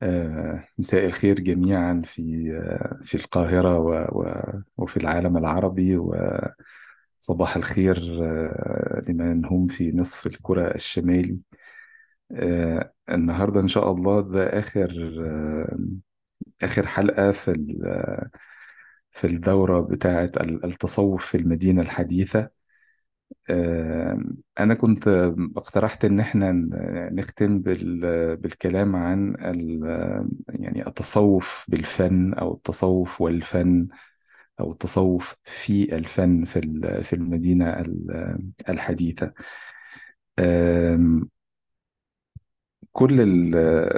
آه، مساء الخير جميعا في آه، في القاهرة و- و- وفي العالم العربي وصباح الخير آه، لمن هم في نصف الكرة الشمالي آه، النهاردة إن شاء الله ده آخر آه، آخر حلقة في ال- في الدورة بتاعة التصوف في المدينة الحديثة آه، أنا كنت اقترحت إن إحنا نختم بال- بالكلام عن ال- يعني التصوف بالفن أو التصوف والفن أو التصوف في الفن في ال- في المدينة ال- الحديثة آم، كل ال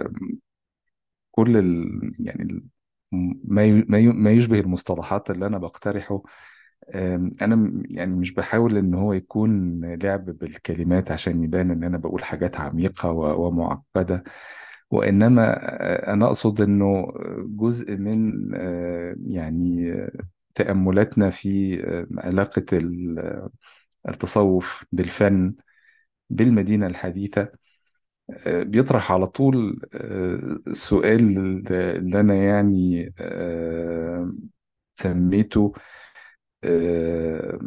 كل ال يعني ال- ما ي- ما ي- ما يشبه المصطلحات اللي أنا بقترحه أم، انا م- يعني مش بحاول ان هو يكون لعب بالكلمات عشان يبان ان انا بقول حاجات عميقة و- ومعقدة وانما آه، انا اقصد انه جزء من آه، يعني آه، تأملاتنا في آه، علاقة ال- التصوف بالفن بالمدينة الحديثة آه، بيطرح على طول آه، السؤال اللي انا يعني آه، سميته آه،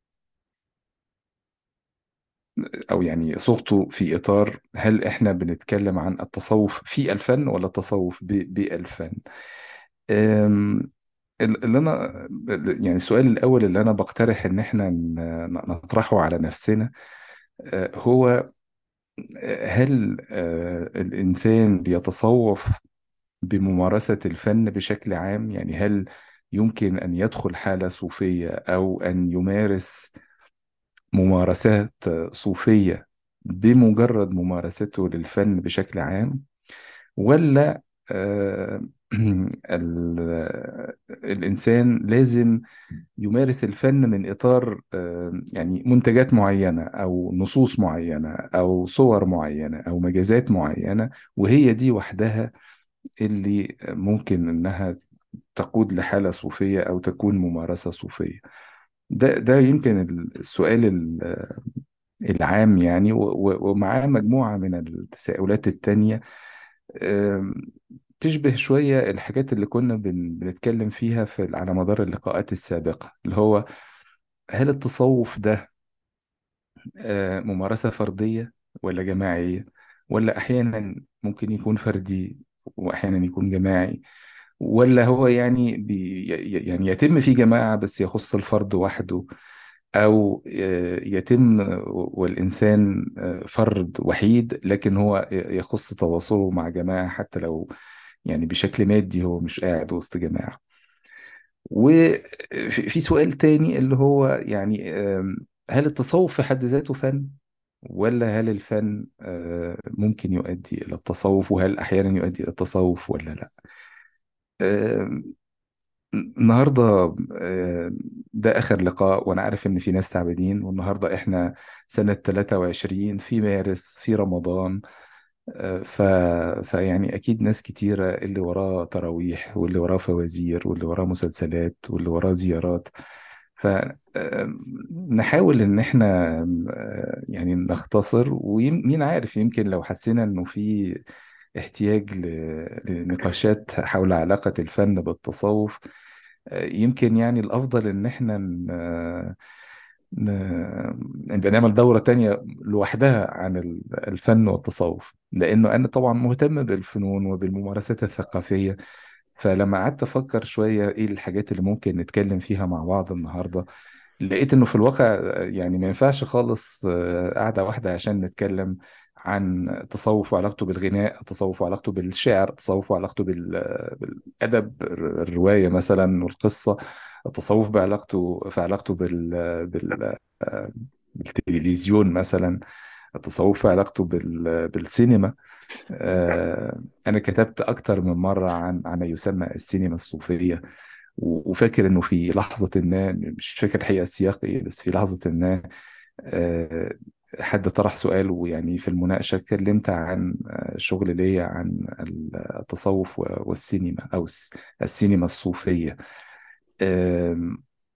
او يعني صوغته في اطار هل احنا بنتكلم عن التصوف في الفن ولا التصوف ب- بالفن أم، اللي انا يعني السؤال الاول اللي انا بقترح ان احنا ن- نطرحه على نفسنا أه، هو أه، هل أه، الانسان بيتصوف بممارسة الفن بشكل عام يعني هل يمكن ان يدخل حالة صوفية او ان يمارس ممارسات صوفية بمجرد ممارسته للفن بشكل عام ولا آه، ال- الإنسان لازم يمارس الفن من إطار آه، يعني منتجات معينة أو نصوص معينة أو صور معينة أو مجازات معينة وهي دي وحدها اللي ممكن إنها تقود لحالة صوفية أو تكون ممارسة صوفية ده ده يمكن السؤال العام يعني و- و- ومعاه مجموعة من التساؤلات التانية أم، تشبه شوية الحاجات اللي كنا بن- بنتكلم فيها في على مدار اللقاءات السابقة اللي هو هل التصوف ده آه، ممارسة فردية ولا جماعية ولا أحيانا ممكن يكون فردي وأحيانا يكون جماعي ولا هو يعني بي يعني يتم في جماعة بس يخص الفرد وحده أو آه، يتم والإنسان آه، فرد وحيد لكن هو يخص تواصله مع جماعة حتى لو يعني بشكل مادي هو مش قاعد وسط جماعة وفي في سؤال تاني اللي هو يعني آم، هل التصوف في حد ذاته فن ولا هل الفن آه، ممكن يؤدي إلى التصوف وهل أحيانا يؤدي إلى التصوف ولا لا آم، النهارده آه، ده آخر لقاء وأنا عارف إن في ناس تعبانين والنهارده إحنا سنة 23 في مارس في رمضان آه، ف... فيعني أكيد ناس كتيرة اللي وراه تراويح واللي وراه فوازير واللي وراه مسلسلات واللي وراه زيارات فنحاول إن إحنا آه، يعني نختصر ومين عارف يمكن لو حسينا إنه في احتياج ل- لنقاشات حول علاقة الفن بالتصوف آه، يمكن يعني الأفضل إن إحنا ن- ن- نبقى نعمل دورة تانية لوحدها عن ال- الفن والتصوف لأنه أنا طبعا مهتم بالفنون وبالممارسات الثقافية فلما قعدت أفكر شوية إيه الحاجات اللي ممكن نتكلم فيها مع بعض النهاردة لقيت إنه في الواقع آه، يعني ما ينفعش خالص آه، قعدة واحدة عشان نتكلم عن التصوف وعلاقته بالغناء التصوف وعلاقته بالشعر التصوف وعلاقته بال- بالأدب الرواية مثلا والقصة التصوف بعلاقته في علاقته بال... بال... بالتلفزيون مثلا التصوف في علاقته بال... بالسينما آه، أنا كتبت أكتر من مرة عن عن ما يسمى السينما الصوفية و- وفاكر إنه في لحظة ما مش فاكر الحقيقة السياق إيه بس في لحظة ما آه، حد طرح سؤال ويعني في المناقشة اتكلمت عن آه، شغل ليا عن التصوف و- والسينما أو الس- السينما الصوفية آم،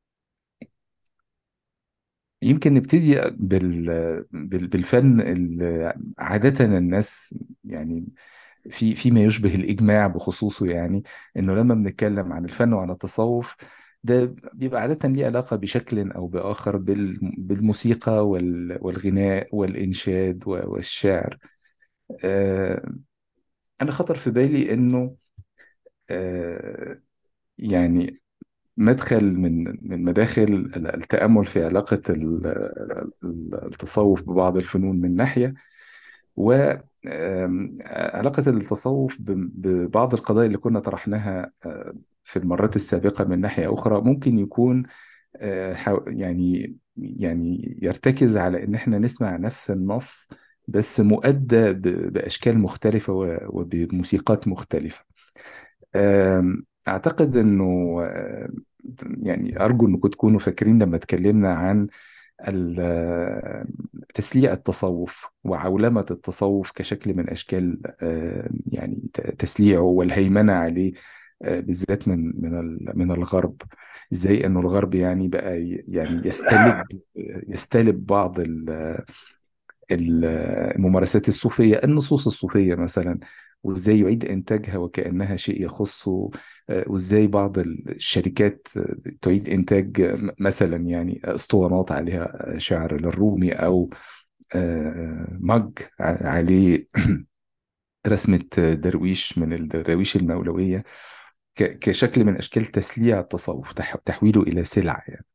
يمكن نبتدي بال... بال... بالفن اللي عادة الناس يعني في فيما يشبه الإجماع بخصوصه يعني إنه لما بنتكلم عن الفن وعن التصوف ده بيبقى عادة ليه علاقة بشكل أو بآخر بال- بالموسيقى وال- والغناء والإنشاد و- والشعر آه، أنا خطر في بالي إنه آه، يعني مدخل من من مداخل التأمل في علاقة ال- ال- التصوف ببعض الفنون من ناحية وعلاقة التصوف ب- ببعض القضايا اللي كنا طرحناها آه، في المرات السابقة من ناحية أخرى ممكن يكون آه، حاو- يعني يعني يرتكز على إن إحنا نسمع نفس النص بس مؤدى ب- بأشكال مختلفة و- وبموسيقات مختلفة آم، أعتقد إنه آم، يعني أرجو إنكم تكونوا فاكرين لما اتكلمنا عن ال- تسليع التصوف وعولمة التصوف كشكل من أشكال آه، يعني ت- تسليعه والهيمنة عليه آه، بالذات من من ال- من الغرب ازاي انه الغرب يعني بقى ي- يعني يستلب يستلب بعض ال- ال- الممارسات الصوفية النصوص الصوفية مثلا وازاي يعيد انتاجها وكأنها شيء يخصه آه، وازاي بعض الشركات آه، تعيد انتاج آه، مثلا يعني اسطوانات عليها شعر للرومي او آه، مج ع- عليه رسمة درويش من الدراويش المولوية ك- كشكل من أشكال تسليع التصوف تح- تحويله إلى سلعة يعني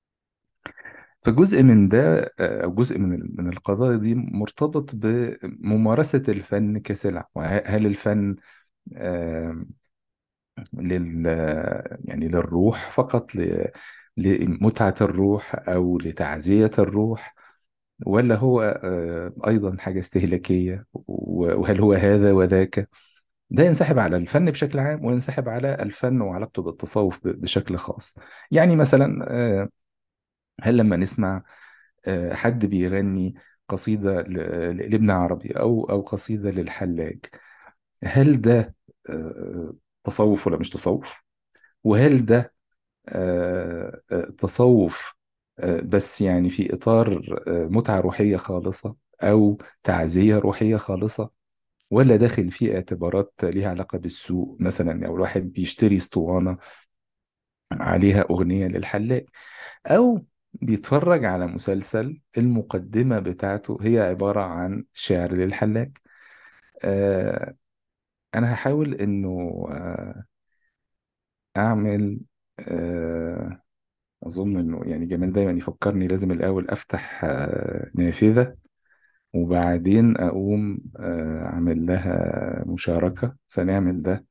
فجزء من ده آه، أو جزء من ال- من القضايا دي مرتبط بممارسة الفن كسلعة وهل الفن آه، لل يعني للروح فقط ل- لمتعة الروح أو لتعزية الروح ولا هو آه، أيضا حاجة استهلاكية وهل هو هذا وذاك ده ينسحب على الفن بشكل عام وينسحب على الفن وعلاقته بالتصوف ب- بشكل خاص يعني مثلا آه، هل لما نسمع آه، حد بيغني قصيدة ل- لابن عربي أو أو قصيدة للحلاج هل ده آه، تصوف ولا مش تصوف؟ وهل ده آه، آه، تصوف آه، بس يعني في إطار آه، متعة روحية خالصة أو تعزية روحية خالصة ولا داخل فيه اعتبارات ليها علاقة بالسوق مثلا لو الواحد بيشتري اسطوانة عليها أغنية للحلاق أو بيتفرج على مسلسل المقدمة بتاعته هي عبارة عن شعر للحلاق آه أنا هحاول إنه آه أعمل آه أظن إنه يعني جمال دايما يفكرني لازم الأول أفتح آه نافذة وبعدين أقوم آه أعمل لها مشاركة فنعمل ده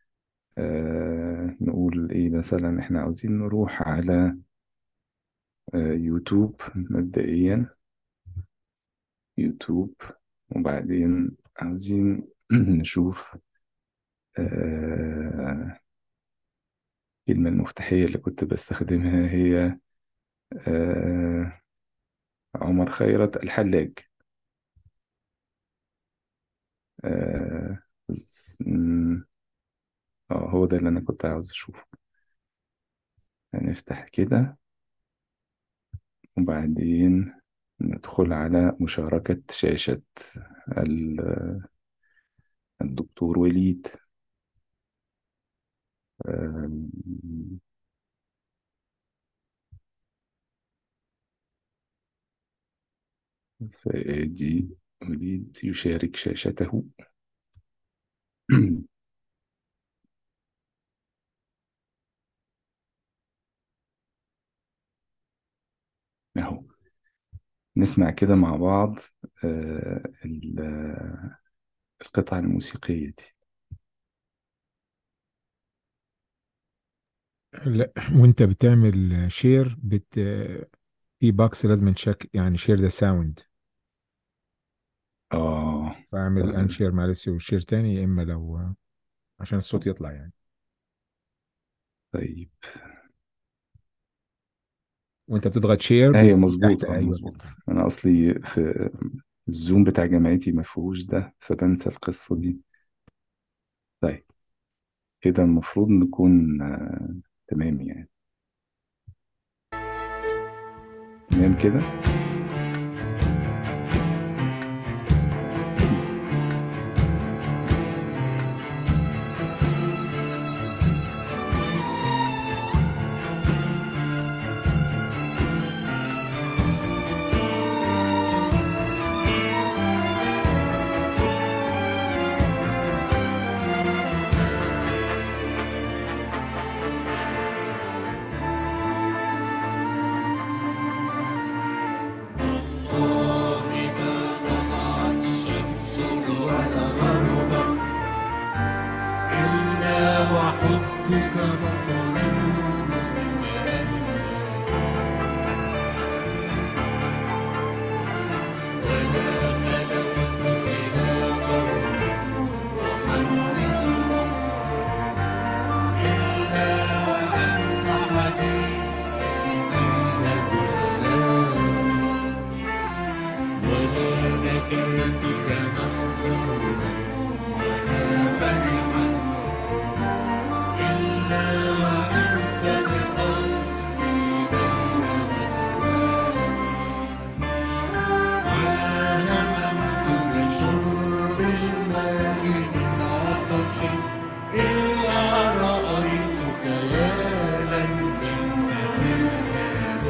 آه نقول إيه مثلا إحنا عاوزين نروح على آه يوتيوب مبدئيا يوتيوب وبعدين عاوزين نشوف آه الكلمة المفتاحية اللي كنت بستخدمها هي آه عمر خيرت الحلاج آه ز- م- آه، هو ده اللي أنا كنت عاوز أشوفه هنفتح كده وبعدين ندخل على مشاركة شاشة ال- الدكتور وليد آم، فدي وليد يشارك شاشته أهو نسمع كده مع بعض آه، ال- آه، القطعة الموسيقية دي لا وانت بتعمل شير بت في باكس لازم تشيك يعني شير ذا ساوند آه فاعمل ان آه، شير معلش وشير تاني يا اما لو عشان الصوت يطلع يعني طيب وانت بتضغط شير أيوة بيجي تحت مظبوط اه ايوه مظبوط كده أنا أصلي في الزوم بتاع جامعتي ما فيهوش ده فبنسى القصة دي طيب كده المفروض نكون آه، تمام يعني تمام كده ذكرتك منصورا ولا فرحا إلا وأنت بقلبي بين وسواسي ولا هممت بشرب الماء من عطش إلا رأيت خيالا منك في الكاس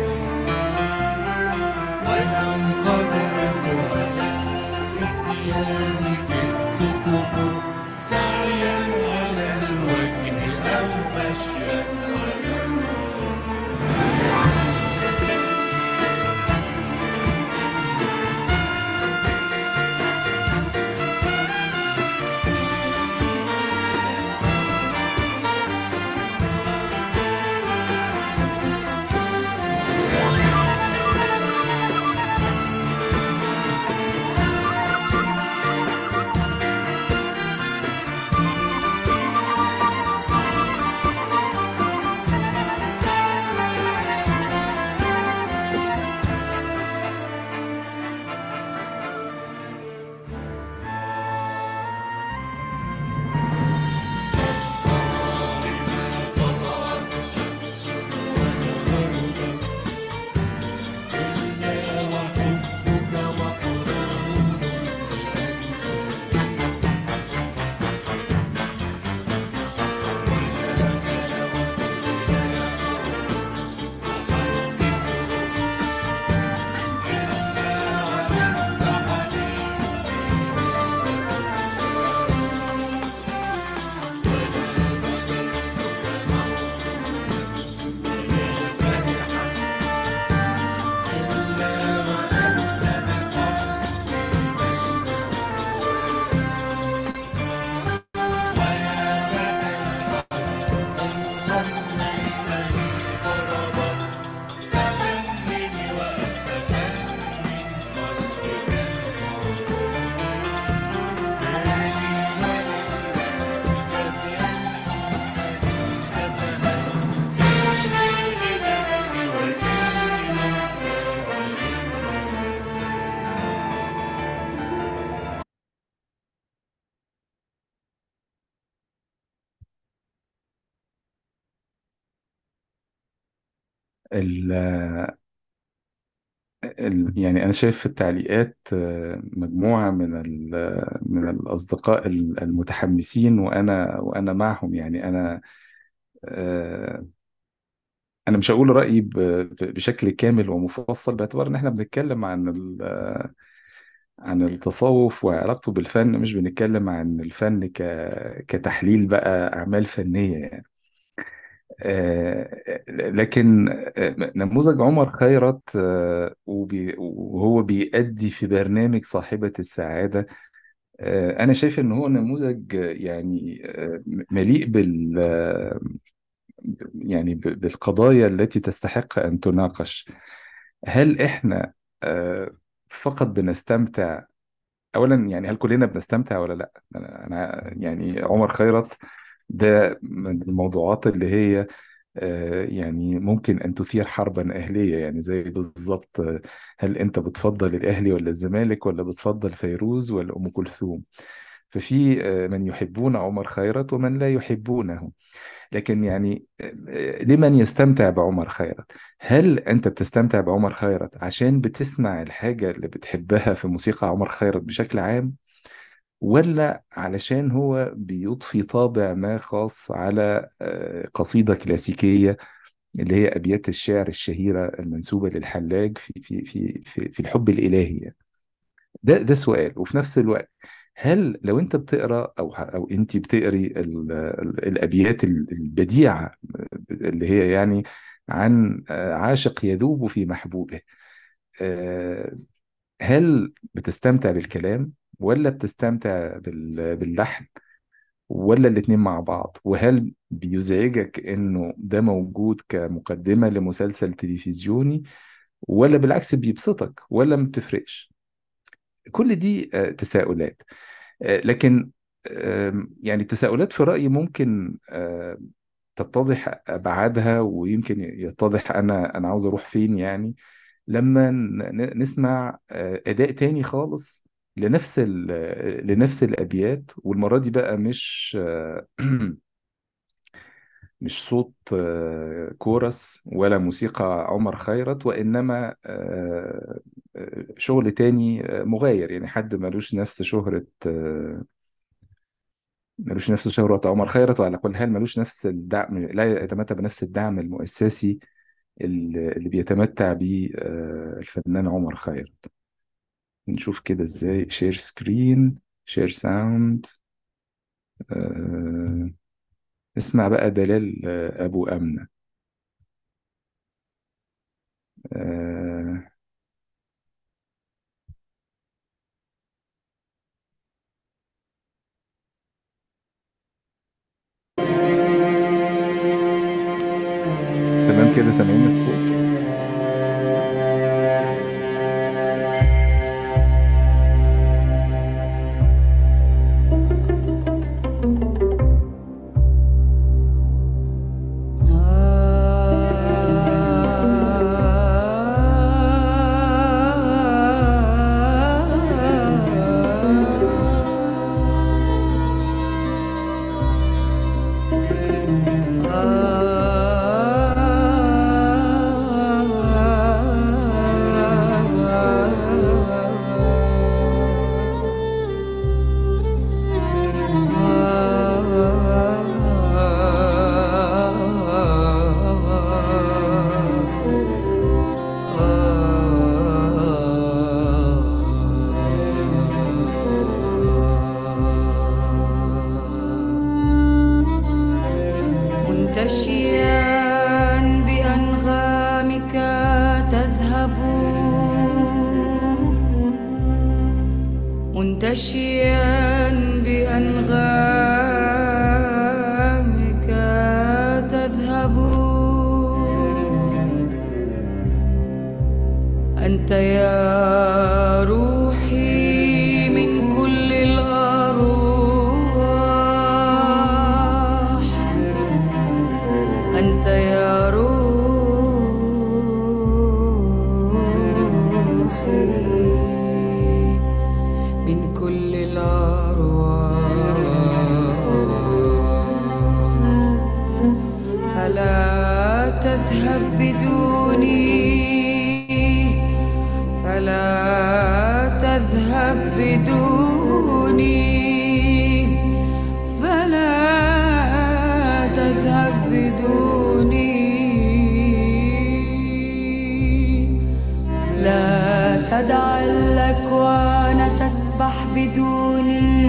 ولو قدرت على الإتيان جئتكم سعيا على الوجه أو مشيا على الرأس ال ال يعني أنا شايف في التعليقات آه، مجموعة من ال- من الأصدقاء ال- المتحمسين وأنا وأنا معهم يعني أنا آه، أنا مش هقول رأيي ب- ب- بشكل كامل ومفصل باعتبار إن إحنا بنتكلم عن ال- عن التصوف وعلاقته بالفن مش بنتكلم عن الفن ك كتحليل بقى أعمال فنية يعني آه، لكن آه، نموذج عمر خيرت آه، وبي- وهو بيأدي في برنامج صاحبة السعادة آه، أنا شايف إن هو نموذج آه، يعني آه، مليء بال آه، يعني ب- بالقضايا التي تستحق أن تناقش هل إحنا آه، فقط بنستمتع أولا يعني هل كلنا بنستمتع ولا لا أنا أنا- يعني عمر خيرت ده من الموضوعات اللي هي آه، يعني ممكن أن تثير حربا أهلية يعني زي بالضبط آه، هل أنت بتفضل الأهلي ولا الزمالك ولا بتفضل فيروز ولا أم كلثوم ففي آه، من يحبون عمر خيرت ومن لا يحبونه لكن يعني آه، لمن يستمتع بعمر خيرت هل أنت بتستمتع بعمر خيرت عشان بتسمع الحاجة اللي بتحبها في موسيقى عمر خيرت بشكل عام ولا علشان هو بيضفي طابع ما خاص على آه، قصيدة كلاسيكية اللي هي أبيات الشعر الشهيرة المنسوبة للحلاج في في في في, في الحب الإلهي يعني. ده ده سؤال وفي نفس الوقت هل لو أنت بتقرأ أو أو أنت بتقري ال- ال- الأبيات ال- البديعة اللي هي يعني عن آه، عاشق يذوب في محبوبه آه، هل بتستمتع بالكلام ولا بتستمتع بال- باللحن ولا الاتنين مع بعض وهل بيزعجك انه ده موجود كمقدمة لمسلسل تلفزيوني ولا بالعكس بيبسطك ولا ما بتفرقش كل دي آه، تساؤلات آه، لكن آم، يعني التساؤلات في رأيي ممكن آه، تتضح أبعادها ويمكن يتضح أنا أنا عاوز أروح فين يعني لما ن- ن- نسمع آه، أداء تاني خالص لنفس ال- لنفس الابيات والمره دي بقى مش مش صوت آه، كورس ولا موسيقى عمر خيرت وإنما آه، آه، شغل تاني آه، مغاير يعني حد ملوش نفس شهرة آه، ملوش نفس شهرة عمر خيرت وعلى كل حال ملوش نفس الدعم لا يتمتع بنفس الدعم المؤسسي اللي اللي بيتمتع به آه، الفنان عمر خيرت نشوف كده ازاي شير سكرين شير ساوند اسمع بقى دلال آه، أبو أمنة آه، تمام كده سامعين الصوت منتشيا بأنغامك تذهب منتشيا بأنغامك تذهب أنت يا روحي من كل الأرواح أنت يا روحي من كل الأرواح فلا تذهب بدوني فلا تذهب بدوني فلا تذهب بدوني لا تدع الأكوان تسبح بدوني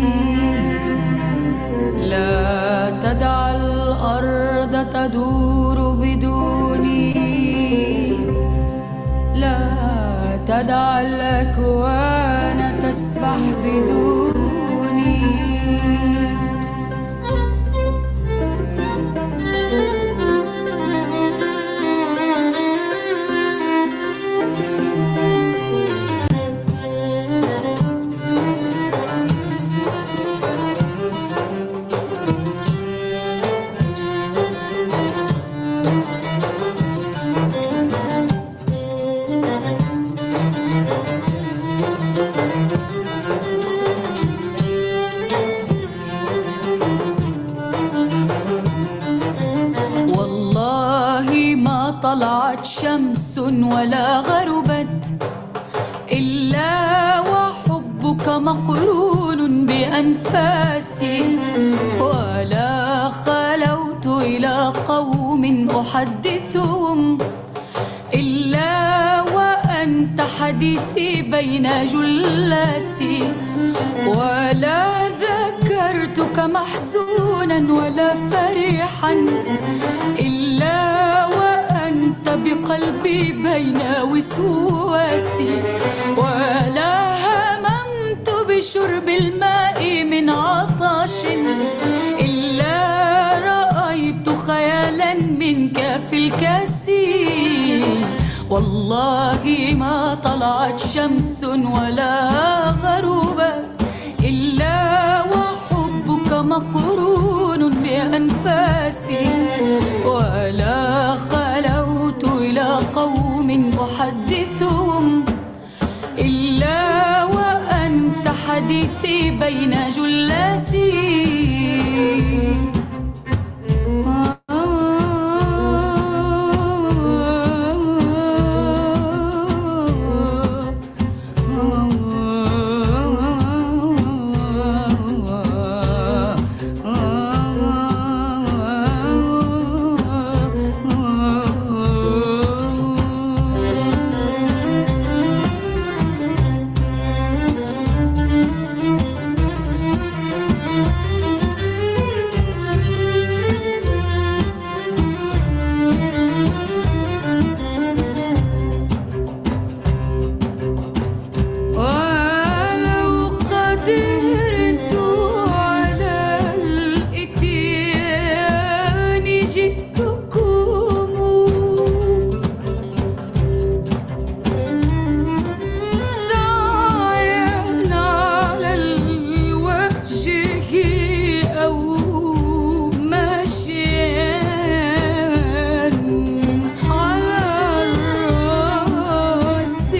لا تدع الأرض تدور بدوني لا تدع الأكوان تسبح بدوني والله ما طلعت شمس ولا غربت إلا وحبك مقرون بأنفاسي ولا خلوت إلى قوم أحدثهم إلا وأنت حديثي بين جلاسي ولا ذكرتك محزونا ولا فرحا إلا وأنت بقلبي بين وسواسي ولا هممت بشرب الماء من عطش إلا رأيت خيالا منك في الكاس والله ما طلعت شمس ولا غربت إلا وحبك مقرون بأنفاسي ولا خلوت إلى قوم أحدثهم إلا وأنت حديثي بين جلاسي ولو قدرت على الاتيان جئتكم سعيا على الوجه أو مشيا على الرأس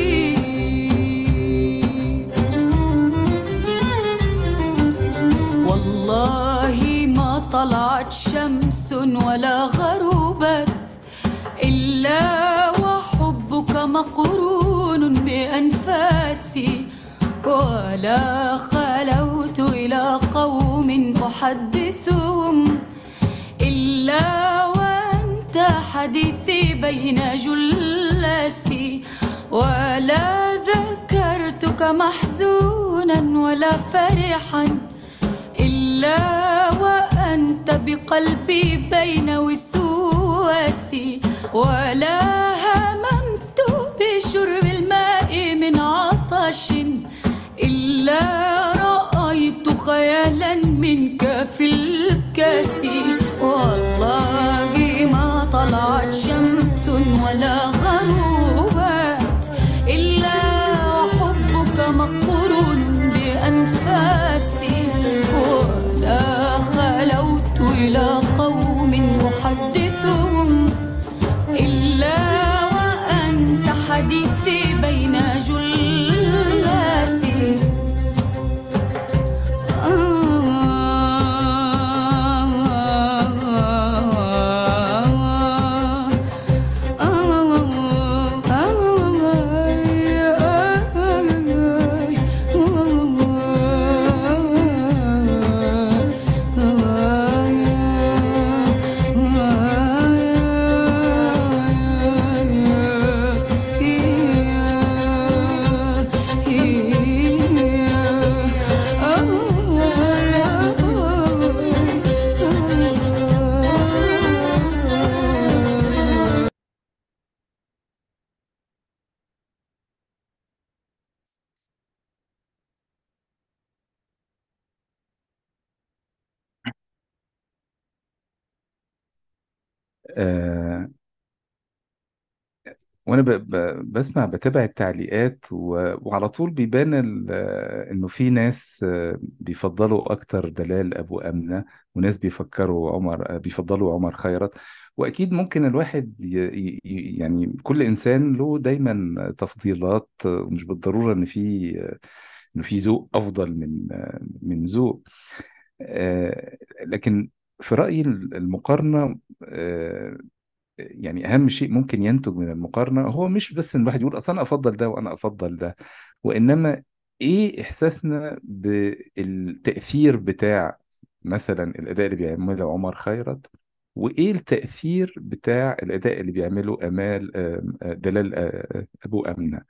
والله ما طلعت شمس ولا غربت إلا وحبك مقرون بأنفاسي ولا خلوت إلى قوم أحدثهم إلا وأنت حديثي بين جلاسي ولا ذكرتك محزونا ولا فرحا إلا وأنت بقلبي بين وسواسي ولا هممت بشرب الماء من عطش إلا رأيت خيالا منك في الكاس والله ما طلعت شمس ولا غروبات إلا حبك مقرون بأنفاسي ولا خلوت إلى قوم أحدثهم إلا وأنت حديثي بين جلاسي آه، وانا ب... ب... بسمع بتابع التعليقات و... وعلى طول بيبان ال... آه، انه في ناس آه، بيفضلوا اكتر دلال ابو امنه وناس بيفكروا عمر آه، بيفضلوا عمر خيرت واكيد ممكن الواحد ي... ي... يعني كل انسان له دايما تفضيلات آه، ومش بالضروره ان في آه، انه في ذوق افضل من آه، من ذوق آه، لكن في رأيي المقارنة آه، يعني اهم شيء ممكن ينتج من المقارنه هو مش بس ان الواحد يقول اصل انا افضل ده وانا افضل ده وانما ايه احساسنا بالتاثير بتاع مثلا الاداء اللي بيعمله عمر خيرت وايه التاثير بتاع الاداء اللي بيعمله امال آم، آه، دلال آه، ابو امنه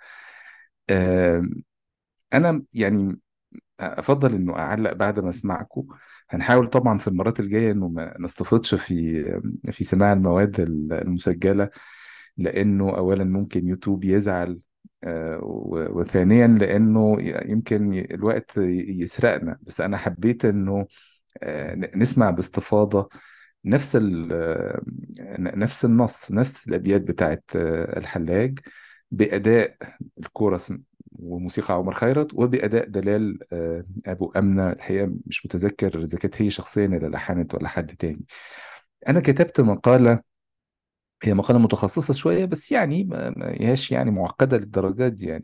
آم، انا يعني افضل انه اعلق بعد ما اسمعكم هنحاول طبعا في المرات الجايه انه ما نستفدش في في سماع المواد المسجله لانه اولا ممكن يوتيوب يزعل آه، و- وثانيا لانه يمكن الوقت يسرقنا بس انا حبيت انه آه، نسمع باستفاضه نفس ال- آه، نفس النص نفس الابيات بتاعت آه، الحلاج باداء الكورس وموسيقى عمر خيرت وباداء دلال آه، ابو امنه الحقيقه مش متذكر اذا كانت هي شخصيا اللي لحنت ولا حد تاني انا كتبت مقاله هي مقالة متخصصة شوية بس يعني ما ما هياش يعني معقدة للدرجات دي يعني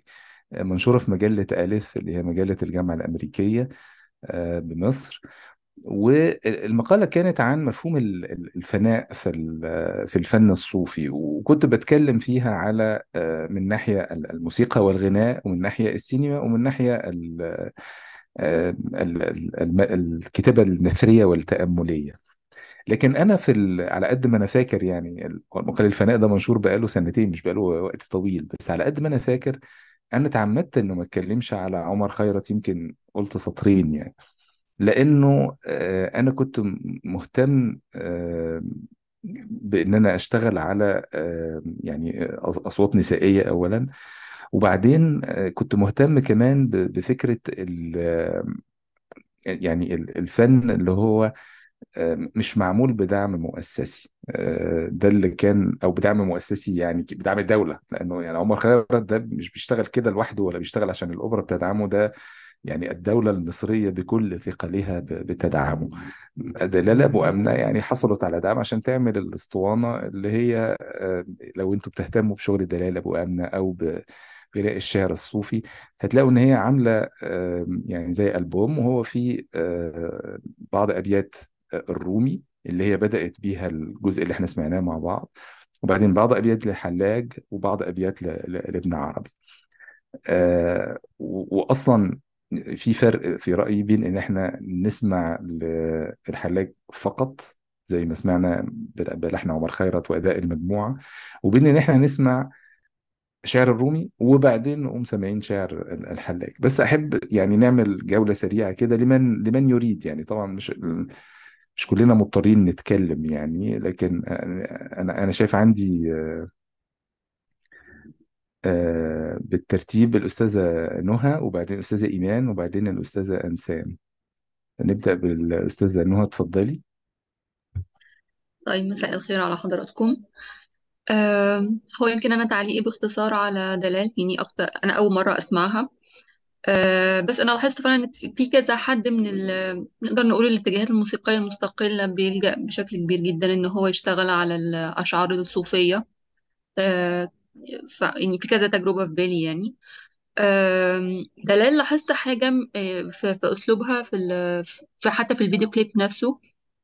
آه، منشورة في مجلة ألف اللي هي مجلة الجامعة الأمريكية آه، بمصر والمقالة كانت عن مفهوم ال- ال- الفناء في ال- في الفن الصوفي وكنت بتكلم فيها على آه، من ناحية ال- الموسيقى والغناء ومن ناحية السينما ومن ناحية ال- آه، ال- ال- الم- الكتابة النثرية والتأملية لكن أنا في ال... على قد ما أنا فاكر يعني مقال الفناء ده منشور بقاله سنتين مش بقاله وقت طويل بس على قد ما أنا فاكر أنا اتعمدت إنه ما اتكلمش على عمر خيرت يمكن قلت سطرين يعني لانه آه، انا كنت م- مهتم آه، بان انا اشتغل على آه، يعني أص- اصوات نسائيه اولا وبعدين آه، كنت مهتم كمان ب- بفكره ال- آه، يعني ال- الفن اللي هو آه، مش معمول بدعم مؤسسي آه، ده اللي كان او بدعم مؤسسي يعني بدعم الدوله لانه يعني عمر خيرت ده مش بيشتغل كده لوحده ولا بيشتغل عشان الاوبرا بتدعمه ده يعني الدولة المصرية بكل ثقلها ب- بتدعمه دلالة أبو أمنة يعني حصلت على دعم عشان تعمل الأسطوانة اللي هي آه، لو أنتوا بتهتموا بشغل دلالة أبو أمنة أو بغناء الشعر الصوفي هتلاقوا إن هي عاملة آه، يعني زي ألبوم وهو فيه آه، بعض أبيات الرومي اللي هي بدأت بيها الجزء اللي احنا سمعناه مع بعض وبعدين بعض أبيات لحلاج وبعض أبيات ل- ل- لابن عربي آه، و- واصلا في فرق في رايي بين ان احنا نسمع للحلاج فقط زي ما سمعنا بل- بلحن عمر خيرت واداء المجموعه وبين ان احنا نسمع شعر الرومي وبعدين نقوم سامعين شعر ال- الحلاج بس احب يعني نعمل جوله سريعه كده لمن لمن يريد يعني طبعا مش مش كلنا مضطرين نتكلم يعني لكن انا انا شايف عندي آه، بالترتيب الأستاذة نهى وبعدين الأستاذة إيمان وبعدين الأستاذة أنسام نبدأ بالأستاذة نهى اتفضلي طيب مساء الخير على حضراتكم آم، هو يمكن أنا تعليقي باختصار على دلال يعني أكتر أنا أول مرة أسمعها آه، بس أنا لاحظت فعلا إن في في كذا حد من ال... نقدر نقول الاتجاهات الموسيقية المستقلة بيلجأ بشكل كبير جدا إن هو يشتغل على الأشعار الصوفية آه، ف... يعني في كذا تجربة في بالي يعني آم، دلال لاحظت حاجة آه، في في أسلوبها في ال... في حتى في الفيديو كليب نفسه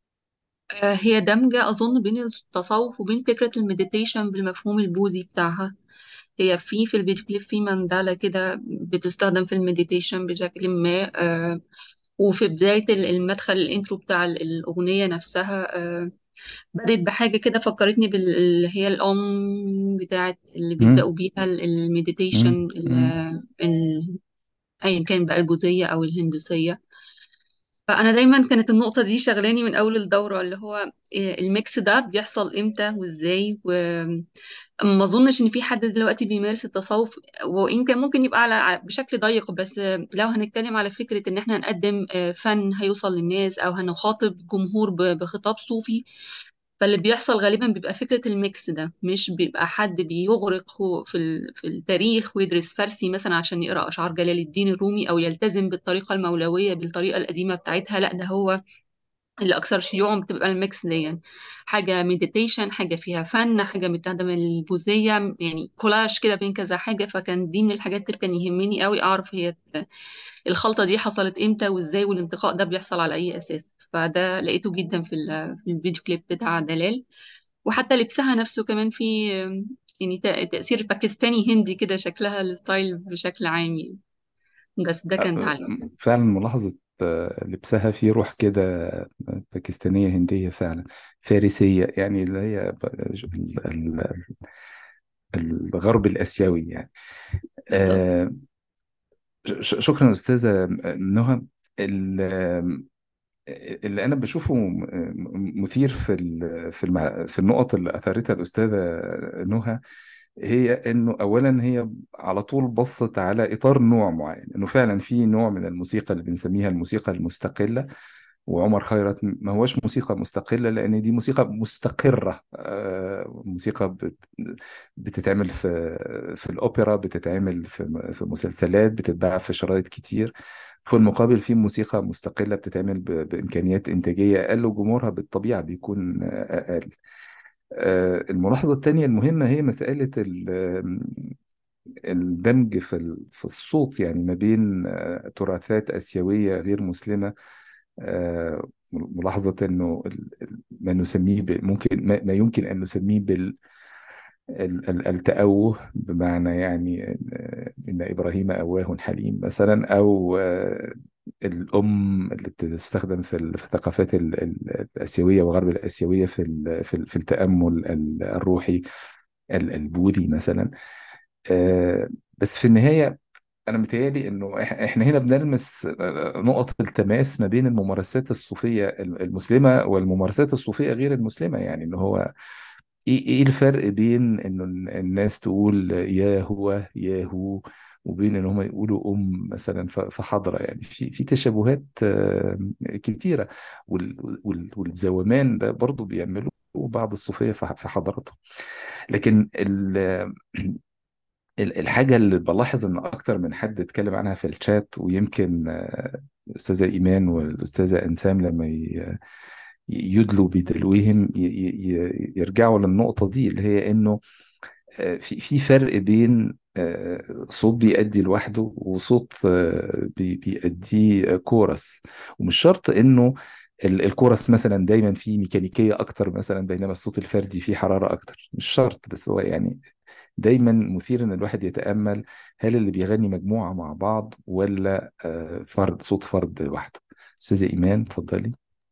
آه، هي دمجة أظن بين التصوف وبين فكرة المديتيشن بالمفهوم البوذي بتاعها هي في في الفيديو كليب في مندالة كده بتستخدم في المديتيشن بشكل ما آه، وفي بداية ال- المدخل الانترو بتاع ال- الأغنية نفسها آه، بدأت بحاجة كده فكرتني باللي هي الأم بتاعت اللي مم. بيبدأوا بيها ال- مم. المديتيشن ال- مم. ال- أيا كان بقى البوذية أو الهندوسية فأنا دايما كانت النقطة دي شغلاني من أول الدورة اللي هو إيه الميكس ده بيحصل إمتى وإزاي وما أظنش إن في حد دلوقتي بيمارس التصوف وإن كان ممكن يبقى على بشكل ضيق بس لو هنتكلم على فكرة إن إحنا هنقدم آه، فن هيوصل للناس أو هنخاطب جمهور ب- بخطاب صوفي فاللي بيحصل غالبا بيبقى فكرة الميكس ده مش بيبقى حد بيغرق هو في ال- في التاريخ ويدرس فارسي مثلا عشان يقرأ أشعار جلال الدين الرومي أو يلتزم بالطريقة المولوية بالطريقة القديمة بتاعتها لا ده هو اللي أكثر شيوعا بتبقى الميكس دي يعني. حاجة مديتيشن حاجة فيها فن حاجة متاخدة من البوذية يعني كولاج كده بين كذا حاجة فكان دي من الحاجات اللي كان يهمني قوي أعرف هي الخلطة دي حصلت إمتى وإزاي والانتقاء ده بيحصل على أي أساس فده لقيته جدا في ال- في الفيديو كليب بتاع دلال وحتى لبسها نفسه كمان في يعني تأ- تأثير باكستاني هندي كده شكلها الستايل بشكل عام يعني بس ده كان تعليق فعلا ملاحظة آه، لبسها فيه روح كده باكستانية هندية فعلا فارسية يعني اللي هي ب- ال- ال- الغرب الآسيوي يعني بالظبط آه، ش- شكرا أستاذة نهى ال- اللي انا بشوفه م- م- مثير في ال- في المع... في النقط اللي اثارتها الاستاذه نهى هي انه اولا هي على طول بصت على اطار نوع معين انه فعلا في نوع من الموسيقى اللي بنسميها الموسيقى المستقله وعمر خيرت ما هوش موسيقى مستقله لان دي موسيقى مستقره آه، موسيقى بت... بتتعمل في في الاوبرا بتتعمل في في مسلسلات بتتباع في شرايط كتير في المقابل في موسيقى مستقلة بتتعمل ب- بإمكانيات إنتاجية أقل وجمهورها بالطبيعة بيكون أقل آه، الملاحظة التانية المهمة هي مسألة ال- الدمج في ال- في الصوت يعني ما بين آه، تراثات آسيوية غير مسلمة آه، ملاحظة إنه ال- ال- ما نسميه ب- ممكن ما ما يمكن أن نسميه بال ال- ال- التأوه بمعنى يعني إن إن إبراهيم أواه حليم مثلا أو آه، الأم اللي بتستخدم في ال- في الثقافات ال- ال- الآسيوية وغرب الآسيوية في ال- في ال- في التأمل ال- الروحي ال- البوذي مثلا آه، بس في النهاية أنا متهيألي إنه إح- إحنا هنا بنلمس آه، نقط التماس ما بين الممارسات الصوفية المسلمة والممارسات الصوفية غير المسلمة يعني إن هو إيه إيه الفرق بين إنه الناس تقول يا هو يا هو وبين إن هم يقولوا أم مثلا ف- في حضرة يعني في في تشابهات آه، كتيرة وال- وال- والزومان ده برضو بيعملوا بعض الصوفية في ح- في حضراتهم لكن ال- ال- الحاجة اللي بلاحظ إن أكتر من حد اتكلم عنها في الشات ويمكن آه، الأستاذة إيمان والأستاذة أنسام لما ي- يدلوا بدلوهم ي- ي- ي- يرجعوا للنقطة دي اللي هي إنه آه، في في فرق بين آه، صوت بيأدي لوحده وصوت آه، بي- بيأديه كورس ومش شرط إنه ال- الكورس مثلا دايما فيه ميكانيكية أكتر مثلا بينما الصوت الفردي فيه حرارة أكتر مش شرط بس هو يعني دايما مثير ان الواحد يتامل هل اللي بيغني مجموعه مع بعض ولا آه، فرد صوت فرد لوحده استاذه ايمان اتفضلي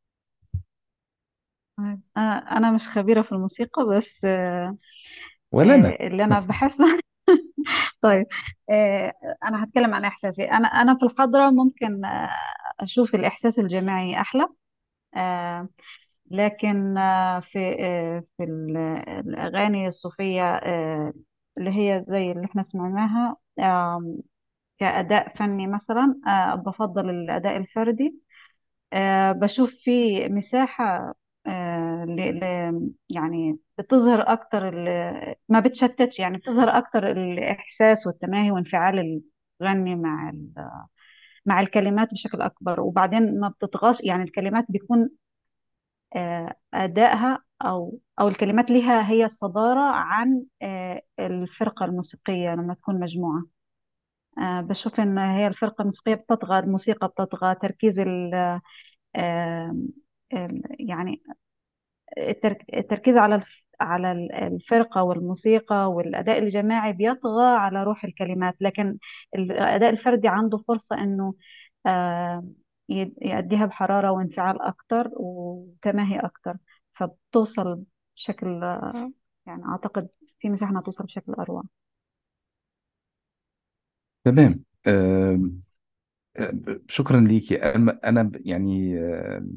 طيب، أنا أنا مش خبيرة في الموسيقى بس آه، ولا انا آه، اللي أنا بحسه طيب آه، أنا هتكلم عن إحساسي أنا أنا في الحضرة ممكن آه، أشوف الإحساس الجماعي أحلى آه، لكن آه، في آه، في ال- الأغاني الصوفية آه، اللي هي زي اللي احنا سمعناها آم، كأداء فني مثلا آه، بفضل الأداء الفردي آه، بشوف في مساحة آه، ل... ل... يعني بتظهر أكتر ال... ما بتشتتش يعني بتظهر أكتر الإحساس والتماهي وانفعال الغني مع ال... مع الكلمات بشكل أكبر وبعدين ما بتطغاش يعني الكلمات بيكون آه، أدائها أو أو الكلمات لها هي الصدارة عن آه، الفرقة الموسيقية لما تكون مجموعة آه، بشوف إن هي الفرقة الموسيقية بتطغى الموسيقى بتطغى تركيز ال... آم، ال- يعني الترك- التركيز على الف- على ال- الفرقة والموسيقى والأداء الجماعي بيطغى على روح الكلمات لكن الأداء الفردي عنده فرصة إنه آه، ي- يأديها بحرارة وانفعال أكتر وتماهي أكتر فبتوصل بشكل آه، يعني أعتقد في مساحة إنها توصل بشكل أروع تمام آم، آه، شكرا ليكي انا أنا ب- يعني آم،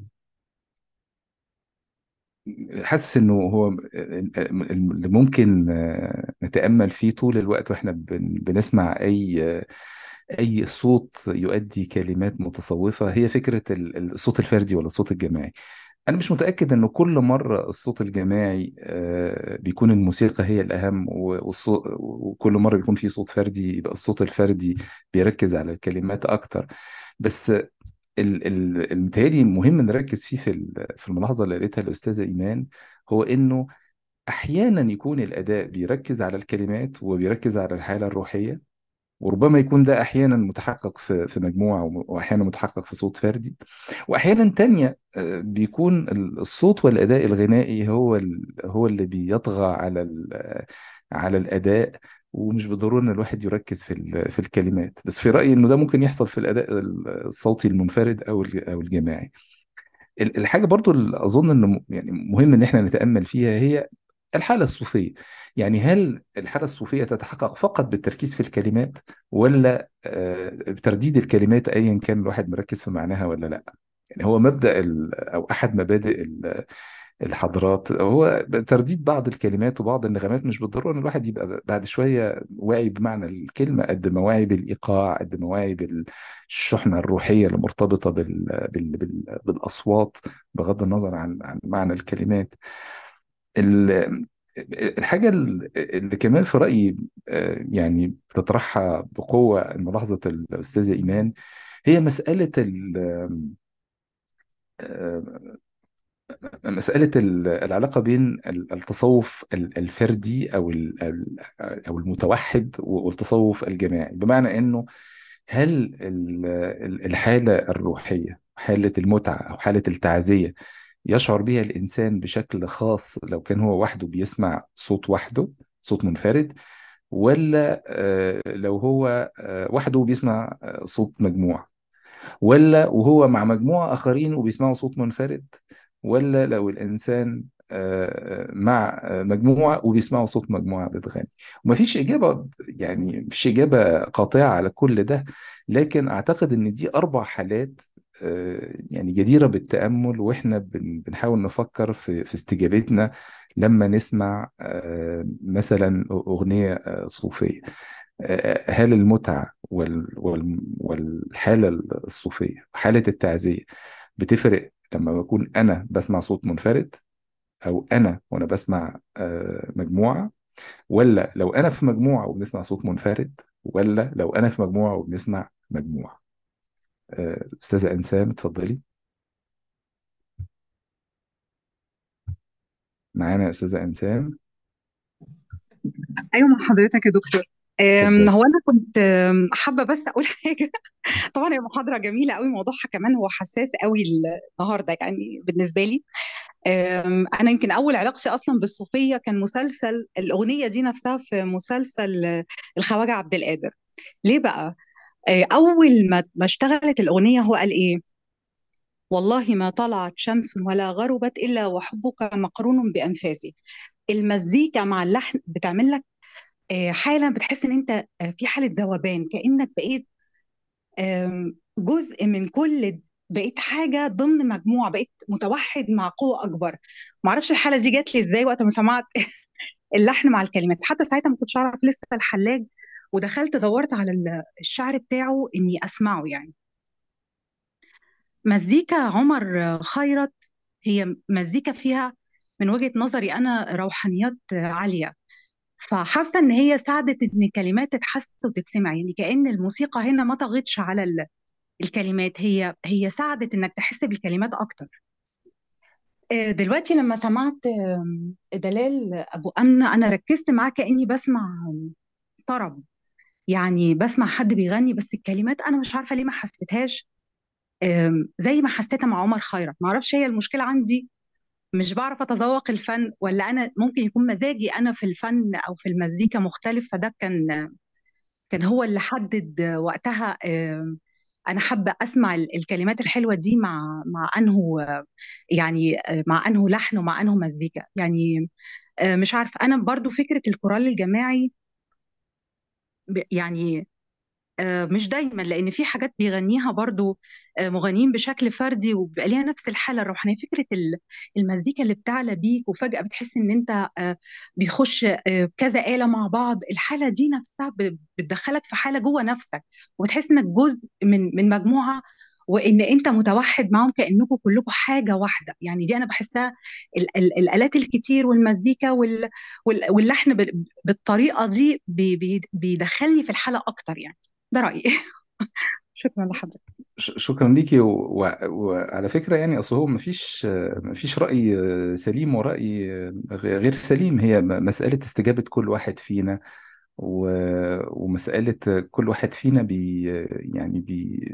حاسس انه هو اللي ممكن آه، نتامل فيه طول الوقت واحنا بن- بنسمع اي آه، اي صوت يؤدي كلمات متصوفه هي فكره ال- الصوت الفردي ولا الصوت الجماعي أنا مش متأكد إنه كل مرة الصوت الجماعي آه، بيكون الموسيقى هي الأهم و- والصوت وكل مرة بيكون في صوت فردي يبقى الصوت الفردي بيركز على الكلمات أكتر بس ال- ال- المتهيألي مهم نركز فيه في ال- في الملاحظة اللي قالتها الأستاذة إيمان هو إنه أحيانا يكون الأداء بيركز على الكلمات وبيركز على الحالة الروحية وربما يكون ده احيانا متحقق في في مجموعه واحيانا متحقق في صوت فردي واحيانا تانية آه، بيكون الصوت والاداء الغنائي هو ال- هو اللي بيطغى على ال- على الاداء ومش بالضروره ان الواحد يركز في ال- في الكلمات بس في رايي انه ده ممكن يحصل في الاداء الصوتي المنفرد او الج- او الجماعي ال- الحاجة برضو اللي أظن إنه م- يعني مهم إن إحنا نتأمل فيها هي الحالة الصوفية يعني هل الحالة الصوفية تتحقق فقط بالتركيز في الكلمات ولا آه، بترديد الكلمات أيا كان الواحد مركز في معناها ولا لا يعني هو مبدأ ال- أو أحد مبادئ ال- الحضارات هو ترديد بعض الكلمات وبعض النغمات مش بالضرورة إن الواحد يبقى بعد شوية واعي بمعنى الكلمة قد ما واعي بالإيقاع قد ما واعي بالشحنة الروحية اللي مرتبطة بال... بال... بال... بالأصوات بغض النظر عن عن معنى الكلمات ال- الحاجة اللي كمان في رأيي آه، يعني بتطرحها بقوة ملاحظة الأستاذة إيمان هي مسألة ال- آه، مسألة ال- العلاقة بين ال- التصوف ال- الفردي أو ال- ال- أو المتوحد والتصوف الجماعي بمعنى إنه هل ال- ال- الحالة الروحية حالة المتعة أو حالة التعزية يشعر بها الإنسان بشكل خاص لو كان هو وحده بيسمع صوت وحده صوت منفرد ولا آه، لو هو آه، وحده بيسمع آه، صوت مجموعة ولا وهو مع مجموعة آخرين وبيسمعوا صوت منفرد ولا لو الإنسان آه، مع آه، مجموعة وبيسمعوا صوت مجموعة بتغني ومفيش إجابة يعني مفيش إجابة قاطعة على كل ده لكن أعتقد إن دي أربع حالات آه، يعني جديرة بالتأمل وإحنا بن- بنحاول نفكر في في استجابتنا لما نسمع آه، مثلا أغنية آه، صوفية آه، هل المتعة وال وال والحالة الصوفية وحالة التعزية بتفرق لما بكون أنا بسمع صوت منفرد أو أنا وأنا بسمع آه، مجموعة ولا لو أنا في مجموعة وبنسمع صوت منفرد ولا لو أنا في مجموعة وبنسمع مجموعة آه، أستاذة أنسام اتفضلي معانا يا أستاذة أنسام ايوه مع حضرتك يا دكتور أم، اتفضلي هو انا كنت أم، حابه بس اقول حاجه طبعا هي محاضره جميله قوي موضوعها كمان هو حساس قوي النهارده يعني بالنسبه لي أم، انا يمكن اول علاقتي اصلا بالصوفيه كان مسلسل الاغنيه دي نفسها في مسلسل الخواجه عبد القادر ليه بقى أه، اول ما ما اشتغلت الاغنيه هو قال ايه والله ما طلعت شمس ولا غربت الا وحبك مقرون بانفاسي المزيكا مع اللحن بتعمل لك آه، حاله بتحس ان انت آه، في حاله ذوبان كانك بقيت آم، جزء من كل بقيت حاجه ضمن مجموعه بقيت متوحد مع قوه اكبر معرفش الحاله دي جات لي ازاي وقت ما سمعت اللحن مع الكلمات حتى ساعتها ما كنتش اعرف لسه الحلاج ودخلت دورت على ال- الشعر بتاعه اني اسمعه يعني مزيكا عمر خيرت هي مزيكا فيها من وجهة نظري انا روحانيات عاليه فحاسه ان هي ساعدت ان الكلمات تتحس وتتسمع يعني كأن الموسيقى هنا ما طغتش على ال- الكلمات هي هي ساعدت انك تحس بالكلمات اكتر آه، دلوقتي لما سمعت آم، دلال ابو امنه انا ركزت معاه كأني بسمع طرب يعني بسمع حد بيغني بس الكلمات انا مش عارفه ليه ما حسيتهاش آم، زي ما حسيتها مع عمر خيرت ما اعرفش هي المشكله عندي مش بعرف اتذوق الفن ولا انا ممكن يكون مزاجي انا في الفن او في المزيكا مختلف فده كان كان هو اللي حدد وقتها آم، انا حابه اسمع ال- الكلمات الحلوه دي مع مع انه آه، يعني آه، مع انه لحن ومع انه مزيكا يعني آه، مش عارفه انا برضو فكره الكورال الجماعي ب- يعني آه، مش دايما لان في حاجات بيغنيها برضو آه، مغنيين بشكل فردي وبيبقى ليها نفس الحاله الروحانيه فكره ال- المزيكا اللي بتعلى بيك وفجاه بتحس ان انت آه، بيخش آه، كذا آلة مع بعض الحاله دي نفسها ب- بتدخلك في حاله جوه نفسك وبتحس انك جزء من من مجموعه وان انت متوحد معاهم كانكم كلكم حاجه واحده يعني دي انا بحسها ال ال الالات الكتير والمزيكا وال وال واللحن بال- بالطريقه دي بي بي بيدخلني في الحاله اكتر يعني ده رأيي شكرا لحضرتك ش- شكرا ليكي و- و- وعلى فكرة يعني أصل هو مفيش مفيش رأي سليم ورأي غير سليم هي م- مسألة استجابة كل واحد فينا و- ومسألة كل واحد فينا بي يعني بي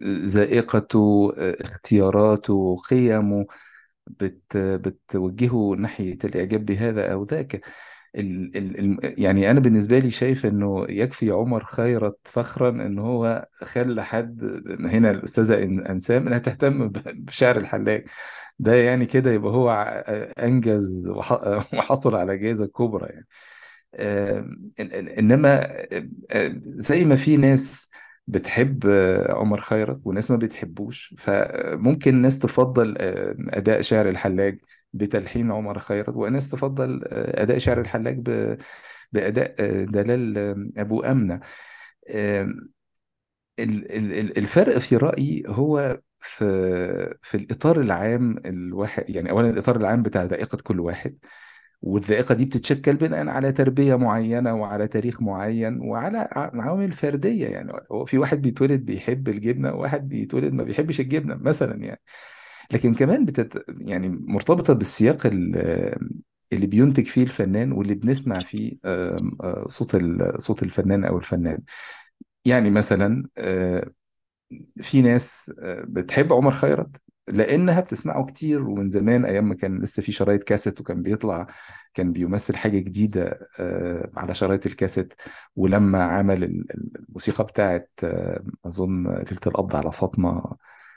ذائقته اختياراته قيمه بت بتوجهه ناحية الإعجاب بهذا أو ذاك ال ال ال يعني أنا بالنسبة لي شايف إنه يكفي عمر خيرت فخرا إن هو خلى حد هنا الأستاذة إن- أنسام إنها تهتم ب- بشعر الحلاج ده يعني كده يبقى هو ع- أنجز وح- وحصل على جائزة كبرى يعني آم، إن- إن- انما آم، آم، زي ما في ناس بتحب آه، عمر خيرت وناس ما بتحبوش فممكن ناس تفضل آه، اداء شعر الحلاج بتلحين عمر خيرت وناس تفضل آه، اداء شعر الحلاج ب- باداء آه، دلال آه، ابو امنه آم، ال- ال- ال- الفرق في رايي هو في في الاطار العام الواحد يعني اولا الاطار العام بتاع ذائقه كل واحد والذائقة دي بتتشكل بناء على تربية معينة وعلى تاريخ معين وعلى ع- عوامل فردية يعني هو في واحد بيتولد بيحب الجبنة وواحد بيتولد ما بيحبش الجبنة مثلا يعني لكن كمان بتت يعني مرتبطة بالسياق ال- اللي بينتج فيه الفنان واللي بنسمع فيه آم، آه، صوت ال- صوت الفنان أو الفنان يعني مثلا آه، في ناس آه، بتحب عمر خيرت لانها بتسمعه كتير ومن زمان ايام ما كان لسه في شرايط كاسيت وكان بيطلع كان بيمثل حاجه جديده آه، على شرايط الكاسيت ولما عمل ال- ال- الموسيقى بتاعت آه، اظن ليله القبض على فاطمه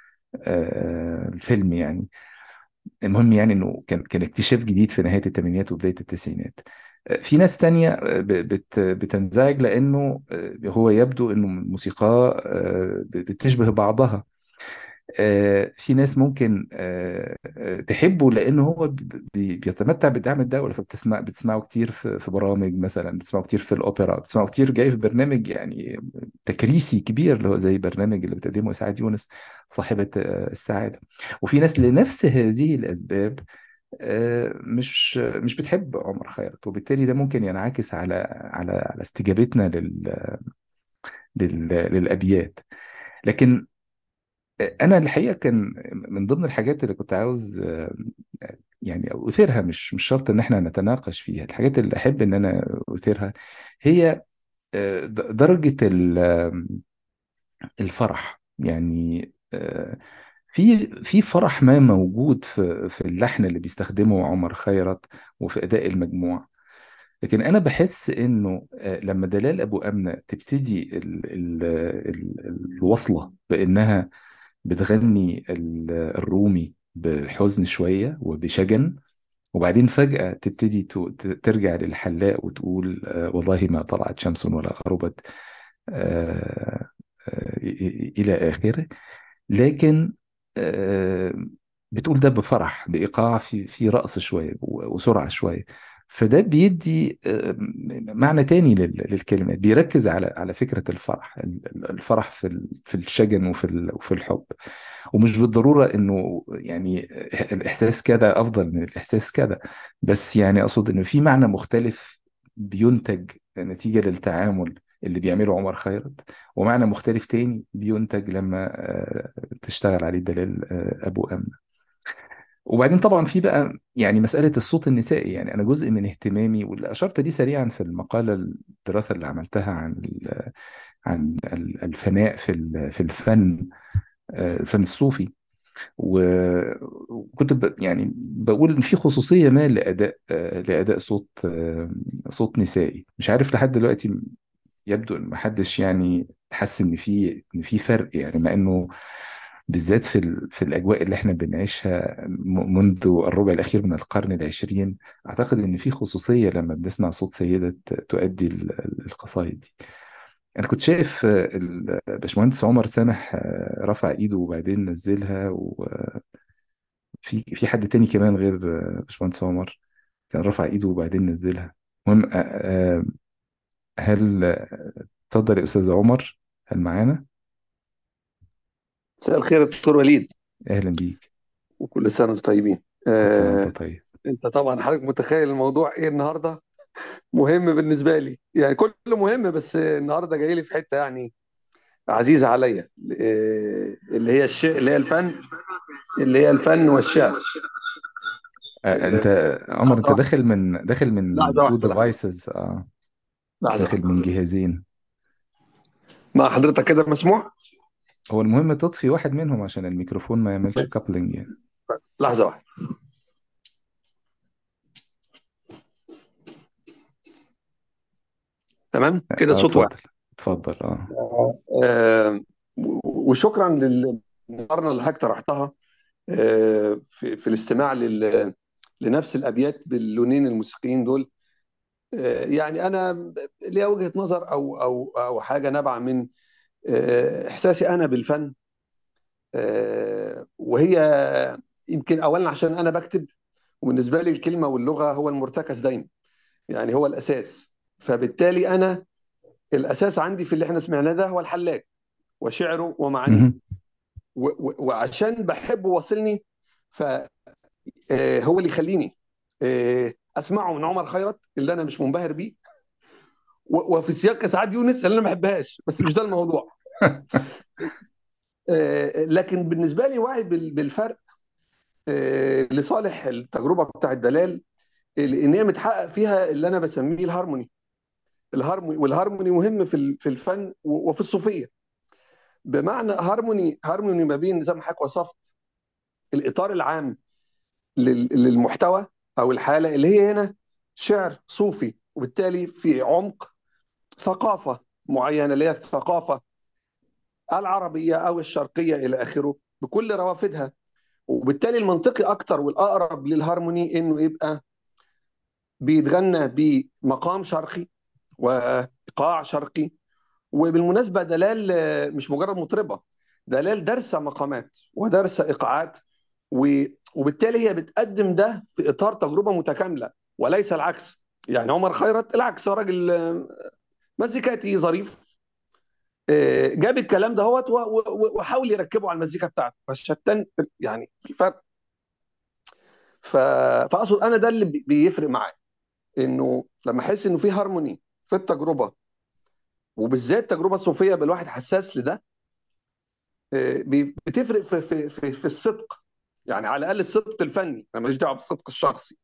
آه، الفيلم يعني المهم يعني انه كان كان اكتشاف جديد في نهايه الثمانينات وبدايه التسعينات آه، في ناس تانية آه، ب- بت بتنزعج لأنه آه، هو يبدو أنه موسيقاه آه، بتشبه بعضها آه، في ناس ممكن آه، آه، تحبه لانه هو ب- بي- بيتمتع بدعم الدوله فبتسمع بتسمعه كتير في في برامج مثلا بتسمعه كتير في الاوبرا بتسمعه كتير جاي في برنامج يعني تكريسي كبير اللي هو زي برنامج اللي بتقدمه سعاد يونس صاحبة آه، السعادة وفي ناس لنفس هذه الأسباب آه، مش مش بتحب عمر خيرت وبالتالي ده ممكن ينعكس على على على استجابتنا لل لل للأبيات لكن انا الحقيقه كان من ضمن الحاجات اللي كنت عاوز آه، يعني اثيرها مش مش شرط ان احنا نتناقش فيها الحاجات اللي احب ان انا اثيرها هي آه، د- درجه ال- آه، الفرح يعني آه، في في فرح ما موجود في في اللحن اللي بيستخدمه عمر خيرت وفي اداء المجموع لكن انا بحس انه آه، لما دلال ابو امنه تبتدي ال ال ال الوصله بانها بتغني ال- الرومي بحزن شوية وبشجن وبعدين فجأة تبتدي تو- ت- ترجع للحلاق وتقول آه، والله ما طلعت شمس ولا غربت آه، آه، إ- إ- إلى آخره لكن آه، بتقول ده بفرح بإيقاع في في رقص شوية و- وسرعة شوية فده بيدي آه، معنى تاني لل- للكلمات بيركز على على فكرة الفرح ال- الفرح في ال- في الشجن وفي ال- وفي الحب ومش بالضرورة انه يعني الاحساس كده افضل من الاحساس كده بس يعني اقصد انه في معنى مختلف بينتج نتيجة للتعامل اللي بيعمله عمر خيرت ومعنى مختلف تاني بينتج لما آه، تشتغل عليه دلال آه، ابو امنه وبعدين طبعا في بقى يعني مسألة الصوت النسائي يعني أنا جزء من اهتمامي واللي أشرت ليه سريعا في المقالة الدراسة اللي عملتها عن ال- عن ال- الفناء في ال- في الفن آه، الفن الصوفي و- وكنت ب- يعني بقول ان في خصوصيه ما لاداء آه، لاداء صوت آه، صوت نسائي مش عارف لحد دلوقتي يبدو ان محدش يعني حس ان في ان في فرق يعني مع انه بالذات في ال... في الاجواء اللي احنا بنعيشها م- منذ الربع الاخير من القرن العشرين اعتقد ان في خصوصيه لما بنسمع صوت سيده ت- تؤدي ال- ال- القصايد دي انا كنت شايف آه، ال- باشمهندس عمر سامح آه، رفع ايده وبعدين نزلها وفي في حد تاني كمان غير آه، باشمهندس عمر كان رفع ايده وبعدين نزلها المهم آه، آه، هل آه، اتفضل يا استاذ عمر هل معانا مساء الخير يا دكتور وليد اهلا بيك وكل سنه وانتم طيبين كل سنه آه، وانت طيب انت طبعا حضرتك متخيل الموضوع ايه النهارده مهم بالنسبه لي يعني كله مهم بس النهارده جاي لي في حته يعني عزيزه عليا آه، اللي هي الشيء اللي هي الفن اللي هي الفن والشعر آه، انت عمر انت لحظه داخل من داخل من لحظه تو واحده لحظه ديفايسز اه لحظه داخل واحده من جهازين مع حضرتك كده مسموع هو المهم تطفي واحد منهم عشان الميكروفون ما يعملش كابلنج يعني لحظه واحده تمام كده اه صوت واحد اتفضل اتفضل اه آه، وشكرا للمقارنه اللي حضرتك طرحتها آه، في, في الاستماع لل لنفس الابيات باللونين الموسيقيين دول آه، يعني انا ليا وجهه نظر او او او حاجه نابعه من آه، احساسي انا بالفن آه، وهي يمكن اولا عشان انا بكتب وبالنسبه لي الكلمه واللغه هو المرتكز دايما يعني هو الاساس فبالتالي انا الاساس عندي في اللي احنا سمعناه ده هو الحلاج وشعره ومعانيه مهم. و- و- وعشان بحبه واصلني فهو اللي يخليني آه، اسمعه من عمر خيرت اللي انا مش منبهر بيه و- وفي سياق سعاد يونس اللي انا ما بحبهاش بس مش ده الموضوع آه، لكن بالنسبه لي وعي بال- بالفرق آه، لصالح التجربه بتاعت دلال لان هي متحقق فيها اللي انا بسميه الهارموني الهارموني والهارموني مهم في ال- في الفن و- وفي الصوفيه بمعنى هارموني هارموني ما بين زي ما حضرتك وصفت الاطار العام لل- للمحتوى او الحاله اللي هي هنا شعر صوفي وبالتالي في عمق ثقافه معينه اللي هي الثقافه العربيه او الشرقيه الى اخره بكل روافدها وبالتالي المنطقي اكتر والاقرب للهارموني انه يبقى بيتغنى بمقام شرقي وايقاع شرقي وبالمناسبه دلال آه، مش مجرد مطربه دلال دارسه مقامات ودارسه ايقاعات و- وبالتالي هي بتقدم ده في اطار تجربه متكامله وليس العكس يعني عمر خيرت العكس هو راجل آه، مزيكاتي ظريف آه، جاب الكلام ده هوت و- و- وحاول يركبه على المزيكا بتاعته فالشتان يعني في فرق ف... فاقصد انا ده اللي بي- بيفرق معايا انه لما احس انه في هارموني في التجربه وبالذات التجربه الصوفيه بالواحد حساس لده آه، بي- بتفرق في في في, في الصدق يعني على الاقل الصدق الفني انا ماليش دعوه بالصدق الشخصي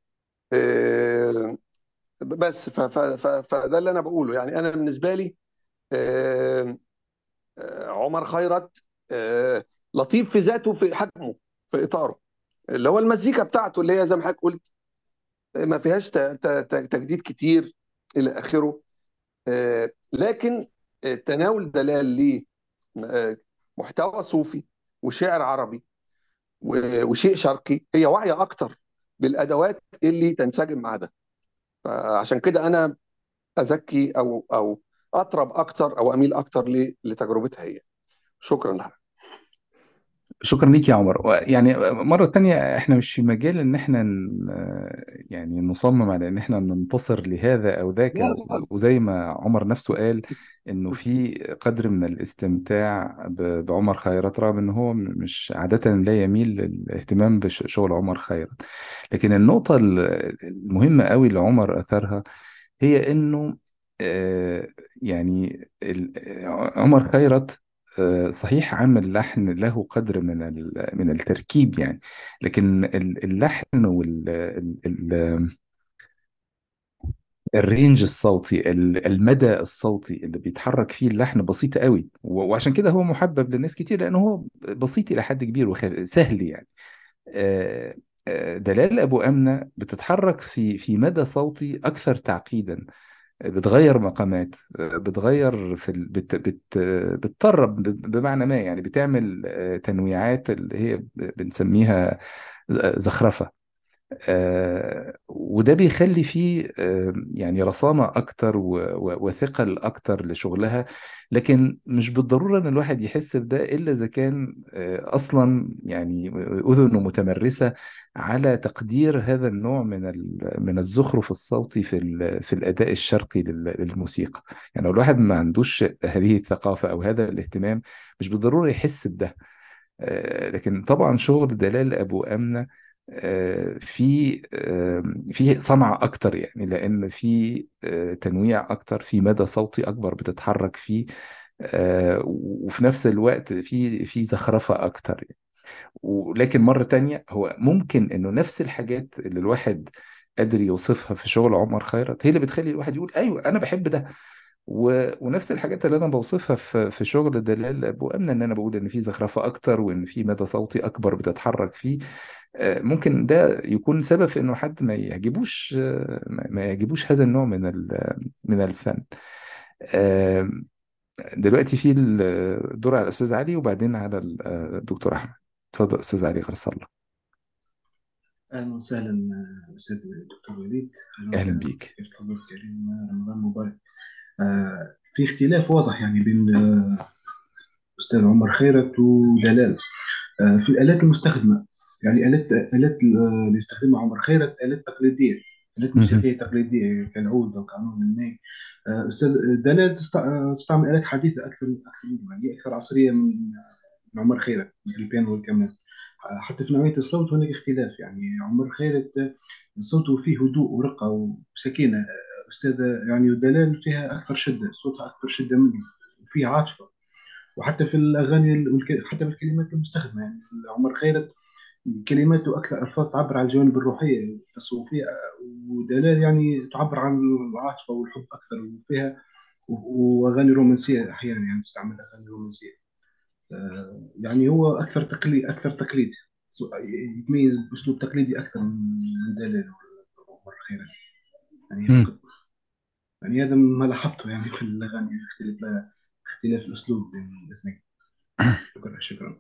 آه، بس ف- ف- ف- فده اللي انا بقوله يعني انا بالنسبه لي آه، آه، عمر خيرت آه، لطيف في ذاته في حجمه في اطاره اللي هو المزيكا بتاعته اللي هي زي ما حضرتك قلت آه، ما فيهاش ت- ت- ت- تجديد كتير الى اخره آه، لكن آه، تناول دلال لمحتوى صوفي وشعر عربي و- وشيء شرقي هي واعيه اكتر بالادوات اللي تنسجم مع ده فعشان كده انا ازكي او او اطرب اكتر او اميل اكتر ل- لتجربتها هي شكرا لها شكرا ليك يا عمر و- يعني مرة تانية احنا مش في مجال ان احنا ن- يعني نصمم على ان احنا ننتصر لهذا او ذاك لا لا وزي ما عمر نفسه قال انه في قدر من الاستمتاع ب- بعمر خيرت رغم ان هو م- مش عادة لا يميل للاهتمام بشغل عمر خيرت لكن النقطة ال- المهمة قوي اللي عمر اثرها هي انه آه، يعني ال- عمر خيرت آه، صحيح عامل لحن له قدر من ال- من التركيب يعني لكن ال- اللحن وال الرينج الصوتي ال- المدى الصوتي اللي بيتحرك فيه اللحن بسيط قوي و- وعشان كده هو محبب للناس كتير لانه هو بسيط الى حد كبير وسهل يعني آه، آه، دلال ابو امنه بتتحرك في في مدى صوتي اكثر تعقيدا بتغير مقامات بتغير في ال... بت... بت... بتطرب ب- بمعنى ما يعني بتعمل آه، تنويعات اللي هي ب- بنسميها زخرفة آه، وده بيخلي فيه آه، يعني رصانة أكتر و- و- وثقل أكتر لشغلها لكن مش بالضرورة إن الواحد يحس بده إلا إذا كان آه، أصلا يعني أذنه متمرسة على تقدير هذا النوع من ال- من الزخرف الصوتي في ال- في الأداء الشرقي لل- للموسيقى يعني لو الواحد ما عندوش هذه الثقافة أو هذا الاهتمام مش بالضرورة يحس بده آه، لكن طبعا شغل دلال ابو امنه آه، في آه، في صنعه اكتر يعني لان في آه، تنويع اكتر في مدى صوتي اكبر بتتحرك فيه آه، وفي نفس الوقت في في زخرفه اكتر يعني. ولكن مرة تانية هو ممكن انه نفس الحاجات اللي الواحد قادر يوصفها في شغل عمر خيرت هي اللي بتخلي الواحد يقول ايوه انا بحب ده و... ونفس الحاجات اللي انا بوصفها في في شغل دلال ابو امنه ان انا بقول ان في زخرفه اكتر وان في مدى صوتي اكبر بتتحرك فيه آه، ممكن ده يكون سبب في انه حد ما يعجبوش آه، ما ما يعجبوش هذا النوع من ال- من الفن آه، دلوقتي في الدور على الاستاذ علي وبعدين على الدكتور احمد اتفضل استاذ علي غرس الله أهلا وسهلا أستاذ الدكتور وليد أهلا اهلا وسهلا بيك كيف حضرتك كريم رمضان مبارك آه، في اختلاف واضح يعني بين آه، أستاذ عمر خيرت ودلال آه، في الآلات المستخدمة يعني آلات آلات آه، اللي يستخدمها عمر خيرت آلات تقليدية آلات مهم. موسيقية تقليدية كالعود والقانون الناي آه، أستاذ دلال تست- آه، تستعمل آلات حديثة أكثر من أكثر منه يعني أكثر عصرية من من عمر خيرت مثل البيانو والكمان حتى في نوعية الصوت هناك اختلاف يعني عمر خيرت صوته فيه هدوء ورقة وسكينة أستاذة يعني دلال فيها أكثر شدة صوتها أكثر شدة منه وفيه عاطفة وحتى في الأغاني والك... حتى في الكلمات المستخدمة يعني عمر خيرت كلماته أكثر ألفاظ تعبر عن الجوانب الروحية التصوفية ودلال يعني تعبر عن العاطفة والحب أكثر وفيها وأغاني رومانسية أحيانا يعني تستعمل أغاني رومانسية آه، يعني هو أكثر تقليد أكثر تقليد يتميز بأسلوب تقليدي أكثر من دلال ومر خيرا يعني مم. أعتقد يعني هذا ما لاحظته يعني في الأغاني اختلاف اختلاف الأسلوب بين الاثنين شكرا شكرا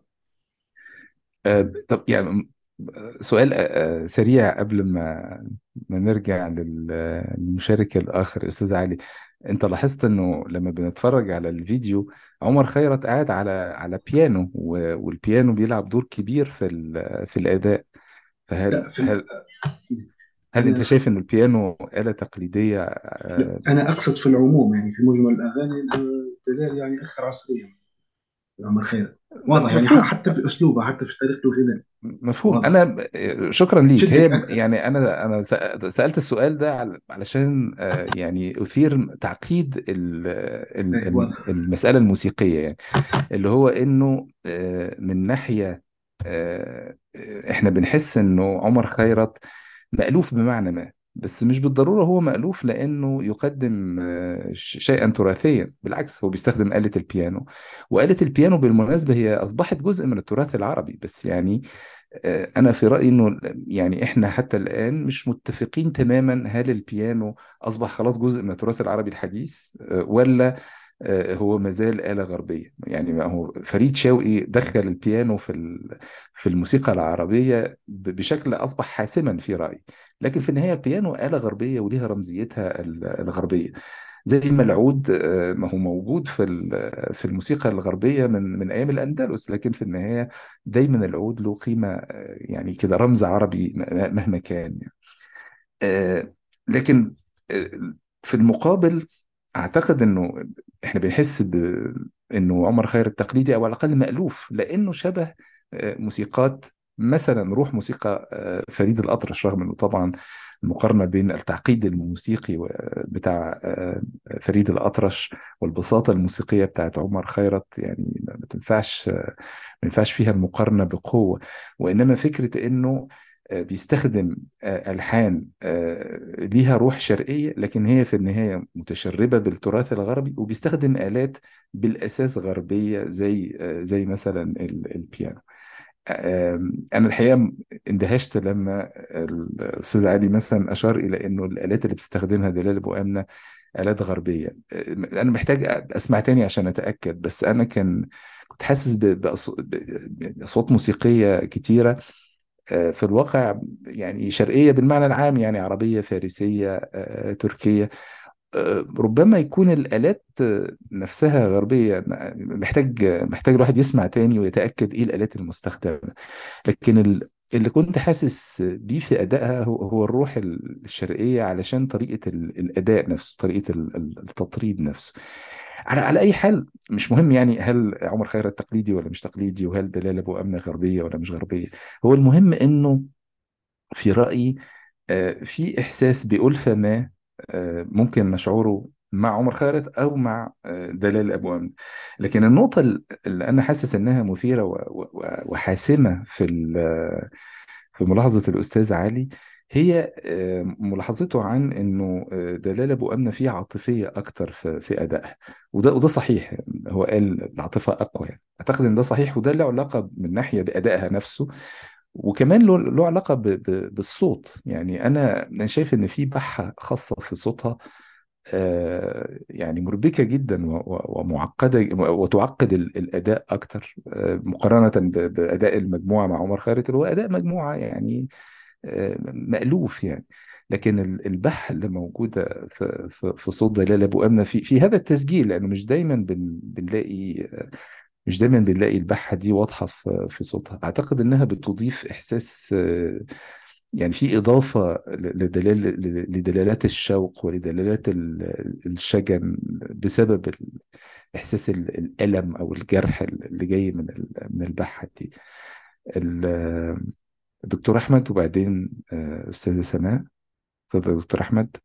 آه، طب يعني سؤال آه، آه، سريع قبل ما ما نرجع لل- للمشارك الآخر أستاذ علي أنت لاحظت إنه لما بنتفرج على الفيديو عمر خيرت قاعد على على بيانو و- والبيانو بيلعب دور كبير في ال- في الأداء فهل لا في ال- هل هل أنت أنا شايف إن البيانو آلة تقليدية لا آه، أنا أقصد في العموم يعني في مجمل الأغاني دلال يعني أكثر عصرية من عمر خيرت واضح يعني مفهوم حتى في أسلوبه حتى في طريقة الغناء مفهوم واضح انا ب- شكرا ليك شدك هي أكثر يعني انا انا سأ- سالت السؤال ده على- علشان آه، يعني اثير تعقيد ال- ال- أي ال- واضح المساله الموسيقيه يعني اللي هو انه آه، من ناحيه آه، آه، احنا بنحس انه عمر خيرت مألوف بمعنى ما بس مش بالضرورة هو مألوف لأنه يقدم آه، ش- شيئا تراثيا بالعكس هو بيستخدم آلة البيانو وآلة البيانو بالمناسبة هي أصبحت جزء من التراث العربي بس يعني آه، أنا في رأيي إنه يعني إحنا حتى الآن مش متفقين تماما هل البيانو أصبح خلاص جزء من التراث العربي الحديث آه، ولا آه، هو مازال آلة غربية يعني ما هو فريد شوقي دخل البيانو في ال- في الموسيقى العربية ب- بشكل أصبح حاسما في رأيي لكن في النهاية البيانو آلة غربية وليها رمزيتها ال- الغربية زي ما العود آه، ما هو موجود في ال- في الموسيقى الغربية من من أيام الأندلس لكن في النهاية دايما العود له قيمة آه، يعني كده رمز عربي م- مهما كان يعني. آه، لكن آه، في المقابل اعتقد انه احنا بنحس ب... انه عمر خيرت التقليدي او على الاقل مألوف لانه شبه آه، موسيقات مثلا روح موسيقى آه، فريد الأطرش رغم انه طبعا المقارنة بين التعقيد الموسيقي و- بتاع آه، فريد الأطرش والبساطة الموسيقية بتاعت عمر خيرت يعني ما ما تنفعش ما ينفعش فيها المقارنة بقوة وإنما فكرة إنه آه، بيستخدم آه، ألحان آه، ليها روح شرقية لكن هي في النهاية متشربة بالتراث الغربي وبيستخدم آلات بالأساس غربية زي آه، زي مثلا ال- البيانو آم، أنا الحقيقة اندهشت لما الأستاذ علي مثلا أشار إلى إنه الآلات اللي بتستخدمها دلال أبو آمنة آلات غربية آم، أنا محتاج أسمع تاني عشان أتأكد بس أنا كان كنت حاسس ب- بأص- ب- بأصوات موسيقية كتيرة آه، في الواقع يعني شرقية بالمعنى العام يعني عربية فارسية آه، تركية آه، ربما يكون الآلات آه، نفسها غربية محتاج محتاج الواحد يسمع تاني ويتأكد إيه الآلات المستخدمة لكن ال- اللي كنت حاسس بيه في أدائها هو هو الروح الشرقية علشان طريقة ال- الأداء نفسه طريقة ال- ال- التطريب نفسه على على أي حال مش مهم يعني هل عمر خيرت تقليدي ولا مش تقليدي وهل دلال أبو أمنة غربية ولا مش غربية هو المهم إنه في رأيي آه، في إحساس بألفة ما آه، ممكن نشعره مع عمر خيرت أو مع آه، دلال أبو أمن لكن النقطة اللي أنا حاسس إنها مثيرة و- و- وحاسمة في ال- في ملاحظة الأستاذ علي هي آه، ملاحظته عن إنه آه، دلال أبو أمنة فيه عاطفية أكتر في في أدائها وده وده صحيح هو قال العاطفة أقوى يعني أعتقد إن ده صحيح وده له علاقة من ناحية بأدائها نفسه وكمان له له علاقة ب- ب- بالصوت يعني أنا أنا شايف إن في بحة خاصة في صوتها آه، يعني مربكة جدا و- و- ومعقدة وتعقد ال- الأداء أكتر آه، مقارنة ب- بأداء المجموعة مع عمر خيرت اللي هو أداء مجموعة يعني آه، مألوف يعني لكن ال- البحة اللي موجودة في في في صوت دلال أبو أمنة في في هذا التسجيل لأنه مش دايما بن بنلاقي مش دايما بنلاقي البحة دي واضحة في في صوتها أعتقد إنها بتضيف إحساس آه، يعني في إضافة ل- لدلال ل- لدلالات الشوق ولدلالات ال- الشجن بسبب ال- إحساس ال- الألم أو الجرح اللي جاي من ال- من البحة دي ال- الدكتور أحمد وبعدين آه، أستاذة سماء اتفضل يا دكتور أحمد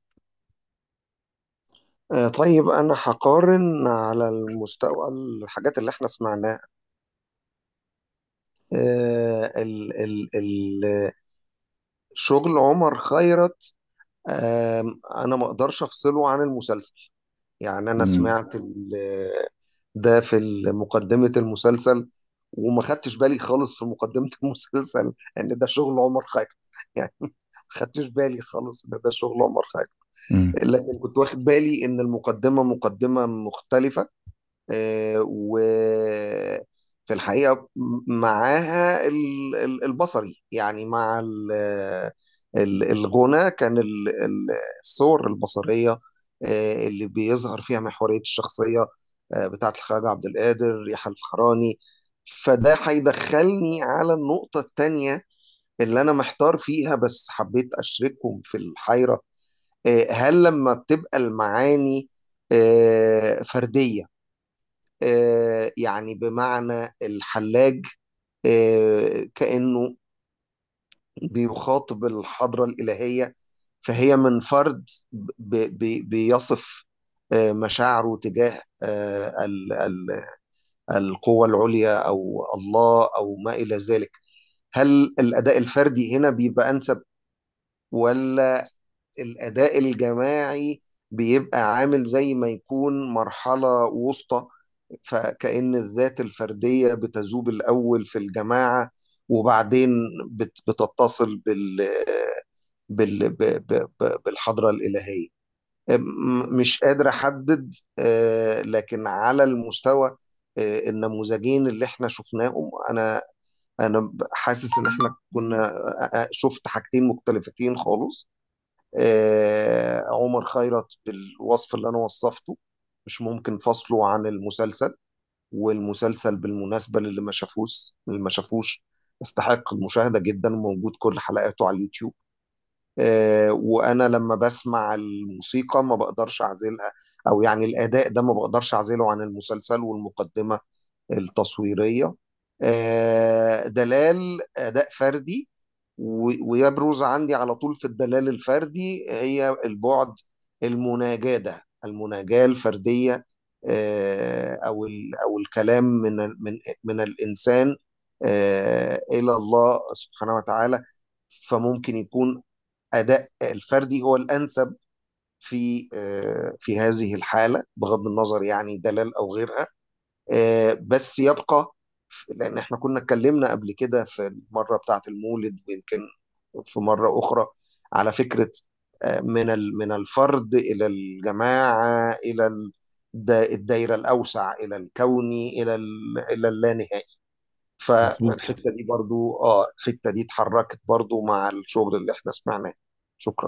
آه، طيب أنا هقارن على المستوى الحاجات اللي احنا سمعناها آه، ال ال ال شغل عمر خيرت آم، انا ما اقدرش افصله عن المسلسل يعني انا مم. سمعت ال- ده في مقدمة المسلسل وما خدتش بالي خالص في مقدمة المسلسل ان ده شغل عمر خيرت يعني ما خدتش بالي خالص ان ده شغل عمر خيرت مم. لكن كنت واخد بالي ان المقدمة مقدمة مختلفة آه، وفي الحقيقة معاها ال- ال- البصري يعني مع ال- ال- الغنى كان ال- ال- الصور البصرية آه، اللي بيظهر فيها محورية الشخصية آه، بتاعت الخواجة عبد القادر يحيى الفخراني فده هيدخلني على النقطة التانية اللي أنا محتار فيها بس حبيت أشارككم في الحيرة آه، هل لما بتبقى المعاني آه، فردية آه، يعني بمعنى الحلاج آه، كأنه بيخاطب الحضرة الإلهية فهي من فرد ب- ب- بيصف آه، مشاعره تجاه آه، ال- ال- القوة العليا أو الله أو ما إلى ذلك هل الأداء الفردي هنا بيبقى أنسب ولا الأداء الجماعي بيبقى عامل زي ما يكون مرحلة وسطى فكأن الذات الفردية بتذوب الأول في الجماعة وبعدين بت- بتتصل بال بال ب- ب- ب- بالحضرة الإلهية م- مش قادر أحدد آه، لكن على المستوى آه، النموذجين اللي احنا شفناهم أنا أنا ب- حاسس إن احنا كنا آه، آه، شفت حاجتين مختلفتين خالص آه، عمر خيرت بالوصف اللي أنا وصفته مش ممكن فصله عن المسلسل والمسلسل بالمناسبة للي ما شافوش اللي ما شافوش يستحق المشاهدة جدا وموجود كل حلقاته على اليوتيوب آه، وأنا لما بسمع الموسيقى ما بقدرش أعزلها أو يعني الأداء ده ما بقدرش أعزله عن المسلسل والمقدمة التصويرية آه، دلال أداء فردي و- ويبرز عندي على طول في الدلال الفردي هي البعد المناجاة ده المناجاة الفردية آه، أو ال- أو الكلام من ال- من من الإنسان آه، إلى الله سبحانه وتعالى فممكن يكون أداء الفردي هو الأنسب في آه، في هذه الحالة بغض النظر يعني دلال أو غيرها آه، بس يبقى لان احنا كنا اتكلمنا قبل كده في المره بتاعه المولد ويمكن في مره اخرى على فكره آه، من ال- من الفرد الى الجماعه الى ال- دا- الدايره الاوسع الى الكوني الى ال- الى اللانهائي مظبوط فالحته دي برضو اه الحته دي اتحركت برضو مع الشغل اللي احنا سمعناه شكرا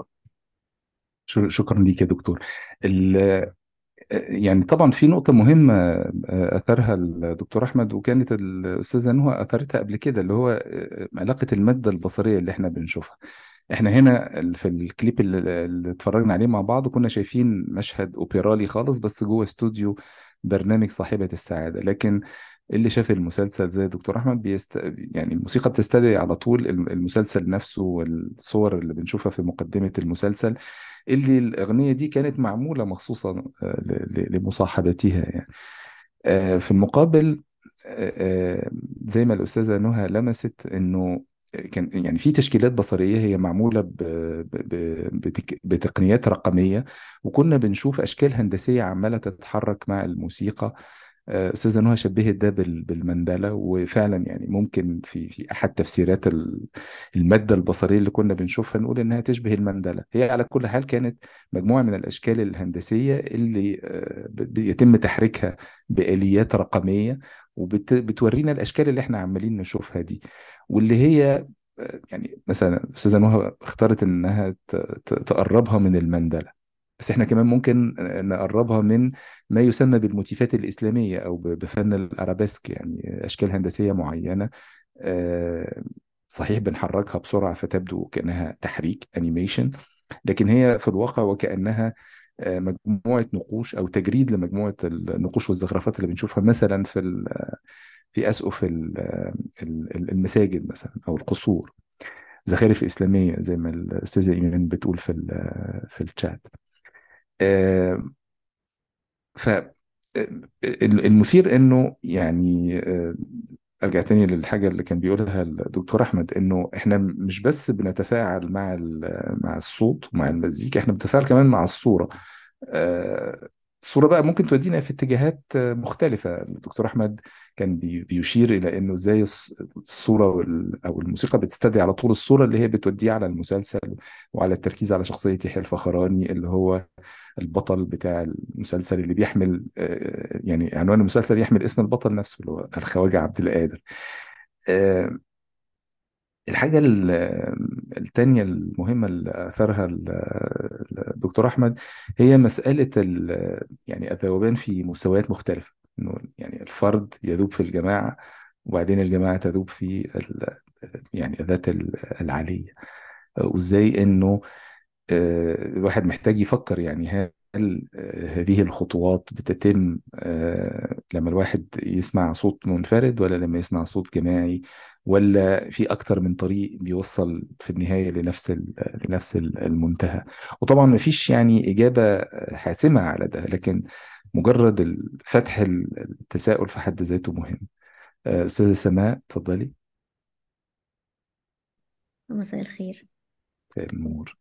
ش- شكرا ليك يا دكتور ال- يعني طبعا في نقطة مهمة آه، أثرها الدكتور أحمد وكانت الأستاذة نهى أثرتها قبل كده اللي هو آه، علاقة المادة البصرية اللي احنا بنشوفها احنا هنا ال- في الكليب اللي اللي اتفرجنا عليه مع بعض كنا شايفين مشهد أوبرالي خالص بس جوه استوديو برنامج صاحبة السعادة لكن اللي شاف المسلسل زي الدكتور أحمد بيست... يعني الموسيقى بتستدعي على طول الم- المسلسل نفسه والصور اللي بنشوفها في مقدمة المسلسل اللي الأغنية دي كانت معمولة مخصوصا آه، ل- ل- لمصاحبتها يعني آه، في المقابل آه، آه، زي ما الأستاذة نهى لمست إنه كان يعني في تشكيلات بصرية هي معمولة ب- ب- ب- بتك- بتقنيات رقمية وكنا بنشوف أشكال هندسية عمالة تتحرك مع الموسيقى آه، أستاذة نهى شبهت ده بال- بالمندلة وفعلا يعني ممكن في في أحد تفسيرات ال- المادة البصرية اللي كنا بنشوفها نقول إنها تشبه المندلة هي على كل حال كانت مجموعة من الأشكال الهندسية اللي آه، ب- بيتم تحريكها بآليات رقمية وبتورينا الأشكال اللي إحنا عمالين نشوفها دي واللي هي آه، يعني مثلا أستاذة نهى اختارت إنها ت- ت- تقربها من المندلة بس احنا كمان ممكن نقربها من ما يسمى بالموتيفات الإسلامية أو ب- بفن الأرابيسك يعني أشكال هندسية معينة آه، صحيح بنحركها بسرعة فتبدو كأنها تحريك أنيميشن لكن هي في الواقع وكأنها آه، مجموعة نقوش أو تجريد لمجموعة النقوش والزخرفات اللي بنشوفها مثلا في ال- في أسقف ال- ال- المساجد مثلا أو القصور زخارف إسلامية زي ما الأستاذة إيمان بتقول في ال- في الشات آه، ف ال- المثير انه يعني آه، ارجع تاني للحاجه اللي كان بيقولها الدكتور احمد انه احنا مش بس بنتفاعل مع ال- مع الصوت ومع المزيكا احنا بنتفاعل كمان مع الصوره آه، الصوره بقى ممكن تودينا في اتجاهات آه، مختلفه الدكتور احمد كان بي- بيشير الى انه ازاي الص- الصوره وال- او الموسيقى بتستدعي على طول الصوره اللي هي بتوديه على المسلسل وعلى التركيز على شخصيه يحيى الفخراني اللي هو البطل بتاع المسلسل اللي بيحمل آه، يعني عنوان المسلسل يحمل اسم البطل نفسه اللي هو الخواجة عبد القادر آه، الحاجة ال- التانية المهمة اللي أثرها ال- الدكتور أحمد هي مسألة ال- يعني الذوبان في مستويات مختلفة إنه يعني الفرد يذوب في الجماعة وبعدين الجماعة تذوب في ال- يعني الذات العالية وإزاي إنه آه، الواحد محتاج يفكر يعني هل آه، هذه الخطوات بتتم آه، لما الواحد يسمع صوت منفرد ولا لما يسمع صوت جماعي ولا في أكتر من طريق بيوصل في النهاية لنفس ال- لنفس ال- المنتهى وطبعا ما فيش يعني إجابة حاسمة على ده لكن مجرد ال- فتح التساؤل في حد ذاته مهم آه، أستاذة سماء اتفضلي مساء الخير مساء النور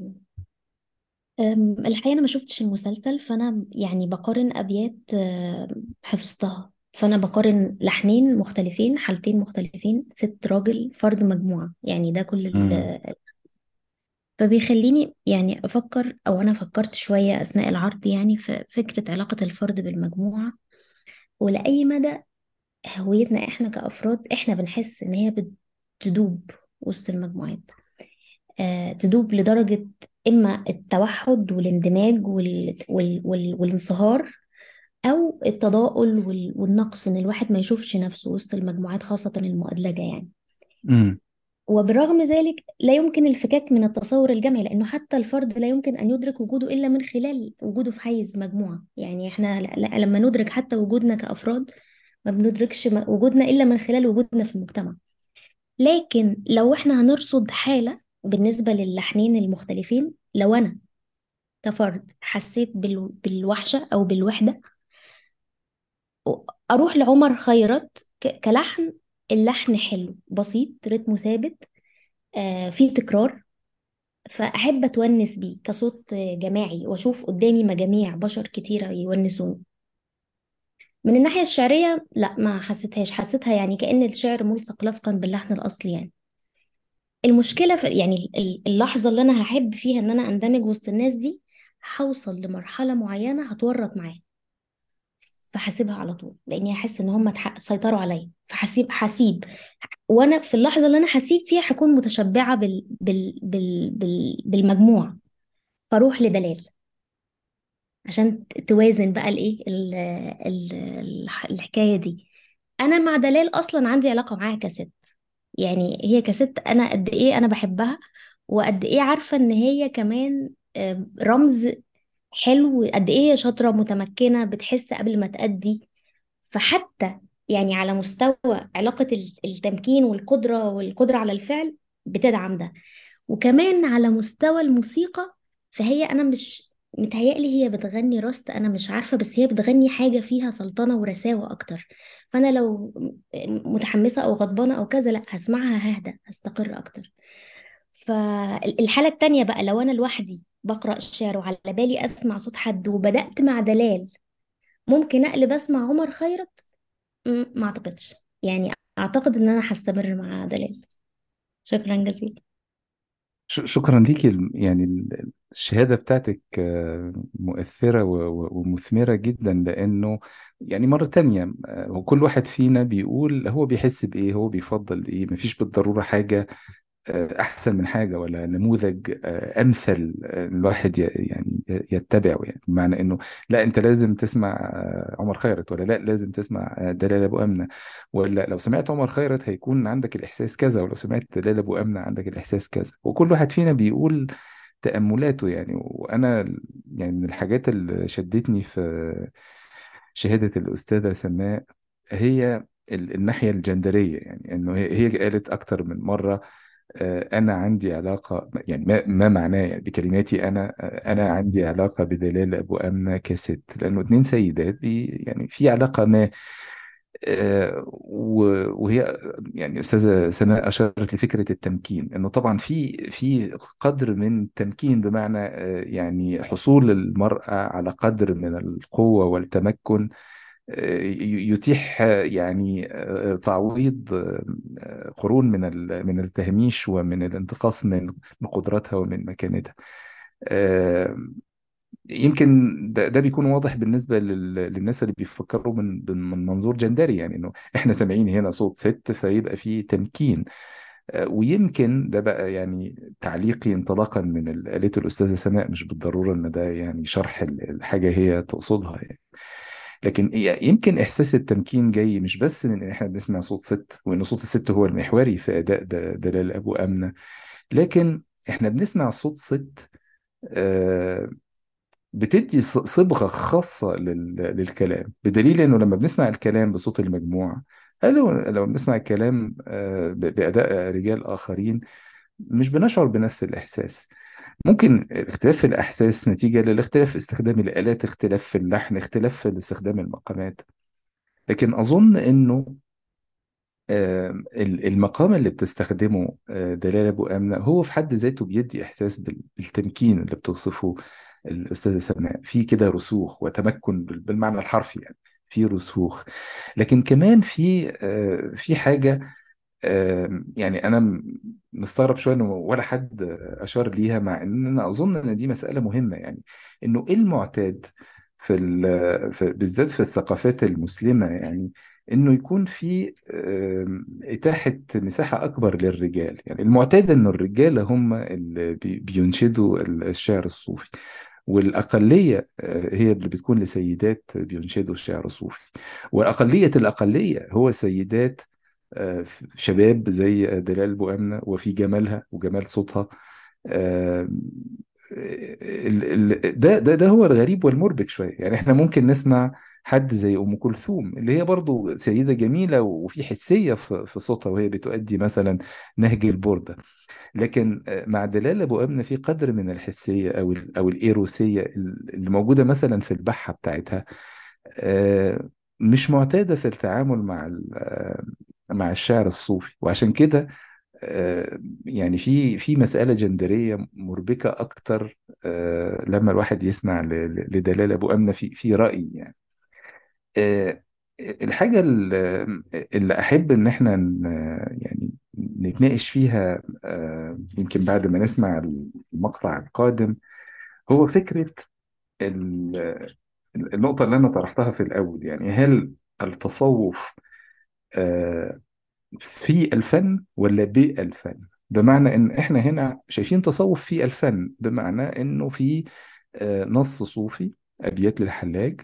أم، الحقيقة أنا ما شفتش المسلسل فأنا يعني بقارن أبيات أم، حفظتها فأنا بقارن لحنين مختلفين حالتين مختلفين ست راجل فرد مجموعة يعني ده كل مم. ال... فبيخليني يعني أفكر أو أنا فكرت شوية أثناء العرض يعني في فكرة علاقة الفرد بالمجموعة ولأي مدى هويتنا إحنا كأفراد إحنا بنحس إن هي بتدوب وسط المجموعات آه، تدوب لدرجة إما التوحد والاندماج وال... وال... وال... والانصهار أو التضاؤل وال... والنقص إن الواحد ما يشوفش نفسه وسط المجموعات خاصة المؤدلجة يعني مم. وبرغم ذلك لا يمكن الفكاك من التصور الجمعي لأنه حتى الفرد لا يمكن أن يدرك وجوده إلا من خلال وجوده في حيز مجموعة يعني إحنا ل... ل... لما ندرك حتى وجودنا كأفراد ما بندركش م- وجودنا إلا من خلال وجودنا في المجتمع لكن لو إحنا هنرصد حالة بالنسبة للحنين المختلفين لو أنا كفرد حسيت بال... بالوحشة أو بالوحدة أروح لعمر خيرت ك... كلحن اللحن حلو بسيط رتمه ثابت آه فيه تكرار فأحب أتونس بيه كصوت آه، جماعي وأشوف قدامي مجاميع بشر كتيرة يونسوني من الناحية الشعرية لا ما حسيتهاش حسيتها يعني كأن الشعر ملصق لصقا باللحن الأصلي يعني المشكلة في يعني ال- اللحظة اللي أنا هحب فيها إن أنا أندمج وسط الناس دي هوصل لمرحلة معينة هتورط معاها فهسيبها على طول لاني هحس ان هم اتح- سيطروا عليا فهسيب هسيب وانا في اللحظه اللي انا هسيب فيها هكون متشبعه بال... بال... بال... بال... بالمجموع فاروح لدلال عشان ت- توازن بقى الايه ال... ال... الح- الحكايه دي انا مع دلال اصلا عندي علاقه معاها كست يعني هي كست انا قد ايه انا بحبها وقد ايه عارفه ان هي كمان آم، رمز حلو قد ايه هي شاطره متمكنه بتحس قبل ما تأدي فحتى يعني على مستوى علاقة ال- التمكين والقدرة والقدرة على الفعل بتدعم ده وكمان على مستوى الموسيقى فهي أنا مش متهيألي هي بتغني راست أنا مش عارفة بس هي بتغني حاجة فيها سلطنة ورساوة أكتر فأنا لو متحمسة أو غضبانة أو كذا لأ هسمعها ههدى هستقر أكتر فالحالة التانية بقى لو أنا لوحدي بقرأ الشعر وعلى بالي أسمع صوت حد وبدأت مع دلال ممكن أقلب أسمع عمر خيرت م- ما اعتقدش يعني اعتقد ان انا هستمر مع دلال شكرا جزيلا ش- شكرا ليكي الم- يعني ال- الشهادة بتاعتك آه، مؤثرة و- و- ومثمرة جدا لأنه يعني مرة تانية آه، وكل واحد فينا بيقول هو بيحس بإيه هو بيفضل إيه مفيش بالضرورة حاجة آه، أحسن من حاجة ولا نموذج آه، أمثل آه، الواحد ي- يعني يتبعه يعني بمعنى إنه لا أنت لازم تسمع آه، عمر خيرت ولا لا لازم تسمع آه، دلال أبو أمنة ولا لو سمعت عمر خيرت هيكون عندك الإحساس كذا ولو سمعت دلال أبو أمنة عندك الإحساس كذا وكل واحد فينا بيقول تأملاته يعني وأنا يعني من الحاجات اللي شدتني في شهادة الأستاذة سماء هي ال- الناحية الجندرية يعني إنه هي هي قالت أكتر من مرة آه، أنا عندي علاقة يعني ما, ما معناه يعني بكلماتي أنا آه، أنا عندي علاقة بدلال أبو أمنة كست لأنه اتنين سيدات بي يعني في علاقة ما آه، و- وهي يعني استاذه سناء اشارت لفكره التمكين انه طبعا في في قدر من التمكين بمعنى آه، يعني حصول المراه على قدر من القوه والتمكن آه، ي- يتيح آه، يعني آه، تعويض آه، قرون من ال- من التهميش ومن الانتقاص من من قدراتها ومن مكانتها آه، يمكن ده, ده بيكون واضح بالنسبة لل- للناس اللي بيفكروا من من منظور جندري يعني انه احنا سامعين هنا صوت ست فيبقى فيه تمكين آه، ويمكن ده بقى يعني تعليقي انطلاقا من اللي قالته الأستاذة سناء مش بالضرورة ان ده يعني شرح ال- الحاجة هي تقصدها يعني لكن ي- يمكن إحساس التمكين جاي مش بس من إن إحنا بنسمع صوت ست وإن صوت الست هو المحوري في أداء د- دلال أبو أمنة لكن إحنا بنسمع صوت ست آه، بتدي ص- صبغة خاصة لل... للكلام بدليل انه لما بنسمع الكلام بصوت المجموعة لو لو بنسمع الكلام آه، ب- بأداء رجال آخرين مش بنشعر بنفس الإحساس ممكن اختلاف في الإحساس نتيجة للاختلاف في استخدام الآلات اختلاف في اللحن اختلاف في استخدام المقامات لكن أظن إنه آه، ال- المقام اللي بتستخدمه آه، دلال أبو آمنة هو في حد ذاته بيدي إحساس بال- بالتمكين اللي بتوصفه الأستاذة سماء في كده رسوخ وتمكن بال- بالمعنى الحرفي يعني في رسوخ لكن كمان في آه، في حاجة آه، يعني أنا م- مستغرب شوية إنه ولا حد أشار ليها مع إن أنا أظن إن دي مسألة مهمة يعني إنه إيه المعتاد في, ال- في بالذات في الثقافات المسلمة يعني إنه يكون في آم، إتاحة مساحة أكبر للرجال يعني المعتاد إنه الرجال هم اللي بي- بينشدوا الشعر الصوفي والأقلية آه، هي اللي بتكون لسيدات بينشدوا الشعر الصوفي وأقلية الأقلية هو سيدات آه، شباب زي دلال بوأمنة وفي جمالها وجمال صوتها آه، ال- ال- ده ده ده هو الغريب والمربك شويه يعني احنا ممكن نسمع حد زي ام كلثوم اللي هي برضو سيده جميله وفي حسيه في في صوتها وهي بتؤدي مثلا نهج البورده لكن آه، مع دلال ابو امنه في قدر من الحسيه او ال- او الايروسيه اللي موجوده مثلا في البحه بتاعتها آه، مش معتاده في التعامل مع ال- آه، مع الشعر الصوفي وعشان كده آه، يعني في في مسألة جندرية مربكة أكتر آه، لما الواحد يسمع ل- ل- لدلال أبو أمنة في في رأيي يعني آه، الحاجة اللي اللي أحب إن إحنا ن- يعني نتناقش فيها آه، يمكن بعد ما نسمع المقطع القادم هو فكرة ال- النقطة اللي أنا طرحتها في الأول يعني هل التصوف آه، في الفن ولا بالفن بمعنى ان احنا هنا شايفين تصوف في الفن بمعنى انه في آه، نص صوفي ابيات للحلاج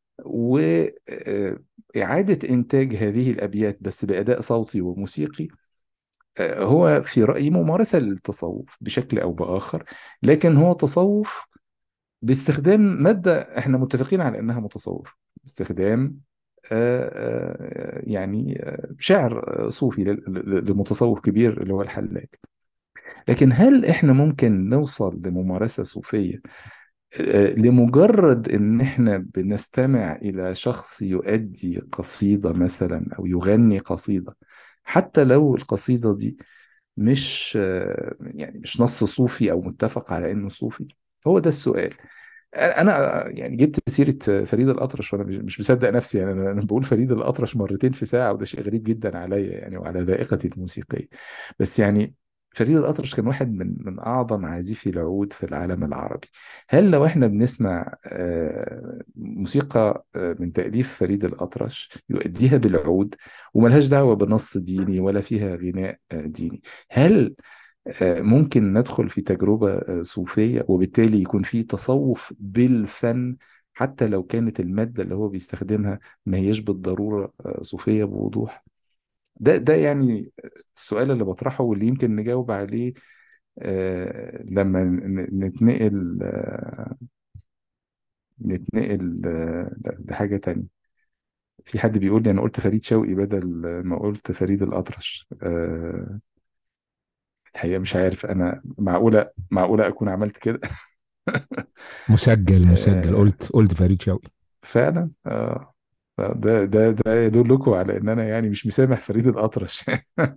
وإعادة إنتاج هذه الأبيات بس بأداء صوتي وموسيقي آه، هو في رأيي ممارسة للتصوف بشكل أو بآخر لكن هو تصوف باستخدام مادة احنا متفقين على انها متصوف باستخدام آه، آه، يعني آه، شعر آه، صوفي لل- لل- لمتصوف كبير اللي هو الحلاج لكن هل احنا ممكن نوصل لممارسة صوفية آه، لمجرد ان احنا بنستمع الى شخص يؤدي قصيدة مثلا او يغني قصيدة حتى لو القصيدة دي مش آه، يعني مش نص صوفي او متفق على انه صوفي هو ده السؤال انا يعني جبت سيره فريد الاطرش وانا مش مش مصدق نفسي يعني انا أنا بقول فريد الاطرش مرتين في ساعه وده شيء غريب جدا عليا يعني وعلى ذائقتي الموسيقيه بس يعني فريد الأطرش كان واحد من من أعظم عازفي العود في العالم العربي هل لو احنا بنسمع آه، موسيقى آه، من تأليف فريد الأطرش يؤديها بالعود وملهاش دعوة بنص ديني ولا فيها غناء آه، ديني هل آه، ممكن ندخل في تجربة آه، صوفية وبالتالي يكون في تصوف بالفن حتى لو كانت المادة اللي هو بيستخدمها ما هيش بالضرورة آه، صوفية بوضوح ده ده يعني السؤال اللي بطرحه واللي يمكن نجاوب عليه آه، لما ن- نتنقل آه، نتنقل آه، لحاجة تانية في حد بيقول لي أنا قلت فريد شوقي بدل ما قلت فريد الأطرش آه، الحقيقة مش عارف أنا معقولة معقولة أكون عملت كده مسجل مسجل آه، قلت قلت فريد شوقي فعلا آه، ده ده ده يدلكم على ان انا يعني مش مسامح فريد الاطرش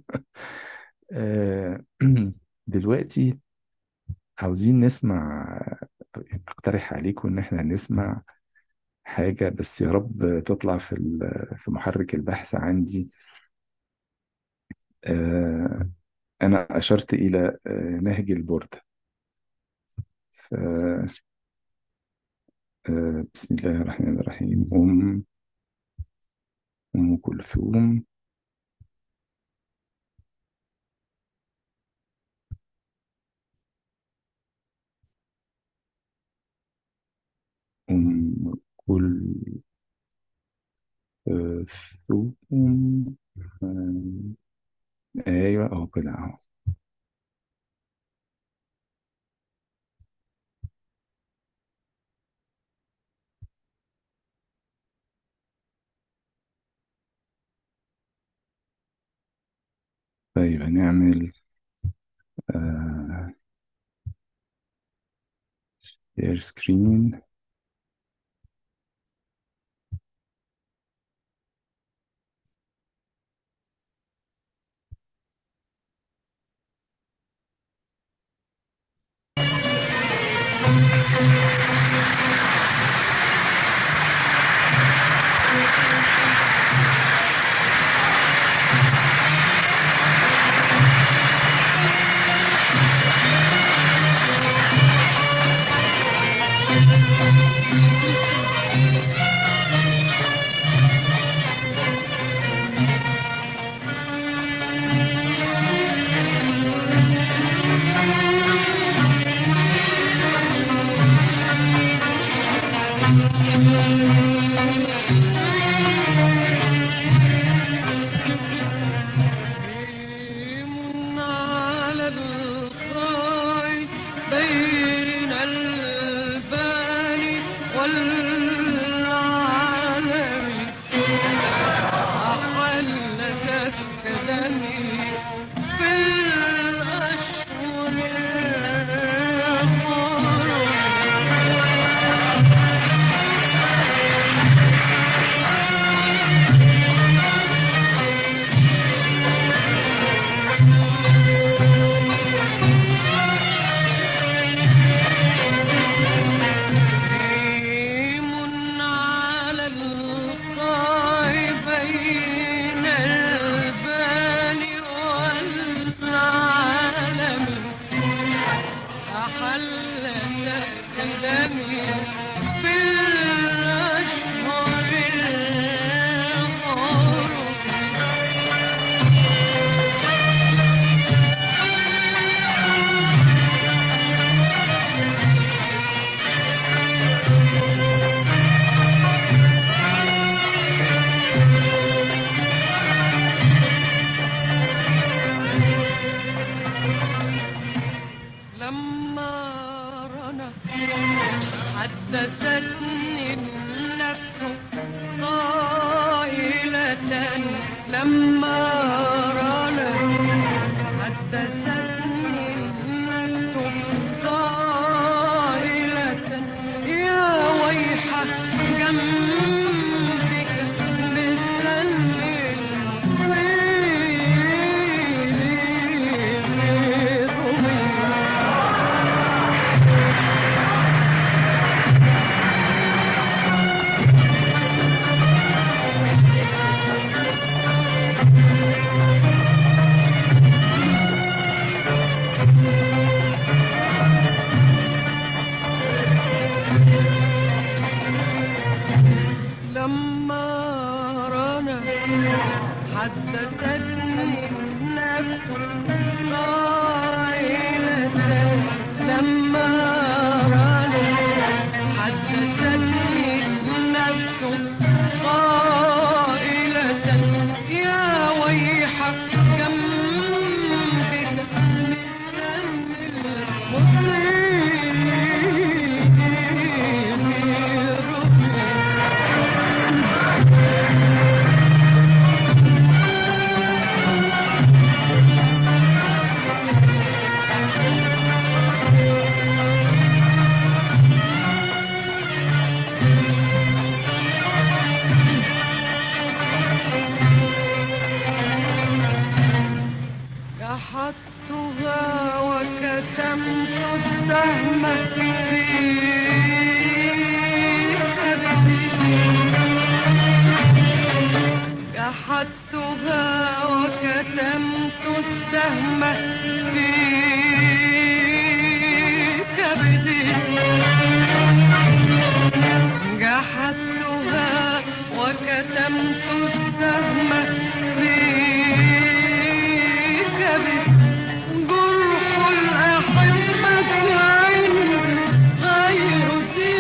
آه، دلوقتي عاوزين نسمع اقترح عليكم ان احنا نسمع حاجة بس يا رب تطلع في ال- في محرك البحث عندي آه، انا اشرت الى آه، نهج البردة ف آه، بسم الله الرحمن الرحيم ام ام كلثوم ام كلثوم آه، ايوه اهو كده اهو طيب هنعمل شير سكرين على الخاي بين الباني والعالم أحل سكنني في الأشهر كريم على الخاي بين الباني والعالم أحل تقدمي في الأشهر الحرم لما رنا حدثتني النفس قائلة لما رنا حدثتني النفس قائلة يا ويح جنبك بالسلم لما رنا حدثتني النفس قائلة لما رنا حدثتني النفس قائلة يا ويح جنبك من المسلمين سهمك في كبدي جحدتها وكتمت السهم في كبدي جحدتها وكتمت السهم في كبدي جرح الأحبة عندي غير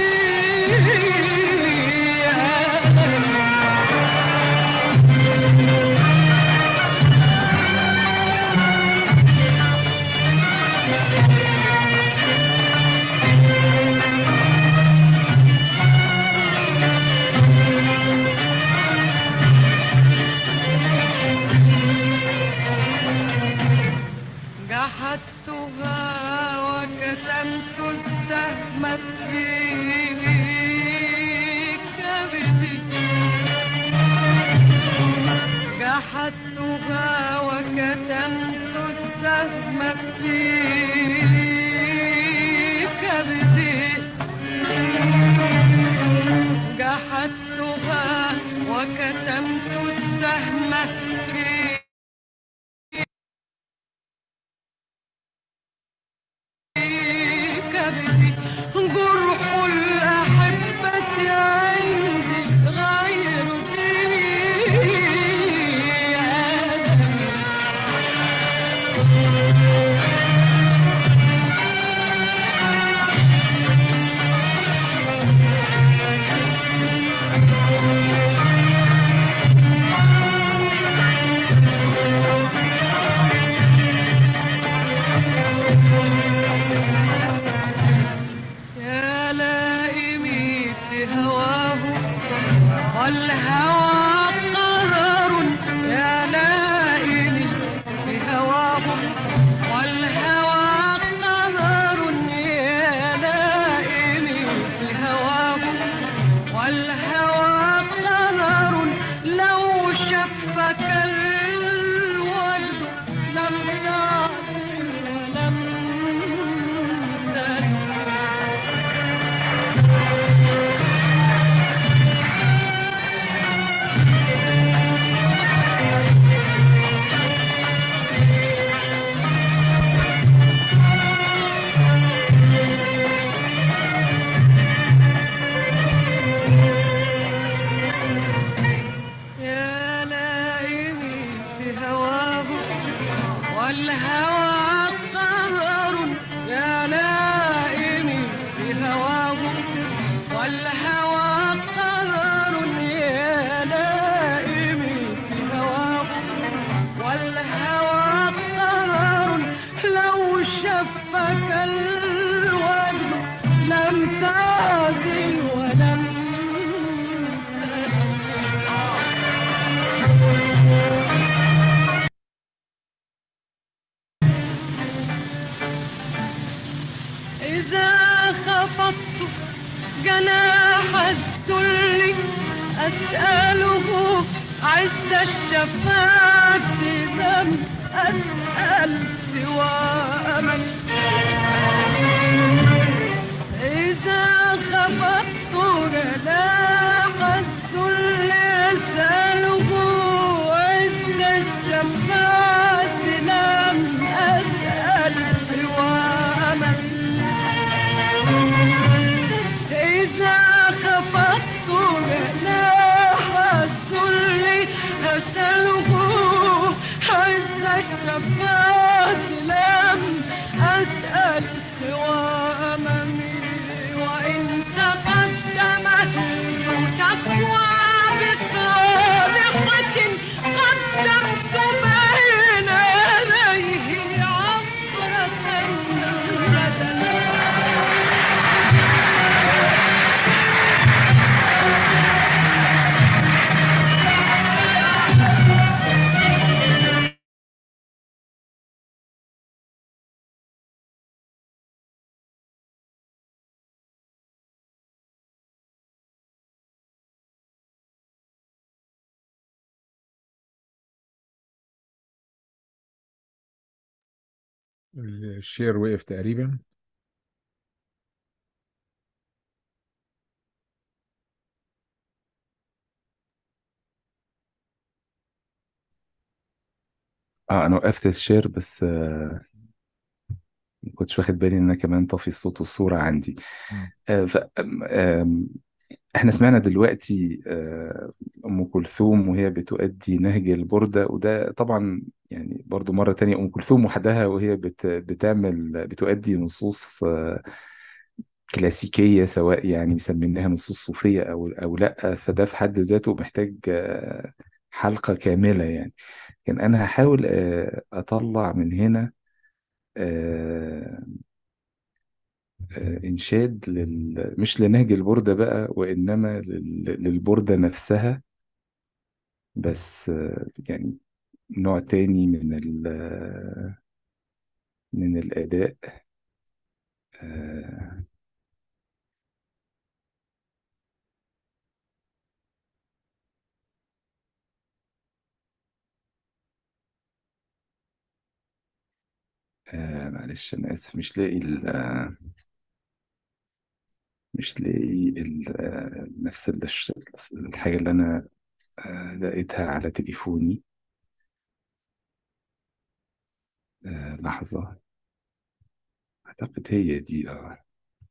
جحدتها وكتمت السهم في كبدي جحدتها وكتمت السهم في كبدي جحدتها وكتمت السهم في كبدي جرح الأحبة عندي غير يا لائمي في هواه والهوى قهر يا لائمي في هواه والهوى قهر يا لائمي في هواه والهوى قهر لو شفك الورد لم تعدل ولم تلد يا لائمي في هواه والهوى قهر يا لائمي في هواه والهوى قهر يا لائمي في هواه والهوى قهر لو شفك الوجه لم تعدل ولم إذا خفضت جناح الذل أسأله عز الشفاعة لم أسأل سوى أمل إذا خفضت جناح الذل أسأله عز الشفاعة لم أسأل سوى أمل إذا خفضت جناح الذل أسأله عز الشفاعة لم أسأل سوى أمامي وإن تقدمت تقوى بصالحة قدمت بين يديه عبرة بدلا الشير وقف تقريبا اه انا وقفت الشير بس آه ما كنتش واخد بالي ان انا كمان طافي الصوت والصورة عندي مم. آه ف آم، آم، احنا سمعنا دلوقتي آه ام كلثوم وهي بتؤدي نهج البردة وده طبعا يعني برضو مرة تانية ام كلثوم وحدها وهي بت بتعمل بتؤدي نصوص آه كلاسيكية سواء يعني سميناها نصوص صوفية او او لا فده في حد ذاته محتاج آه حلقة كاملة يعني كان انا هحاول آه اطلع من هنا آه، آه، إنشاد لل... مش لنهج البردة بقى وإنما لل... للبردة نفسها بس آه، يعني نوع تاني من ال... من الأداء آه، آه، معلش أنا آسف مش لاقي ال... آه، مش لاقي ال... آه، نفس الش- الحاجة اللي أنا آه، لقيتها على تليفوني آه، لحظة أعتقد هي دي آه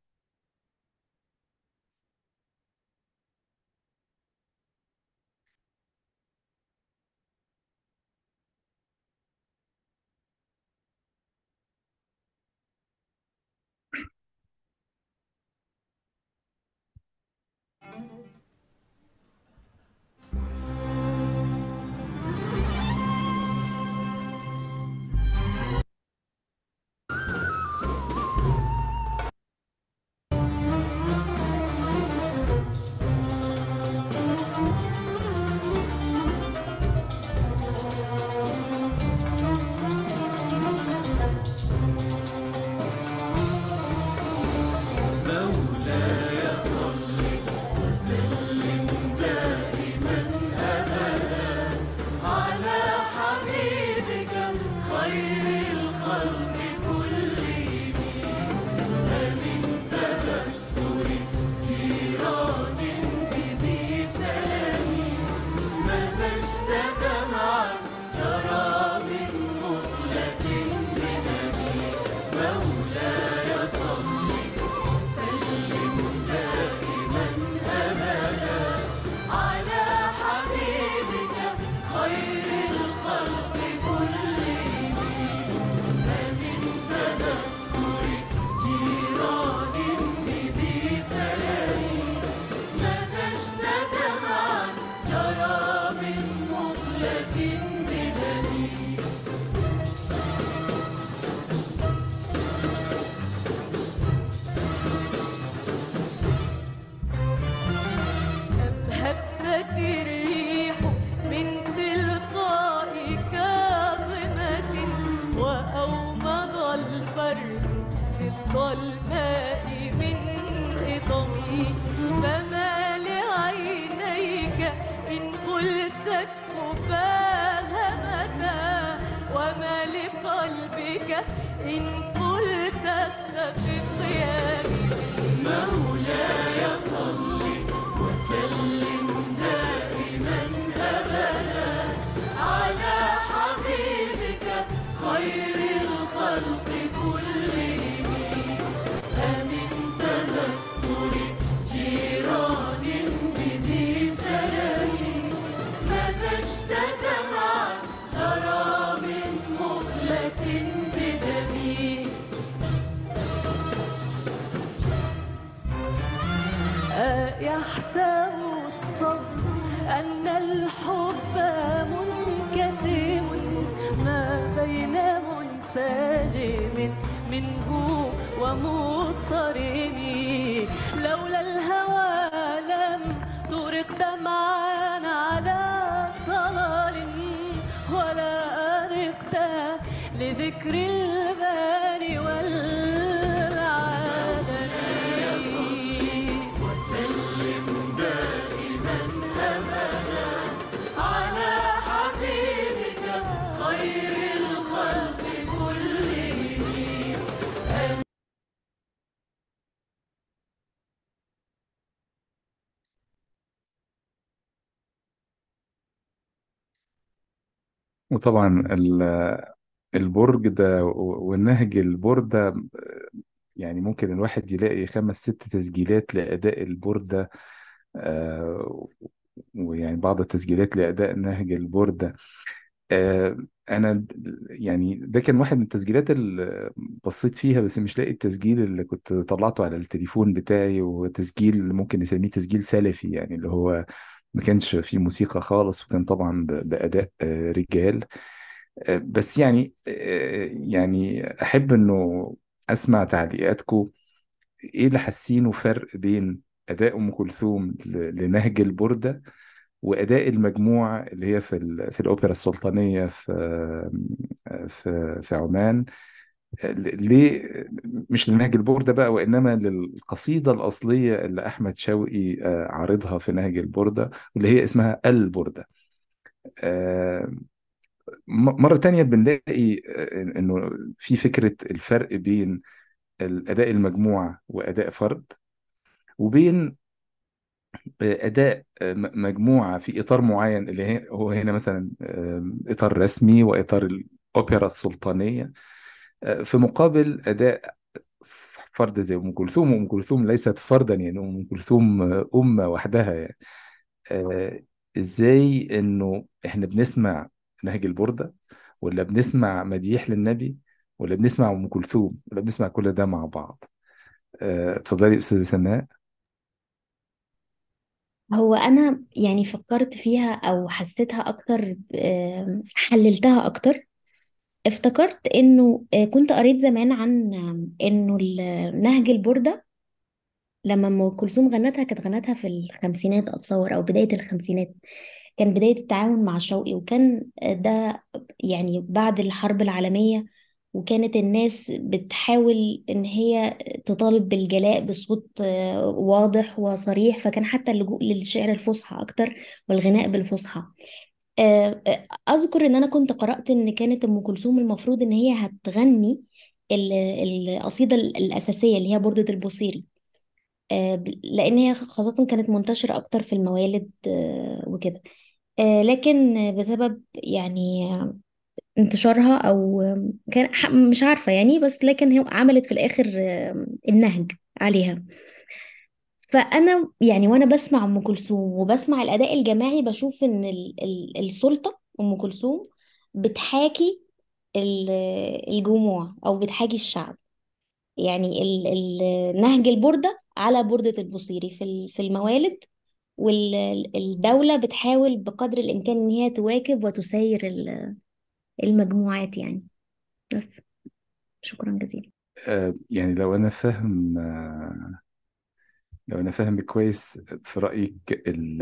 هبت الريح من تلقاء كاظمة وأومض البرد في الظلماء من إطمي فما لعينيك إن قلت مفاهمة وما لقلبك إن قلت استفق يا مولاي صل وسلم دائما ابدا على حبيبك خير الخلق كلهم أمن تذكر جيران بذي سلام ماذا اشتكى مع جرى من مغلة بدمي يحسب الصبر أن الحب منكتم ما بين منسجم منه ومضطرم لولا الهوى لم ترق دمعا على طلال ولا أرقت لذكر الباري والعالمين وسلم دائما أبدا على حبيبك خير الخلق كلهم وطبعا ال- البرج ده و- والنهج البوردة يعني ممكن الواحد يلاقي خمس ست تسجيلات لأداء البوردة آه، ويعني بعض التسجيلات لأداء نهج البوردة آه، أنا يعني ده كان واحد من التسجيلات اللي بصيت فيها بس مش لاقي التسجيل اللي كنت طلعته على التليفون بتاعي وتسجيل ممكن نسميه تسجيل سلفي يعني اللي هو ما كانش فيه موسيقى خالص وكان طبعا ب- بأداء آه، رجال آه، بس يعني آه، يعني أحب إنه أسمع تعليقاتكم إيه اللي حاسينه فرق بين أداء أم كلثوم ل- لنهج البوردة وأداء المجموعة اللي هي في ال- في الأوبرا السلطانية في في في عمان ليه مش لنهج البوردة بقى وإنما للقصيدة الأصلية اللي أحمد شوقي آه، عارضها في نهج البوردة واللي هي اسمها البوردة آه، م- مرة تانية بنلاقي آه، إنه في فكرة الفرق بين الأداء المجموعة وأداء فرد وبين اداء م- مجموعه في اطار معين اللي هي هو هنا مثلا آم، اطار رسمي واطار الاوبرا السلطانيه آه، في مقابل اداء فرد زي ام كلثوم وام كلثوم ليست فردا يعني ام كلثوم آه، امه وحدها يعني آه، ازاي انه احنا بنسمع نهج البرده ولا بنسمع مديح للنبي ولا بنسمع ام كلثوم ولا بنسمع كل ده مع بعض آه، اتفضلي استاذه سناء هو أنا يعني فكرت فيها أو حسيتها أكتر آم، حللتها أكتر افتكرت إنه آه، كنت قريت زمان عن آم، إنه ال- نهج البردة لما ام كلثوم غنتها كانت غنتها في الخمسينات اتصور او بدايه الخمسينات كان بدايه التعاون مع شوقي وكان ده يعني بعد الحرب العالميه وكانت الناس بتحاول ان هي تطالب بالجلاء بصوت آه، واضح وصريح فكان حتى اللجوء للشعر الفصحى اكتر والغناء بالفصحى آه، آه، اذكر ان انا كنت قرات ان كانت ام كلثوم المفروض ان هي هتغني ال- القصيده الاساسيه اللي هي برده البوصيري آه، ب- لان هي خاصة كانت منتشرة اكتر في الموالد آه، وكده آه، لكن بسبب يعني انتشارها او كان ح- مش عارفة يعني بس لكن هي عملت في الاخر آه، النهج عليها فانا يعني وانا بسمع ام كلثوم وبسمع الاداء الجماعي بشوف ان ال- ال- السلطة ام كلثوم بتحاكي ال- الجموع او بتحاكي الشعب يعني ال ال نهج البردة على بردة البوصيري في ال- في الموالد والدولة بتحاول بقدر الإمكان إن هي تواكب وتسير ال- المجموعات يعني بس شكرا جزيلا آه، يعني لو انا فاهم آه، لو انا فاهم كويس في رايك ال-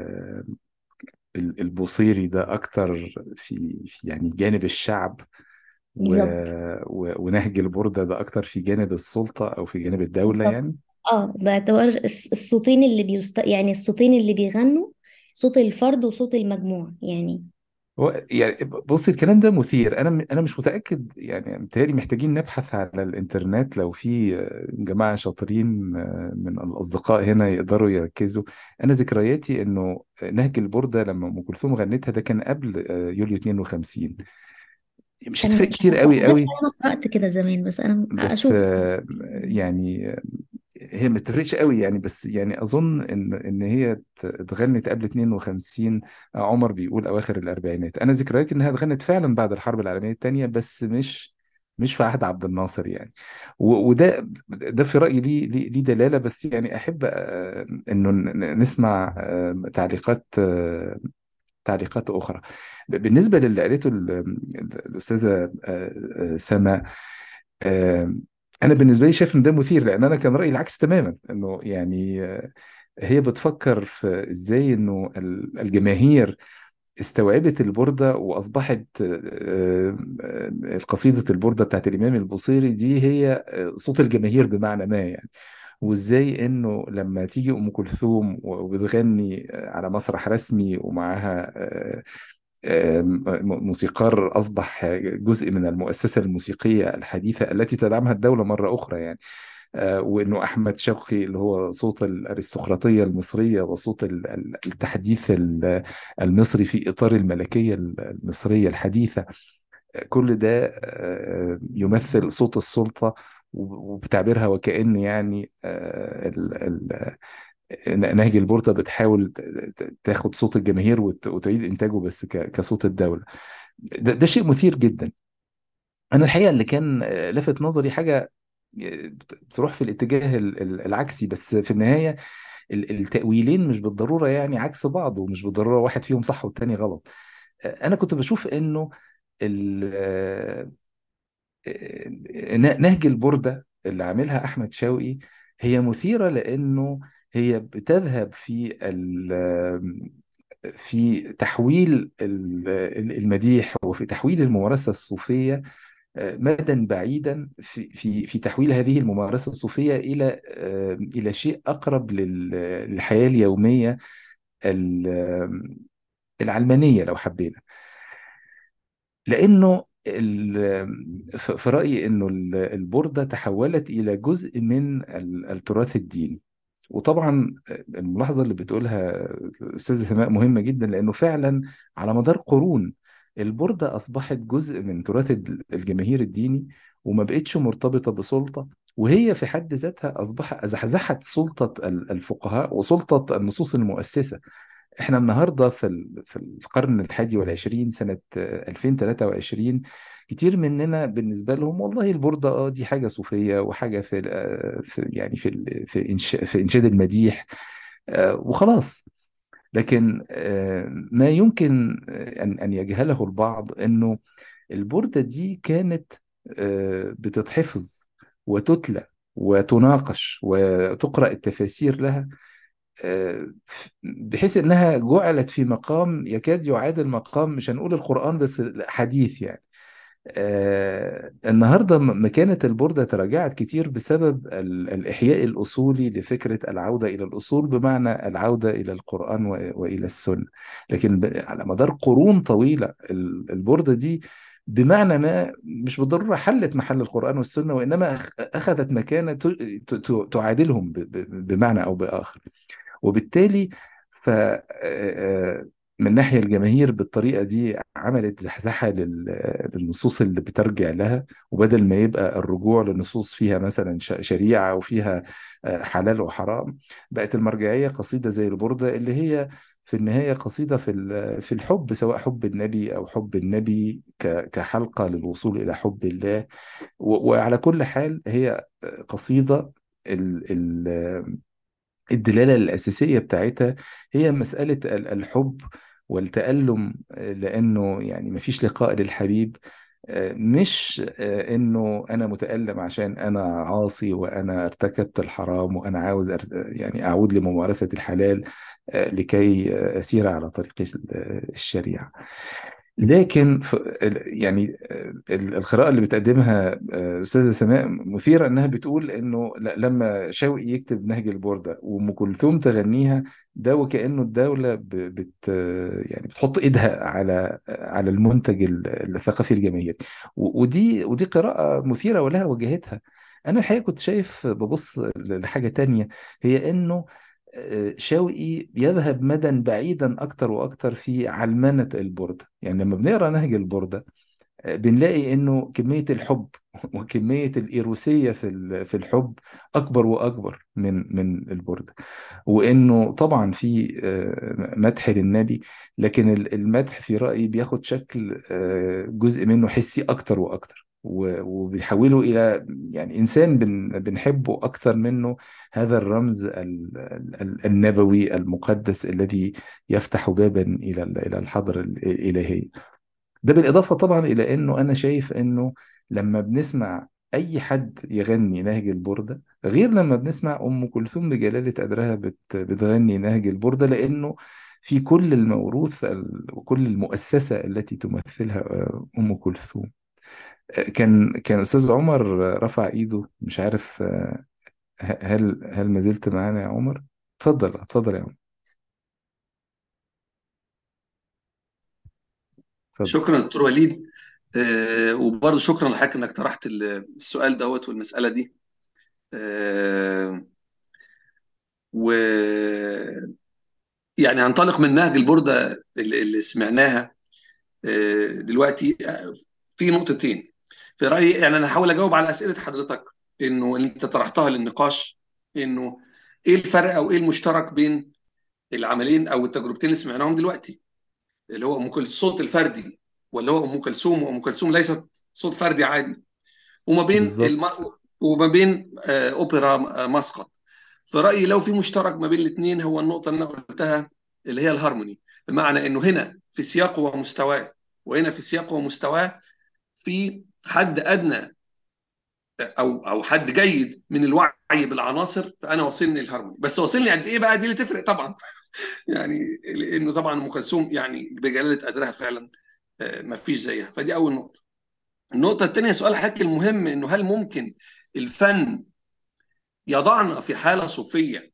ال- البوصيري ده اكتر في في يعني جانب الشعب و... بالظبط و... ونهج البوردة ده اكتر في جانب السلطة او في جانب الدولة بالظبط يعني اه باعتبار الس- الصوتين اللي بيست... يعني الصوتين اللي بيغنوا صوت الفرد وصوت المجموعة يعني هو يعني بص الكلام ده مثير انا انا مش متاكد يعني متهيألي محتاجين نبحث على الانترنت لو في جماعه شاطرين من الاصدقاء هنا يقدروا يركزوا انا ذكرياتي انه نهج البورده لما ام كلثوم غنتها ده كان قبل يوليو 52 مش أنا هتفرق مش كتير عارفة قوي ده قوي أنا قرأت كده زمان بس أنا بس أشوف آه، يعني آه، هي ما تفرقش قوي يعني بس يعني اظن ان ان هي ت- اتغنت قبل 52 عمر بيقول اواخر الاربعينات انا ذكرياتي انها اتغنت فعلا بعد الحرب العالميه الثانيه بس مش مش في عهد عبد الناصر يعني و- وده ده في رايي ليه ليه ليه دلاله بس يعني احب آه، انه ن- نسمع آه، تعليقات آه، تعليقات اخرى بالنسبه للي قالته ال- ال- الاستاذه آه، آه، سما آه، انا بالنسبه لي شايف ان ده مثير لان انا كان رايي العكس تماما انه يعني آه، هي بتفكر في ازاي انه ال- الجماهير استوعبت البردة وأصبحت آه، آه، قصيدة البردة بتاعت الإمام البوصيري دي هي آه، صوت الجماهير بمعنى ما يعني وإزاي إنه لما تيجي أم كلثوم وبتغني آه، على مسرح رسمي ومعاها آه، آه، م- موسيقار أصبح جزء من المؤسسة الموسيقية الحديثة التي تدعمها الدولة مرة أخرى يعني آه، وانه احمد شوقي اللي هو صوت الارستقراطيه المصريه وصوت ال- ال- التحديث ال- المصري في اطار الملكيه المصريه الحديثه كل ده آه، يمثل صوت السلطه وبتعبيرها وكأن يعني آه، ال- ال- نهج البورصة بتحاول ت- ت- تاخد صوت الجماهير وت- وتعيد إنتاجه بس ك- كصوت الدولة ده, ده شيء مثير جدا أنا الحقيقة اللي كان آه، لفت نظري حاجة آه، بت- بتروح في الاتجاه ال- ال- العكسي بس في النهاية ال- التأويلين مش بالضرورة يعني عكس بعض ومش بالضرورة واحد فيهم صح والتاني غلط آه، أنا كنت بشوف إنه ال- آه، آه، نهج البوردة اللي عاملها أحمد شوقي هي مثيرة لأنه هي بتذهب في ال- في تحويل ال- المديح وفي تحويل الممارسة الصوفية آه، مدى بعيدا في في في تحويل هذه الممارسة الصوفية إلى آه، إلى شيء أقرب لل- للحياة اليومية ال- العلمانية لو حبينا لانه ال- ف- في رايي انه ال- البورده تحولت الى جزء من ال- التراث الديني وطبعا الملاحظه اللي بتقولها الاستاذ سماء مهمه جدا لانه فعلا على مدار قرون البورده اصبحت جزء من تراث ال- الجماهير الديني وما بقتش مرتبطه بسلطه وهي في حد ذاتها اصبح زحزحت سلطه ال- الفقهاء وسلطه النصوص المؤسسه احنا النهارده في ال- في القرن الحادي والعشرين سنة آه، 2023 كتير مننا بالنسبة لهم والله البوردة اه دي حاجة صوفية وحاجة في, آه، في يعني في ال- في إنشاء في إنشاد المديح آه، وخلاص لكن آه، ما يمكن آه، أن أن يجهله البعض إنه البوردة دي كانت آه، بتتحفظ وتتلى وتناقش وتقرأ التفاسير لها آه، بحيث انها جعلت في مقام يكاد يعادل مقام مش هنقول القرآن بس حديث يعني آه، النهارده م- مكانة البوردة تراجعت كتير بسبب ال- الإحياء الأصولي لفكرة العودة إلى الأصول بمعنى العودة إلى القرآن و- وإلى السنة لكن ب- على مدار قرون طويلة ال- البوردة دي بمعنى ما مش بالضرورة حلت محل القرآن والسنة وإنما أخ- أخذت مكانة ت- ت- ت- تعادلهم ب- ب- بمعنى أو بآخر وبالتالي ف آه، آه، من ناحية الجماهير بالطريقة دي عملت زحزحة لل- للنصوص اللي بترجع لها وبدل ما يبقى الرجوع لنصوص فيها مثلا ش- شريعة وفيها آه، حلال وحرام بقت المرجعية قصيدة زي البردة اللي هي في النهاية قصيدة في ال- في الحب سواء حب النبي أو حب النبي ك- كحلقة للوصول إلى حب الله و- وعلى كل حال هي قصيدة ال ال الدلالة الأساسية بتاعتها هي مسألة ال- الحب والتألم آه، لأنه يعني مفيش لقاء للحبيب آه، مش آه، إنه أنا متألم عشان أنا عاصي وأنا ارتكبت الحرام وأنا عاوز أر- يعني أعود لممارسة الحلال آه، لكي آه، أسير على طريق ال- الشريعة لكن ف... ال- يعني ال- القراءة اللي بتقدمها آه، أستاذة سماء مثيرة إنها بتقول إنه ل- لما شوقي يكتب نهج البوردة وأم كلثوم تغنيها ده وكأنه الدولة ب... بت يعني بتحط إيدها على على المنتج ال- الثقافي الجماهيري و- ودي ودي قراءة مثيرة ولها وجهتها أنا الحقيقة كنت شايف ببص لحاجة تانية هي إنه آه، شوقي يذهب مدى بعيدا أكتر وأكتر في علمنة البوردة يعني لما بنقرأ نهج البوردة آه، بنلاقي إنه كمية الحب وكمية الإيروسية في ال- في الحب أكبر وأكبر من من البوردة وإنه طبعا في آه، مدح للنبي لكن ال- المدح في رأيي بياخد شكل آه، جزء منه حسي أكتر وأكتر و- وبيحوله إلى يعني إنسان بن- بنحبه أكتر منه هذا الرمز ال- ال- النبوي المقدس الذي يفتح بابا إلى ال- إلى الحضرة الإلهية ده بالإضافة طبعا إلى إنه أنا شايف إنه لما بنسمع أي حد يغني نهج البوردة غير لما بنسمع أم كلثوم بجلالة قدرها بت بتغني نهج البوردة لأنه في كل الموروث ال- وكل المؤسسة التي تمثلها آه، أم كلثوم آه، كان كان أستاذ عمر آه، رفع إيده مش عارف آه، ه- هل هل ما زلت معانا يا عمر؟ اتفضل اتفضل يا عمر اتفضل شكرا دكتور وليد آه، وبرضه شكرا لحضرتك انك طرحت ال- السؤال دوت والمساله دي آه، و يعني هنطلق من نهج البردة اللي اللي سمعناها آه، دلوقتي آه، في نقطتين في رأيي يعني أنا هحاول أجاوب على أسئلة حضرتك إنه اللي أنت طرحتها للنقاش إنه إيه الفرق أو إيه المشترك بين العملين أو التجربتين اللي سمعناهم دلوقتي اللي هو أم كلثوم الصوت الفردي ولا هو أم كلثوم وأم كلثوم ليست صوت فردي عادي وما بين بالظبط الم... وما بين آه، اوبرا آه، مسقط في رايي لو في مشترك ما بين الاثنين هو النقطه اللي انا قلتها اللي هي الهارموني بمعنى انه هنا في سياقه ومستواه وهنا في سياقه ومستواه في حد ادنى او او حد جيد من الوعي بالعناصر فانا واصلني الهارموني بس واصلني قد ايه بقى دي اللي تفرق طبعا يعني لانه طبعا ام كلثوم يعني بجلاله قدرها فعلا آه، ما فيش زيها فدي اول نقطه النقطة الثانية سؤال حضرتك المهم انه هل ممكن الفن يضعنا في حالة صوفية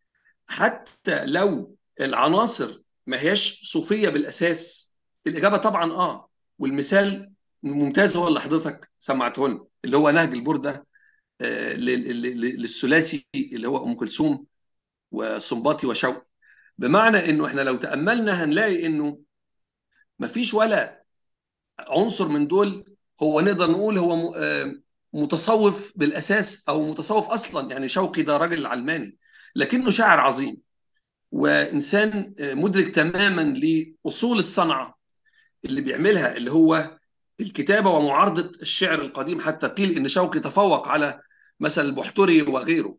حتى لو العناصر ما هياش صوفية بالأساس الإجابة طبعا آه والمثال الممتاز هو اللي حضرتك سمعته لنا اللي هو نهج البردة آه، لل- لل- للثلاثي اللي هو أم كلثوم وصنباطي وشوقي بمعنى انه احنا لو تأملنا هنلاقي انه مفيش ولا عنصر من دول هو نقدر نقول هو م- آه، متصوف بالاساس او متصوف اصلا يعني شوقي ده راجل علماني لكنه شاعر عظيم وانسان آه، مدرك تماما لاصول الصنعه اللي بيعملها اللي هو الكتابه ومعارضه الشعر القديم حتى قيل ان شوقي تفوق على مثلا البحتري وغيره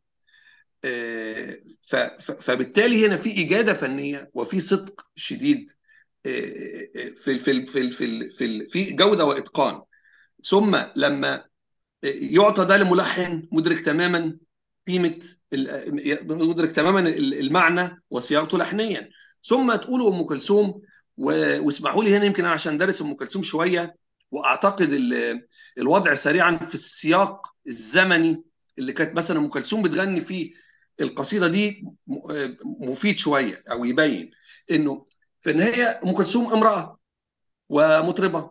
آه، ف- ف- فبالتالي هنا في اجاده فنيه وفي صدق شديد آه، آه، في في في في في في جوده واتقان ثم لما يعطى ده لملحن مدرك تماما قيمه ال- مدرك تماما المعنى وصياغته لحنيا ثم تقولوا ام كلثوم و- واسمحوا لي هنا يمكن انا عشان دارس ام كلثوم شويه واعتقد ال- الوضع سريعا في السياق الزمني اللي كانت مثلا ام كلثوم بتغني فيه القصيده دي م- مفيد شويه او يبين انه في النهايه ام كلثوم امراه ومطربه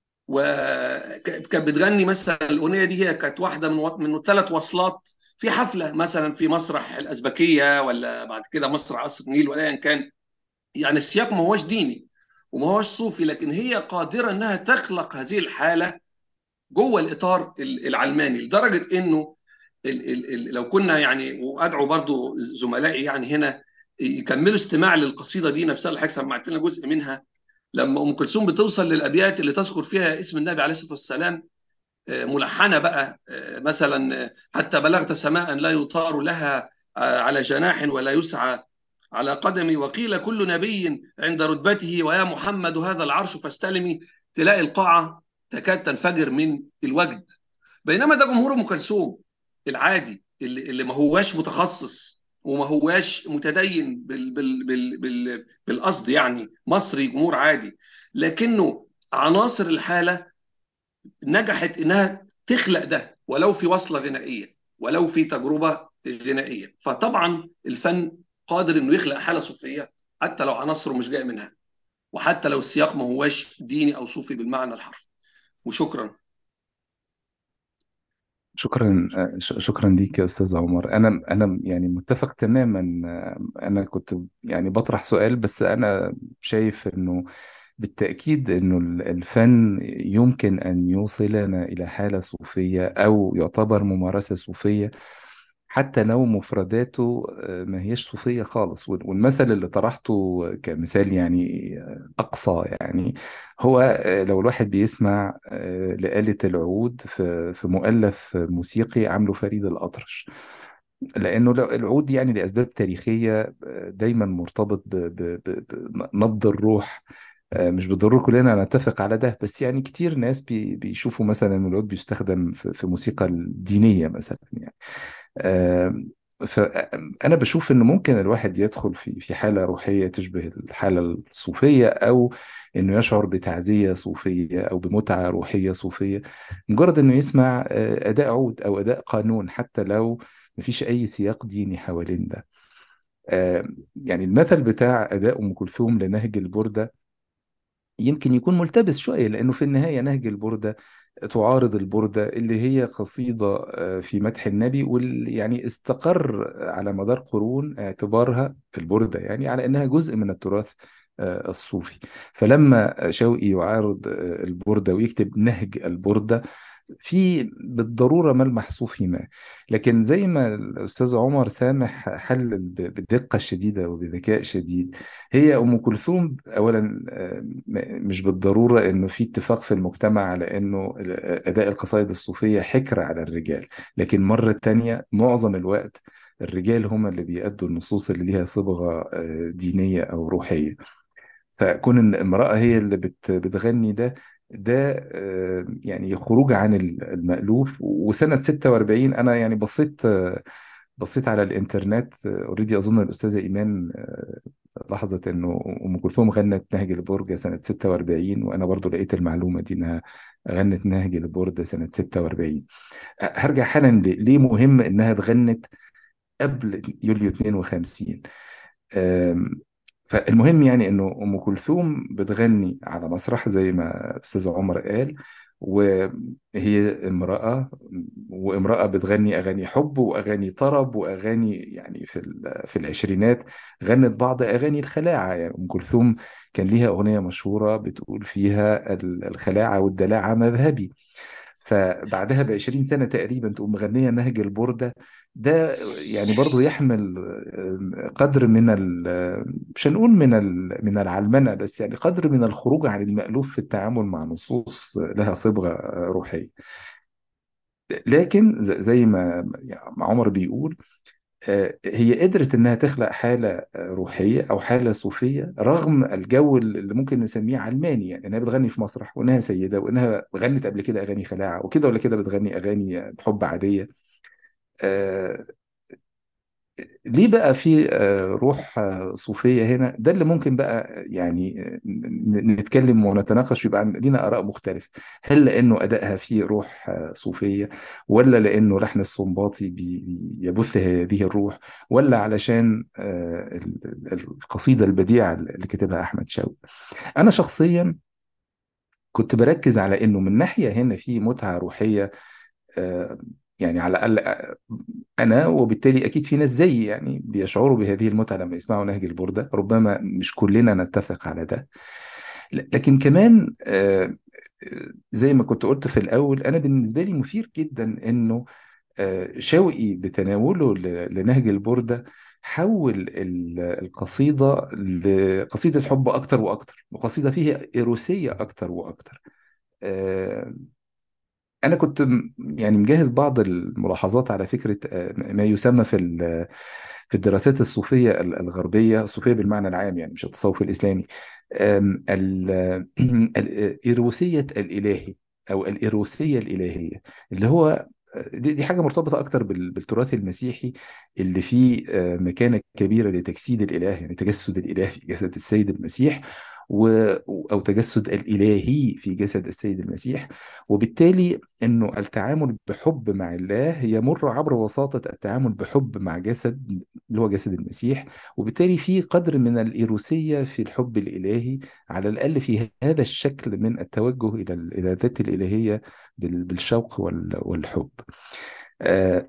وكانت بتغني مثلا الاغنيه دي هي كانت واحده من و... من ثلاث وصلات في حفله مثلا في مسرح الازبكيه ولا بعد كده مسرح قصر النيل ولا ايا كان يعني السياق ما هوش ديني وما هوش صوفي لكن هي قادره انها تخلق هذه الحاله جوه الاطار ال- العلماني لدرجه انه ال ال ال لو كنا يعني وادعو برضو زملائي يعني هنا يكملوا استماع للقصيده دي نفسها اللي حضرتك سمعت لنا جزء منها لما ام كلثوم بتوصل للابيات اللي تذكر فيها اسم النبي عليه الصلاه والسلام آه، ملحنه بقى آه، مثلا آه، حتى بلغت سماء لا يطار لها آه، على جناح ولا يسعى على قدمي وقيل كل نبي عند رتبته ويا محمد هذا العرش فاستلمي تلاقي القاعه تكاد تنفجر من الوجد بينما ده جمهور ام كلثوم العادي اللي, اللي ما هواش متخصص وما هواش متدين بال بال بال بال بالقصد يعني مصري جمهور عادي لكنه عناصر الحاله نجحت انها تخلق ده ولو في وصله غنائيه ولو في تجربه غنائيه فطبعا الفن قادر انه يخلق حاله صوفيه حتى لو عناصره مش جايه منها وحتى لو السياق ما هواش ديني او صوفي بالمعنى الحرفي وشكرا شكرا آه، ش- شكرا ليك يا استاذ عمر انا انا يعني متفق تماما آه، انا كنت يعني بطرح سؤال بس انا شايف انه بالتأكيد انه ال- الفن يمكن ان يوصلنا الى حالة صوفية او يعتبر ممارسة صوفية حتى لو مفرداته آه، ما هيش صوفية خالص وال- والمثل اللي طرحته كمثال يعني آه، أقصى يعني هو آه، لو الواحد بيسمع آه، لآلة العود في في مؤلف موسيقي عامله فريد الأطرش لأنه لو- العود يعني لأسباب تاريخية آه، دايما مرتبط ب- ب- ب- بنبض الروح آه، مش بالضرورة كلنا نتفق على ده بس يعني كتير ناس بي- بيشوفوا مثلا إن العود بيستخدم في في موسيقى الدينية مثلا يعني آم، فأنا بشوف إنه ممكن الواحد يدخل في في حالة روحية تشبه الحالة الصوفية أو إنه يشعر بتعزية صوفية أو بمتعة روحية صوفية مجرد إنه يسمع آه، أداء عود أو أداء قانون حتى لو مفيش أي سياق ديني حوالين ده آم، يعني المثل بتاع أداء أم كلثوم لنهج البردة يمكن يكون ملتبس شوية لأنه في النهاية نهج البردة تعارض البردة اللي هي قصيدة آه، في مدح النبي واللي يعني استقر على مدار قرون اعتبارها البردة يعني على أنها جزء من التراث آه، الصوفي فلما شوقي يعارض آه، البردة ويكتب نهج البردة في بالضرورة ملمح صوفي ما لكن زي ما الأستاذ عمر سامح حلل ب- بدقة شديدة وبذكاء شديد هي أم كلثوم أولا آه، م- مش بالضرورة إنه في اتفاق في المجتمع على إنه ال- أداء القصائد الصوفية حكر على الرجال لكن مرة تانية معظم الوقت الرجال هم اللي بيأدوا النصوص اللي ليها صبغة آه، دينية أو روحية فكون ان امرأة هي اللي بت بتغني ده ده آه، يعني خروج عن ال- المألوف وسنة 46 أنا يعني بصيت آه، بصيت على الإنترنت اوريدي أظن الأستاذة إيمان آه، لاحظت إنه أم كلثوم غنت نهج البرج سنة 46 وأنا برضو لقيت المعلومة دي إنها غنت نهج البرج سنة 46 هرجع حالا ل- ليه مهم إنها اتغنت قبل يوليو 52 آم، فالمهم يعني انه ام كلثوم بتغني على مسرح زي ما استاذ عمر قال وهي امرأة وامرأة بتغني أغاني حب وأغاني طرب وأغاني يعني في ال- في العشرينات غنت بعض أغاني الخلاعة يعني أم كلثوم كان ليها أغنية مشهورة بتقول فيها ال- الخلاعة والدلاعة مذهبي فبعدها بعشرين سنة تقريبا تقوم مغنية نهج البردة ده يعني برضو يحمل آه، قدر من ال مش هنقول من ال من العلمنة بس يعني قدر من الخروج عن المألوف في التعامل مع نصوص لها صبغة آه، روحية لكن ز- زي ما يعني عمر بيقول آه، هي قدرت انها تخلق حاله آه، روحيه او حاله صوفيه رغم الجو اللي ممكن نسميه علماني يعني انها بتغني في مسرح وانها سيده وانها غنت قبل كده اغاني خلاعه وكده ولا كده بتغني اغاني حب عاديه آه، ليه بقى في آه، روح آه، صوفية هنا ده اللي ممكن بقى يعني آه، ن- نتكلم ونتناقش ويبقى عن- لينا آراء مختلفة هل لأنه أدائها فيه روح آه، صوفية ولا لأنه لحن السنباطي بي- بي- يبث هذه الروح ولا علشان آه، ال- ال- القصيدة البديعة اللي كتبها أحمد شوقي أنا شخصيا كنت بركز على إنه من ناحية هنا في متعة روحية آه، يعني على الأقل آه، أنا وبالتالي أكيد في ناس زيي يعني بيشعروا بهذه المتعة لما يسمعوا نهج البردة ربما مش كلنا نتفق على ده ل- لكن كمان آه، آه، زي ما كنت قلت في الأول أنا بالنسبة لي مثير جدا إنه آه، شوقي بتناوله ل- لنهج البردة حول ال- القصيدة لقصيدة حب أكتر وأكتر وقصيدة فيها إيروسية أكتر وأكتر آه، أنا كنت م- يعني مجهز بعض الملاحظات على فكرة آه، ما يسمى في ال- في الدراسات الصوفية ال- الغربية الصوفية بالمعنى العام يعني مش التصوف الإسلامي آم، ال- الإيروسية الإلهي أو الإيروسية الإلهية اللي هو دي, دي حاجة مرتبطة أكتر بال- بالتراث المسيحي اللي فيه آه، مكانة كبيرة لتجسيد الإله يعني تجسد الإله في جسد السيد المسيح و أو تجسد الإلهي في جسد السيد المسيح وبالتالي انه التعامل بحب مع الله يمر عبر وساطة التعامل بحب مع جسد اللي هو جسد المسيح وبالتالي في قدر من الإيروسية في الحب الإلهي على الأقل في هذا الشكل من التوجه إلى ال- إلى الذات الإلهية بال- بالشوق وال- والحب آه،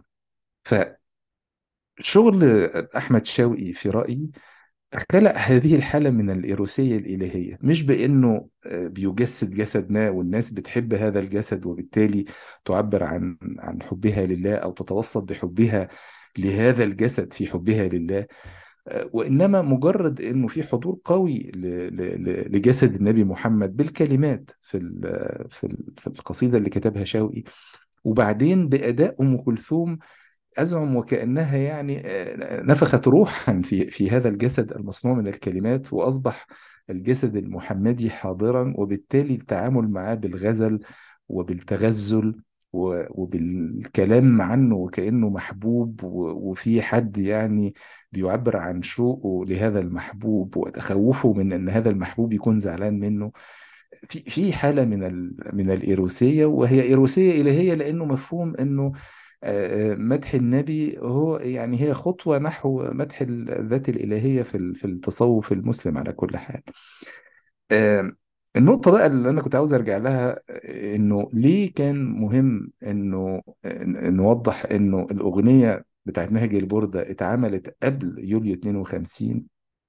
فشغل أحمد شوقي في رأيي خلق هذه الحالة من الإيروسية الإلهية مش بأنه آه، بيجسد جسد ما والناس بتحب هذا الجسد وبالتالي تعبر عن عن حبها لله أو تتوسط بحبها لهذا الجسد في حبها لله آه، وإنما مجرد أنه في حضور قوي ل- ل- ل- لجسد النبي محمد بالكلمات في ال- في ال- في القصيدة اللي كتبها شوقي وبعدين بأداء أم كلثوم أزعم وكأنها يعني آه، نفخت روحا في في هذا الجسد المصنوع من الكلمات وأصبح الجسد المحمدي حاضرا وبالتالي التعامل معاه بالغزل وبالتغزل و- وبالكلام عنه وكأنه محبوب و- وفي حد يعني بيعبر عن شوقه لهذا المحبوب وتخوفه من أن هذا المحبوب يكون زعلان منه في في حالة من ال من الإيروسية وهي إيروسية إلهية لأنه مفهوم أنه آه، آه، مدح النبي هو يعني هي خطوة نحو مدح الذات الإلهية في ال- في التصوف المسلم على كل حال. آه، النقطة بقى اللي أنا كنت عاوز أرجع لها إنه ليه كان مهم إنه إن- نوضح إنه الأغنية بتاعت نهج البردة اتعملت قبل يوليو 52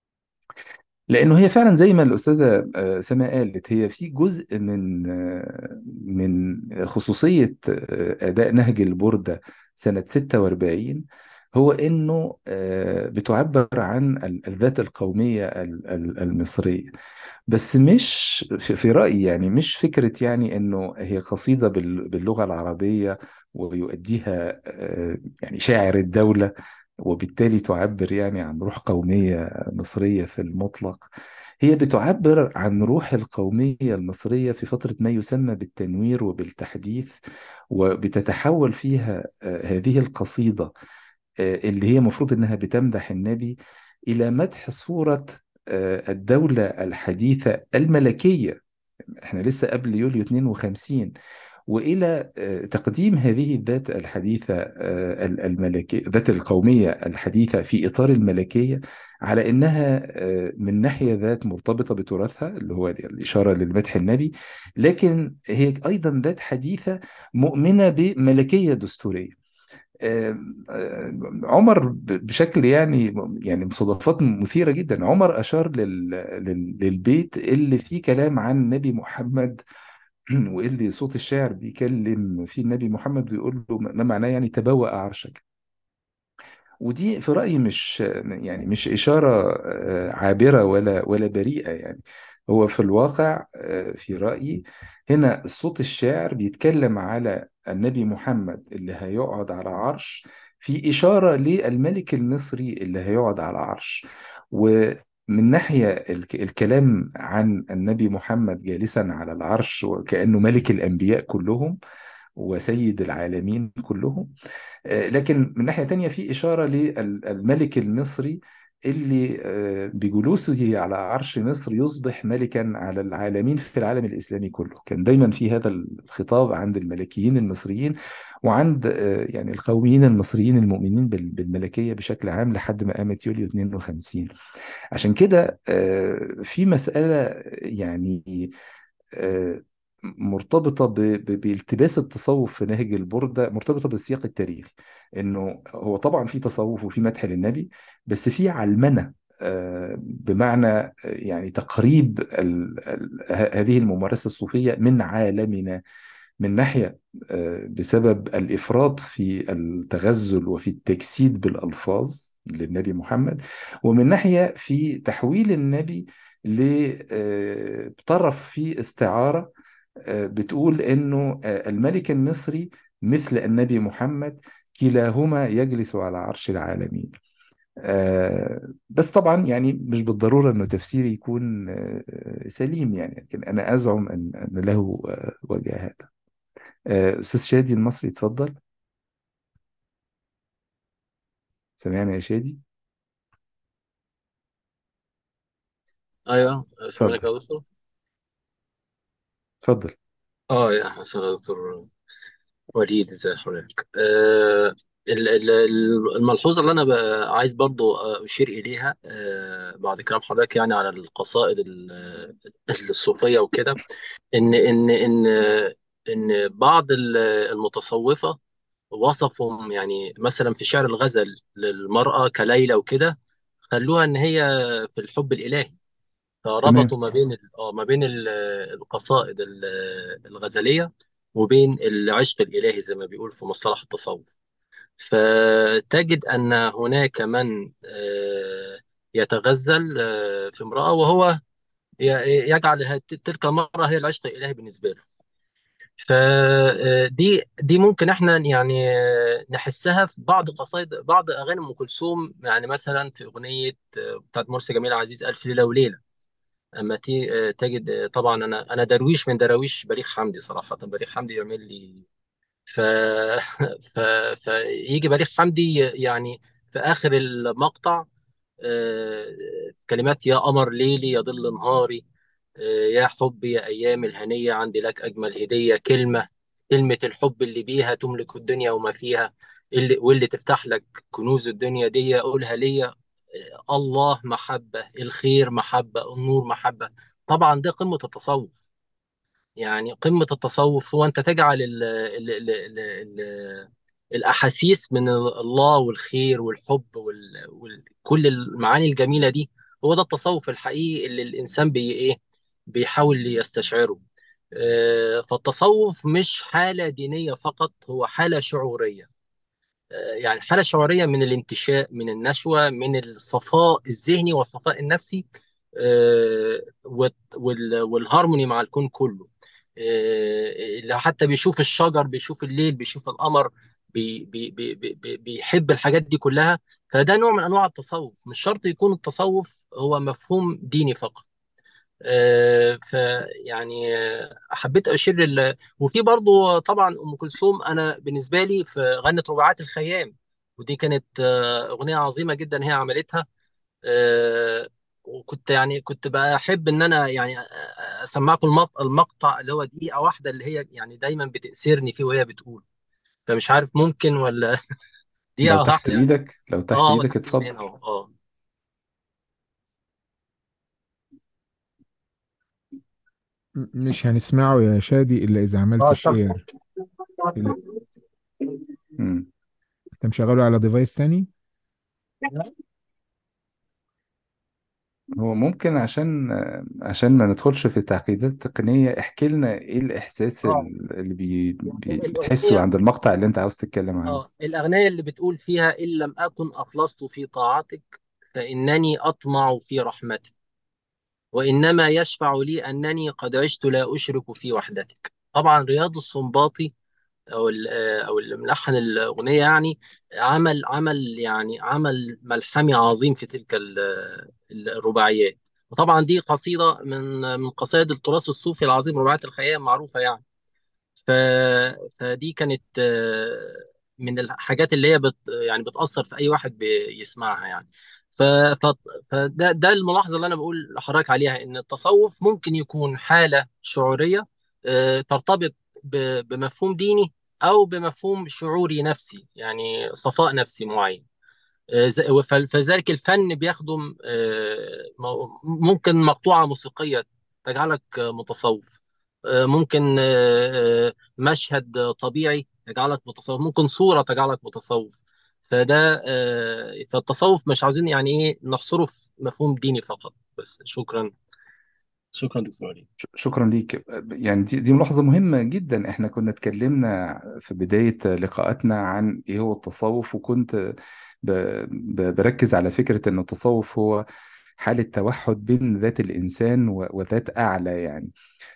لانه هي فعلا زي ما الاستاذه آه، سما قالت هي في جزء من آه، من خصوصيه آه، اداء نهج البرده سنه 46 هو انه آه، بتعبر عن ال- الذات القوميه ال- ال- المصريه بس مش في في رايي يعني مش فكره يعني انه هي قصيده بال- باللغه العربيه ويؤديها آه، يعني شاعر الدوله وبالتالي تعبر يعني عن روح قوميه مصرية في المطلق هي بتعبر عن روح القومية المصرية في فترة ما يسمى بالتنوير وبالتحديث وبتتحول فيها آه، هذه القصيدة آه، اللي هي مفروض إنها بتمدح النبي إلى مدح صورة آه، الدولة الحديثة الملكية احنا لسه قبل يوليو 52 والى آه، تقديم هذه الذات الحديثه آه، ال- الملكيه ذات القوميه الحديثه في اطار الملكيه على انها آه، من ناحيه ذات مرتبطه بتراثها اللي هو الاشاره للمدح النبي لكن هي ايضا ذات حديثه مؤمنه بملكيه دستوريه آه، آه، عمر ب- بشكل يعني يعني مصادفات مثيرة جدا عمر أشار لل لل- للبيت اللي فيه كلام عن النبي محمد واللي صوت الشاعر بيكلم فيه النبي محمد بيقول له ما معناه يعني تبوأ عرشك ودي في رأيي مش يعني مش إشارة آه، عابرة ولا ولا بريئة يعني هو في الواقع آه، في رأيي هنا الصوت الشاعر بيتكلم على النبي محمد اللي هيقعد على عرش في إشارة للملك المصري اللي هيقعد على عرش ومن ناحية الك- الكلام عن النبي محمد جالسا على العرش وكأنه ملك الأنبياء كلهم وسيد العالمين كلهم آه، لكن من ناحية تانية في إشارة للملك المصري اللي آه، بجلوسه على عرش مصر يصبح ملكا على العالمين في العالم الإسلامي كله كان دايما في هذا الخطاب عند الملكيين المصريين وعند آه، يعني القوميين المصريين المؤمنين بال- بالملكية بشكل عام لحد ما قامت يوليو 52 عشان كده آه، في مسألة يعني آه، مرتبطة ب- ب- بالتباس التصوف في نهج البردة مرتبطة بالسياق التاريخي انه هو طبعا في تصوف وفي مدح للنبي بس في علمنة آه، بمعنى آه، يعني تقريب ال- ال- ه- هذه الممارسة الصوفية من عالمنا من ناحية آه، بسبب الإفراط في التغزل وفي التجسيد بالألفاظ للنبي محمد ومن ناحية في تحويل النبي لطرف في استعارة آه، بتقول إنه آه، الملك المصري مثل النبي محمد كلاهما يجلس على عرش العالمين آه، بس طبعا يعني مش بالضرورة إنه تفسيري يكون آه، سليم يعني لكن أنا أزعم أن أن له آه، وجهات آه، أستاذ شادي المصري اتفضل سامعني يا شادي ايوه سامعك اتفضل يا دكتور اتفضل اه يا حسن يا دكتور وليد ازي حضرتك آه ال- ال- ال- الملحوظه اللي انا ب- عايز برضو آه، اشير اليها آه بعد كلام حضرتك يعني على القصائد ال- الصوفيه وكده ان ان ان ان بعض ال- المتصوفه وصفهم يعني مثلا في شعر الغزل للمراه كليلى وكده خلوها ان هي في الحب الالهي تمام فربطوا ما بين ال- اه ما بين ال- القصائد ال- الغزلية وبين العشق الإلهي زي ما بيقول في مصطلح التصوف فتجد أن هناك من آه، يتغزل آه، في امرأة وهو ي- يجعل هت- تلك المرأة هي العشق الإلهي بالنسبة له فدي دي ممكن احنا يعني آه، نحسها في بعض قصائد بعض اغاني ام كلثوم يعني مثلا في اغنيه آه، بتاعت مرسي جميل عزيز الف ليله وليله اما تي آه، تجد آه، طبعا انا انا درويش من دراويش بليغ حمدي صراحه بليغ حمدي يعمل لي ف... ف... فيجي بليغ حمدي يعني في اخر المقطع آه، كلمات يا قمر ليلي يا ظل نهاري آه، يا حبي يا ايام الهنيه عندي لك اجمل هديه كلمه كلمه الحب اللي بيها تملك الدنيا وما فيها اللي واللي تفتح لك كنوز الدنيا دي قولها ليا الله محبة الخير محبة النور محبة طبعا ده قمة التصوف يعني قمة التصوف هو أنت تجعل ال ال ال ال ال الأحاسيس من الله والخير والحب وال- وكل المعاني الجميلة دي هو ده التصوف الحقيقي اللي الإنسان بي إيه بيحاول يستشعره آه، فالتصوف مش حالة دينية فقط هو حالة شعورية آه، يعني حالة شعورية من الانتشاء من النشوة من الصفاء الذهني والصفاء النفسي آه، والت- وال- والهارموني مع الكون كله آه، اللي حتى بيشوف الشجر بيشوف الليل بيشوف القمر بي بي بي بي بي- بيحب الحاجات دي كلها فده نوع من انواع التصوف مش شرط يكون التصوف هو مفهوم ديني فقط آه، فيعني آه، حبيت اشير لل... وفي برضو طبعا ام كلثوم انا بالنسبه لي في غنت رباعات الخيام ودي كانت آه، اغنيه عظيمه جدا هي عملتها آه، وكنت يعني كنت بحب ان انا يعني اسمعكم المط- المقطع اللي هو دقيقه واحده اللي هي يعني دايما بتأسرني فيه وهي بتقول فمش عارف ممكن ولا لو دقيقه تحت واحده يعني إيدك لو تحت اه هو إيدك تحت ايدي اتفضل هنا اهو اه م- مش هنسمعه يا شادي إلا إذا عملت اه طب شير اللي مم. أنت مشغله على ديفايس تاني هو ممكن عشان عشان ما ندخلش في تعقيدات تقنية احكي لنا ايه الإحساس اه ال- اللي بي بي بتحسه الاغنيه عند المقطع اللي انت عاوز تتكلم عنه اه الاغنيه اللي بتقول فيها ان لم اكن اخلصت في طاعتك فانني اطمع في رحمتك وانما يشفع لي انني قد عشت لا اشرك في وحدتك طبعا رياض السنباطي او ال- آه، او اللي ملحن الاغنيه يعني عمل عمل يعني عمل ملحمي عظيم في تلك ال- ال- الرباعيات وطبعا دي قصيده من من قصائد التراث الصوفي العظيم رباعيات الخيام معروفه يعني ف... فدي كانت آه، من الحاجات اللي هي بت... يعني بتأثر في أي واحد بيسمعها يعني ف... ف... فده ده الملاحظة اللي أنا بقول لحضرتك عليها إن التصوف ممكن يكون حالة شعورية آه، ترتبط ب... بمفهوم ديني أو بمفهوم شعوري نفسي يعني صفاء نفسي معين آه، ز- ف- فذلك الفن بيخدم آه، م- ممكن مقطوعة موسيقية تجعلك آه، متصوف آه، ممكن آه، آه، مشهد آه، طبيعي يجعلك متصوف ممكن صورة تجعلك متصوف فده آه، فالتصوف مش عاوزين يعني ايه نحصره في مفهوم ديني فقط بس شكرا شكرا دكتور علي ش- شكرا ليك يعني دي, دي ملاحظة مهمة جدا احنا كنا اتكلمنا في بداية لقاءاتنا عن ايه هو التصوف وكنت ب... ب... بركز على فكرة ان التصوف هو حالة توحد بين ذات الإنسان و... وذات أعلى يعني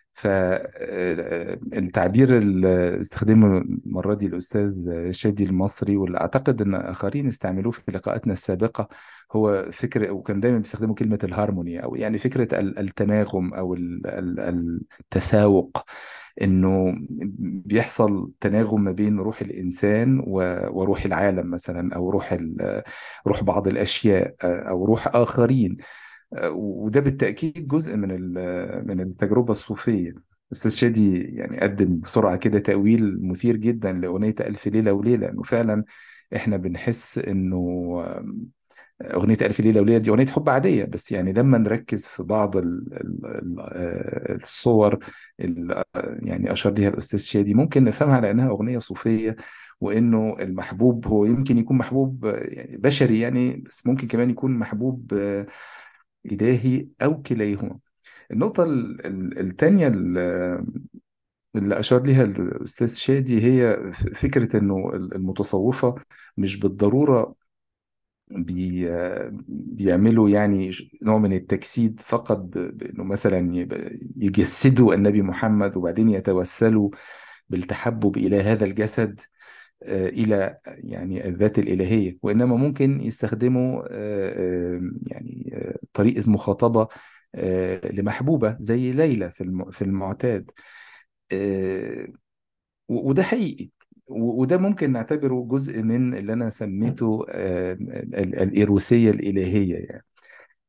فالتعبير اللي استخدمه المرة دي الأستاذ شادي المصري واللي أعتقد أن آخرين استعملوه في لقاءاتنا السابقة هو فكرة وكان دايما بيستخدموا كلمة الهارموني أو يعني فكرة ال- التناغم أو ال- ال- التساوق إنه بيحصل تناغم ما بين روح الإنسان و- وروح العالم مثلا أو روح ال- روح بعض الأشياء أو روح آخرين وده بالتأكيد جزء من ال- من التجربة الصوفية أستاذ شادي يعني قدم بسرعة كده تأويل مثير جدا لأغنية ألف ليلة وليلة إنه فعلا إحنا بنحس إنه أغنية ألف ليلة وليلة دي أغنية حب عادية بس يعني لما نركز في بعض ال- ال- ال- آه، الصور اللي يعني أشار ليها الأستاذ شادي ممكن نفهمها على إنها أغنية صوفية وإنه المحبوب هو يمكن يكون محبوب آه، يعني بشري يعني بس ممكن كمان يكون محبوب آه، إلهي أو كليهما النقطة ال- ال- التانية ال- اللي أشار ليها الأستاذ شادي هي ف- فكرة إنه المتصوفة مش بالضرورة بي بيعملوا يعني نوع من التجسيد فقط ب- بانه مثلا يبقى- يجسدوا النبي محمد وبعدين يتوسلوا بالتحبب الى هذا الجسد آه، الى يعني الذات الالهيه وانما ممكن يستخدموا آه، آه، يعني آه، طريقه مخاطبه آه، لمحبوبه زي ليلى في الم- في المعتاد آه، و- وده حقيقي و- وده ممكن نعتبره جزء من اللي انا سميته آه، ال- الإيروسية الإلهية يعني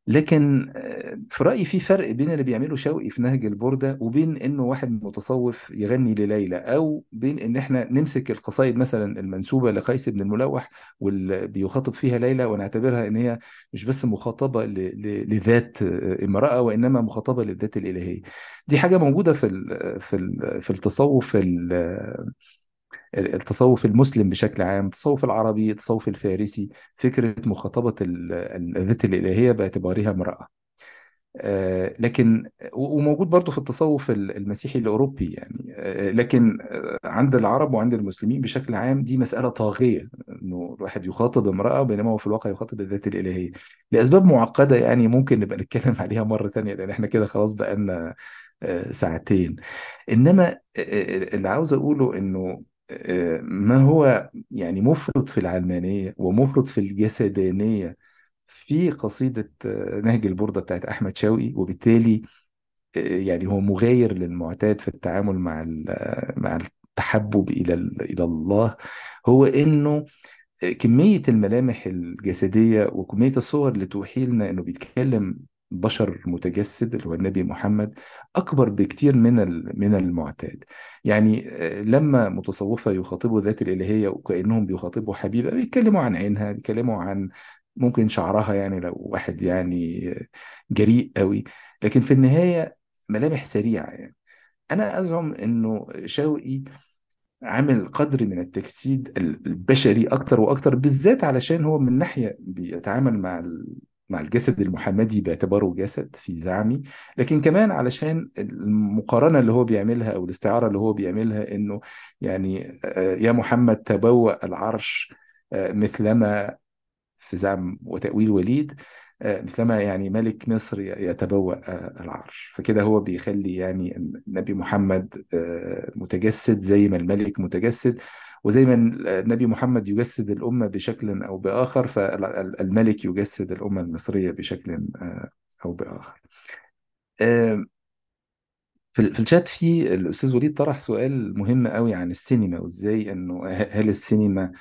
لكن آه، في رأيي في فرق بين اللي بيعمله شوقي في نهج البردة وبين انه واحد متصوف يغني لليلى او بين ان احنا نمسك القصائد مثلا المنسوبة لقيس بن الملوح واللي بيخاطب فيها ليلى ونعتبرها ان هي مش بس مخاطبة ل- ل- لذات آه، امرأة وانما مخاطبة للذات الإلهية دي حاجة موجودة في ال في ال في التصوف ال- التصوف المسلم بشكل عام التصوف العربي التصوف الفارسي فكرة مخاطبة ال- الذات الإلهية باعتبارها امرأة آه، لكن و- وموجود برضو في التصوف ال- المسيحي الأوروبي يعني آه، لكن آه، عند العرب وعند المسلمين بشكل عام دي مسألة طاغية إنه الواحد يخاطب امرأة بينما هو في الواقع يخاطب الذات الإلهية لأسباب معقدة يعني ممكن نبقى نتكلم عليها مرة تانية لأن احنا كده خلاص بقالنا آه، ساعتين إنما آه، آه، اللي عاوز أقوله إنه آه، ما هو يعني مفرط في العلمانية ومفرط في الجسدانية في قصيدة آه، نهج البردة بتاعت أحمد شوقي وبالتالي آه، يعني هو مغاير للمعتاد في التعامل مع ال- آه، مع التحبب إلى ال- إلى الله هو إنه كمية الملامح الجسدية وكمية الصور اللي توحي لنا إنه بيتكلم بشر متجسد اللي هو النبي محمد أكبر بكتير من ال- من المعتاد يعني آه، لما متصوفة يخاطبوا ذات الإلهية وكأنهم بيخاطبوا حبيبة بيتكلموا عن عينها بيتكلموا عن ممكن شعرها يعني لو واحد يعني آه، جريء قوي لكن في النهاية ملامح سريعة يعني أنا أزعم إنه شوقي عامل قدر من التجسيد البشري اكتر واكتر بالذات علشان هو من ناحيه بيتعامل مع ال- مع الجسد المحمدي باعتباره جسد في زعمي لكن كمان علشان المقارنه اللي هو بيعملها او الاستعاره اللي هو بيعملها انه يعني آه، يا محمد تبوأ العرش آه، مثلما في زعم وتأويل وليد آه، مثلما يعني ملك مصر يتبوأ آه، العرش فكده هو بيخلي يعني النبي محمد آه، متجسد زي ما الملك متجسد وزي ما النبي محمد يجسد الأمة بشكل أو بآخر فالملك يجسد الأمة المصرية بشكل آه، أو بآخر آه، في في الشات في الأستاذ وليد طرح سؤال مهم قوي عن السينما وإزاي إنه هل السينما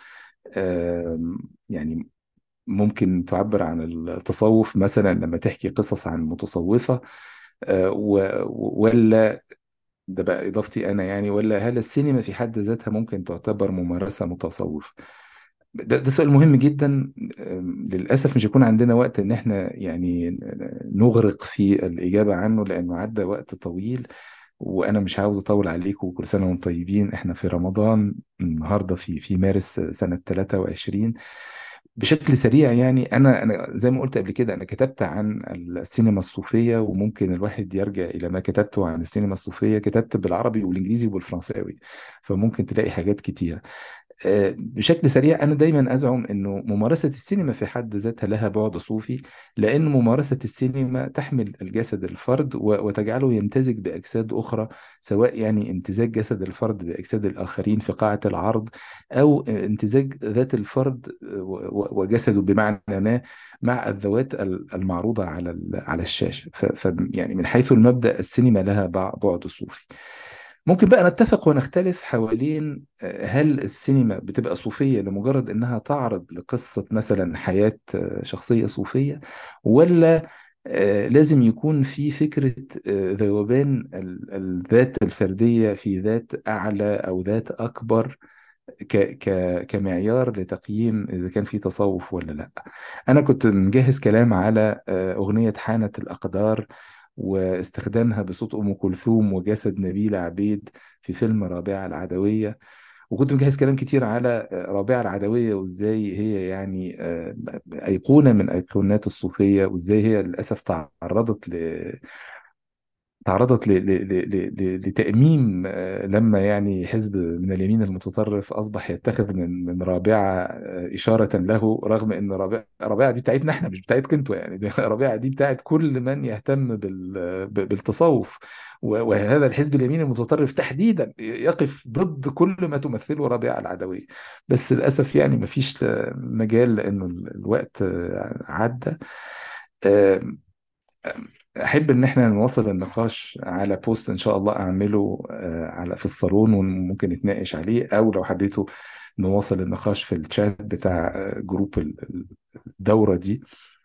آم، يعني ممكن تعبر عن التصوف مثلا لما تحكي قصص عن متصوفة آه، و- ولا ده بقى إضافتي أنا يعني ولا هل السينما في حد ذاتها ممكن تعتبر ممارسة متصوفة ده, ده سؤال مهم جدا آم، للأسف مش هيكون عندنا وقت إن احنا يعني نغرق في الإجابة عنه لأنه عدى وقت طويل وأنا مش عاوز أطول عليكم وكل سنة وانتم طيبين احنا في رمضان النهاردة في في مارس سنة 23 بشكل سريع يعني انا انا زي ما قلت قبل كده انا كتبت عن السينما الصوفيه وممكن الواحد يرجع الى ما كتبته عن السينما الصوفيه كتبت بالعربي والانجليزي والفرنساوي فممكن تلاقي حاجات كتيره آه، بشكل سريع أنا دايما أزعم أنه ممارسة السينما في حد ذاتها لها بعد صوفي لأن ممارسة السينما تحمل الجسد الفرد و- وتجعله يمتزج بأجساد أخرى سواء يعني امتزاج جسد الفرد بأجساد الآخرين في قاعة العرض أو امتزاج ذات الفرد و- و- وجسده بمعنى ما مع الذوات ال- المعروضة على ال- على الشاشة ف ف- يعني من حيث المبدأ السينما لها بع- بعد صوفي ممكن بقى نتفق ونختلف حوالين آه، هل السينما بتبقى صوفية لمجرد إنها تعرض لقصة مثلا حياة آه، شخصية صوفية ولا آه، لازم يكون في فكرة آه، ذوبان ال- الذات الفردية في ذات أعلى أو ذات أكبر ك ك كمعيار لتقييم إذا كان في تصوف ولا لا أنا كنت مجهز كلام على آه، أغنية حانت الأقدار واستخدامها بصوت أم كلثوم وجسد نبيلة عبيد في فيلم رابعة العدوية وكنت مجهز كلام كتير على آه، رابعة العدوية وإزاي هي يعني آه، أيقونة من أيقونات الصوفية وإزاي هي للأسف تعرضت ل تعرضت ل... ل... ل... ل... لتأميم آه، لما يعني حزب من اليمين المتطرف أصبح يتخذ من من رابعة آه، إشارة له رغم إن رابعة رابعة دي بتاعتنا إحنا مش بتاعتك أنتوا يعني دي رابعة دي بتاعت كل من يهتم بال... ب- بالتصوف و- وهذا الحزب اليمين المتطرف تحديدا يقف ضد كل ما تمثله رابعة العدوية بس للأسف يعني ما فيش مجال لأنه ال- الوقت آه، عدى آه، احب ان احنا نواصل النقاش على بوست ان شاء الله اعمله آه، على في الصالون وممكن نتناقش عليه او لو حبيتوا نواصل النقاش في الشات بتاع آه، جروب ال- الدورة دي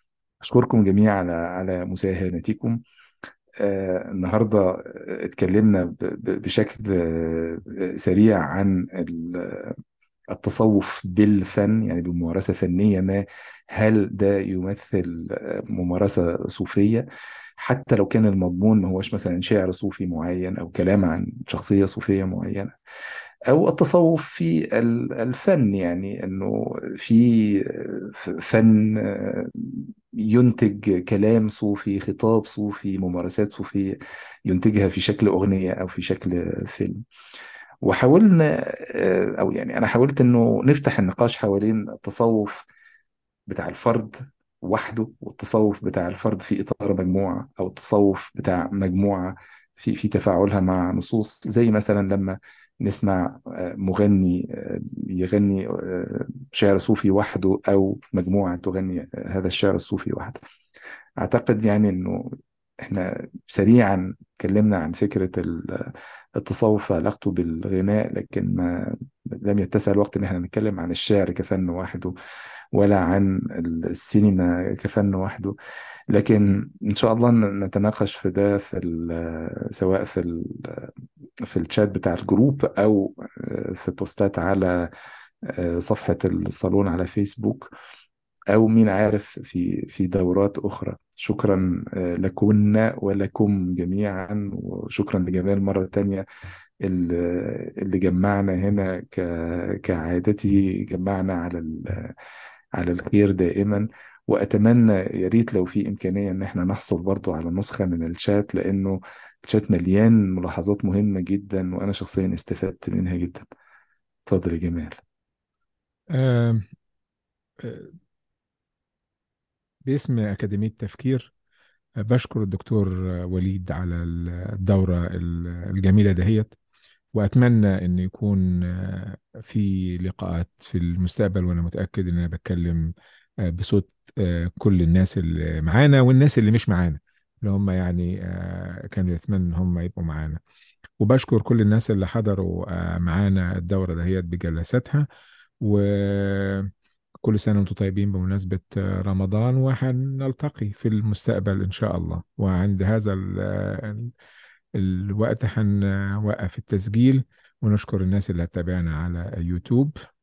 أشكركم جميعا على على مساهمتكم آه، النهارده اتكلمنا ب- ب- بشكل آه، سريع عن ال- التصوف بالفن يعني بممارسة فنية ما هل ده يمثل آه، ممارسة صوفية حتى لو كان المضمون ما هوش مثلا شعر صوفي معين أو كلام عن شخصية صوفية معينة أو التصوف في ال- الفن يعني أنه في فن ينتج كلام صوفي خطاب صوفي ممارسات صوفية ينتجها في شكل أغنية أو في شكل فيلم وحاولنا أو يعني أنا حاولت أنه نفتح النقاش حوالين التصوف بتاع الفرد وحده والتصوف بتاع الفرد في إطار مجموعة أو التصوف بتاع مجموعة في في تفاعلها مع نصوص زي مثلا لما نسمع آه، مغني آه، يغني آه، شعر صوفي وحده أو مجموعة تغني آه، هذا الشعر الصوفي وحده أعتقد يعني إنه إحنا سريعا اتكلمنا عن فكرة ال- التصوف وعلاقته بالغناء لكن ما لم يتسع الوقت إن إحنا نتكلم عن الشعر كفن وحده ولا عن السينما كفن وحده لكن إن شاء الله نتناقش في ده في ال- سواء في ال- في الشات بتاع الجروب أو في بوستات على صفحة الصالون على فيسبوك أو مين عارف في في دورات أخرى شكرا لكن ولكم جميعا وشكرا لجمال مرة تانية اللي اللي جمعنا هنا ك- كعادته جمعنا على ال- على الخير دائما وأتمنى يا ريت لو في إمكانية إن احنا نحصل برضو على نسخة من الشات لأنه الشات مليان ملاحظات مهمة جدا وأنا شخصيا استفدت منها جدا اتفضل يا جمال آم، آه، باسم أكاديمية تفكير آه، بشكر الدكتور آه، وليد على الدورة ال- الجميلة دهيت وأتمنى أن يكون آه، في لقاءات في المستقبل وأنا متأكد أن أنا بتكلم آه، بصوت آه، كل الناس اللي معانا والناس اللي مش معانا اللي هم يعني آه، كانوا يتمنى ان هم يبقوا معانا وبشكر كل الناس اللي حضروا آه، معانا الدورة دهيت بجلساتها وكل سنة وانتم طيبين بمناسبة آه، رمضان وهنلتقي في المستقبل إن شاء الله وعند هذا ال- ال- الوقت هنوقف التسجيل ونشكر الناس اللي هتتابعنا على يوتيوب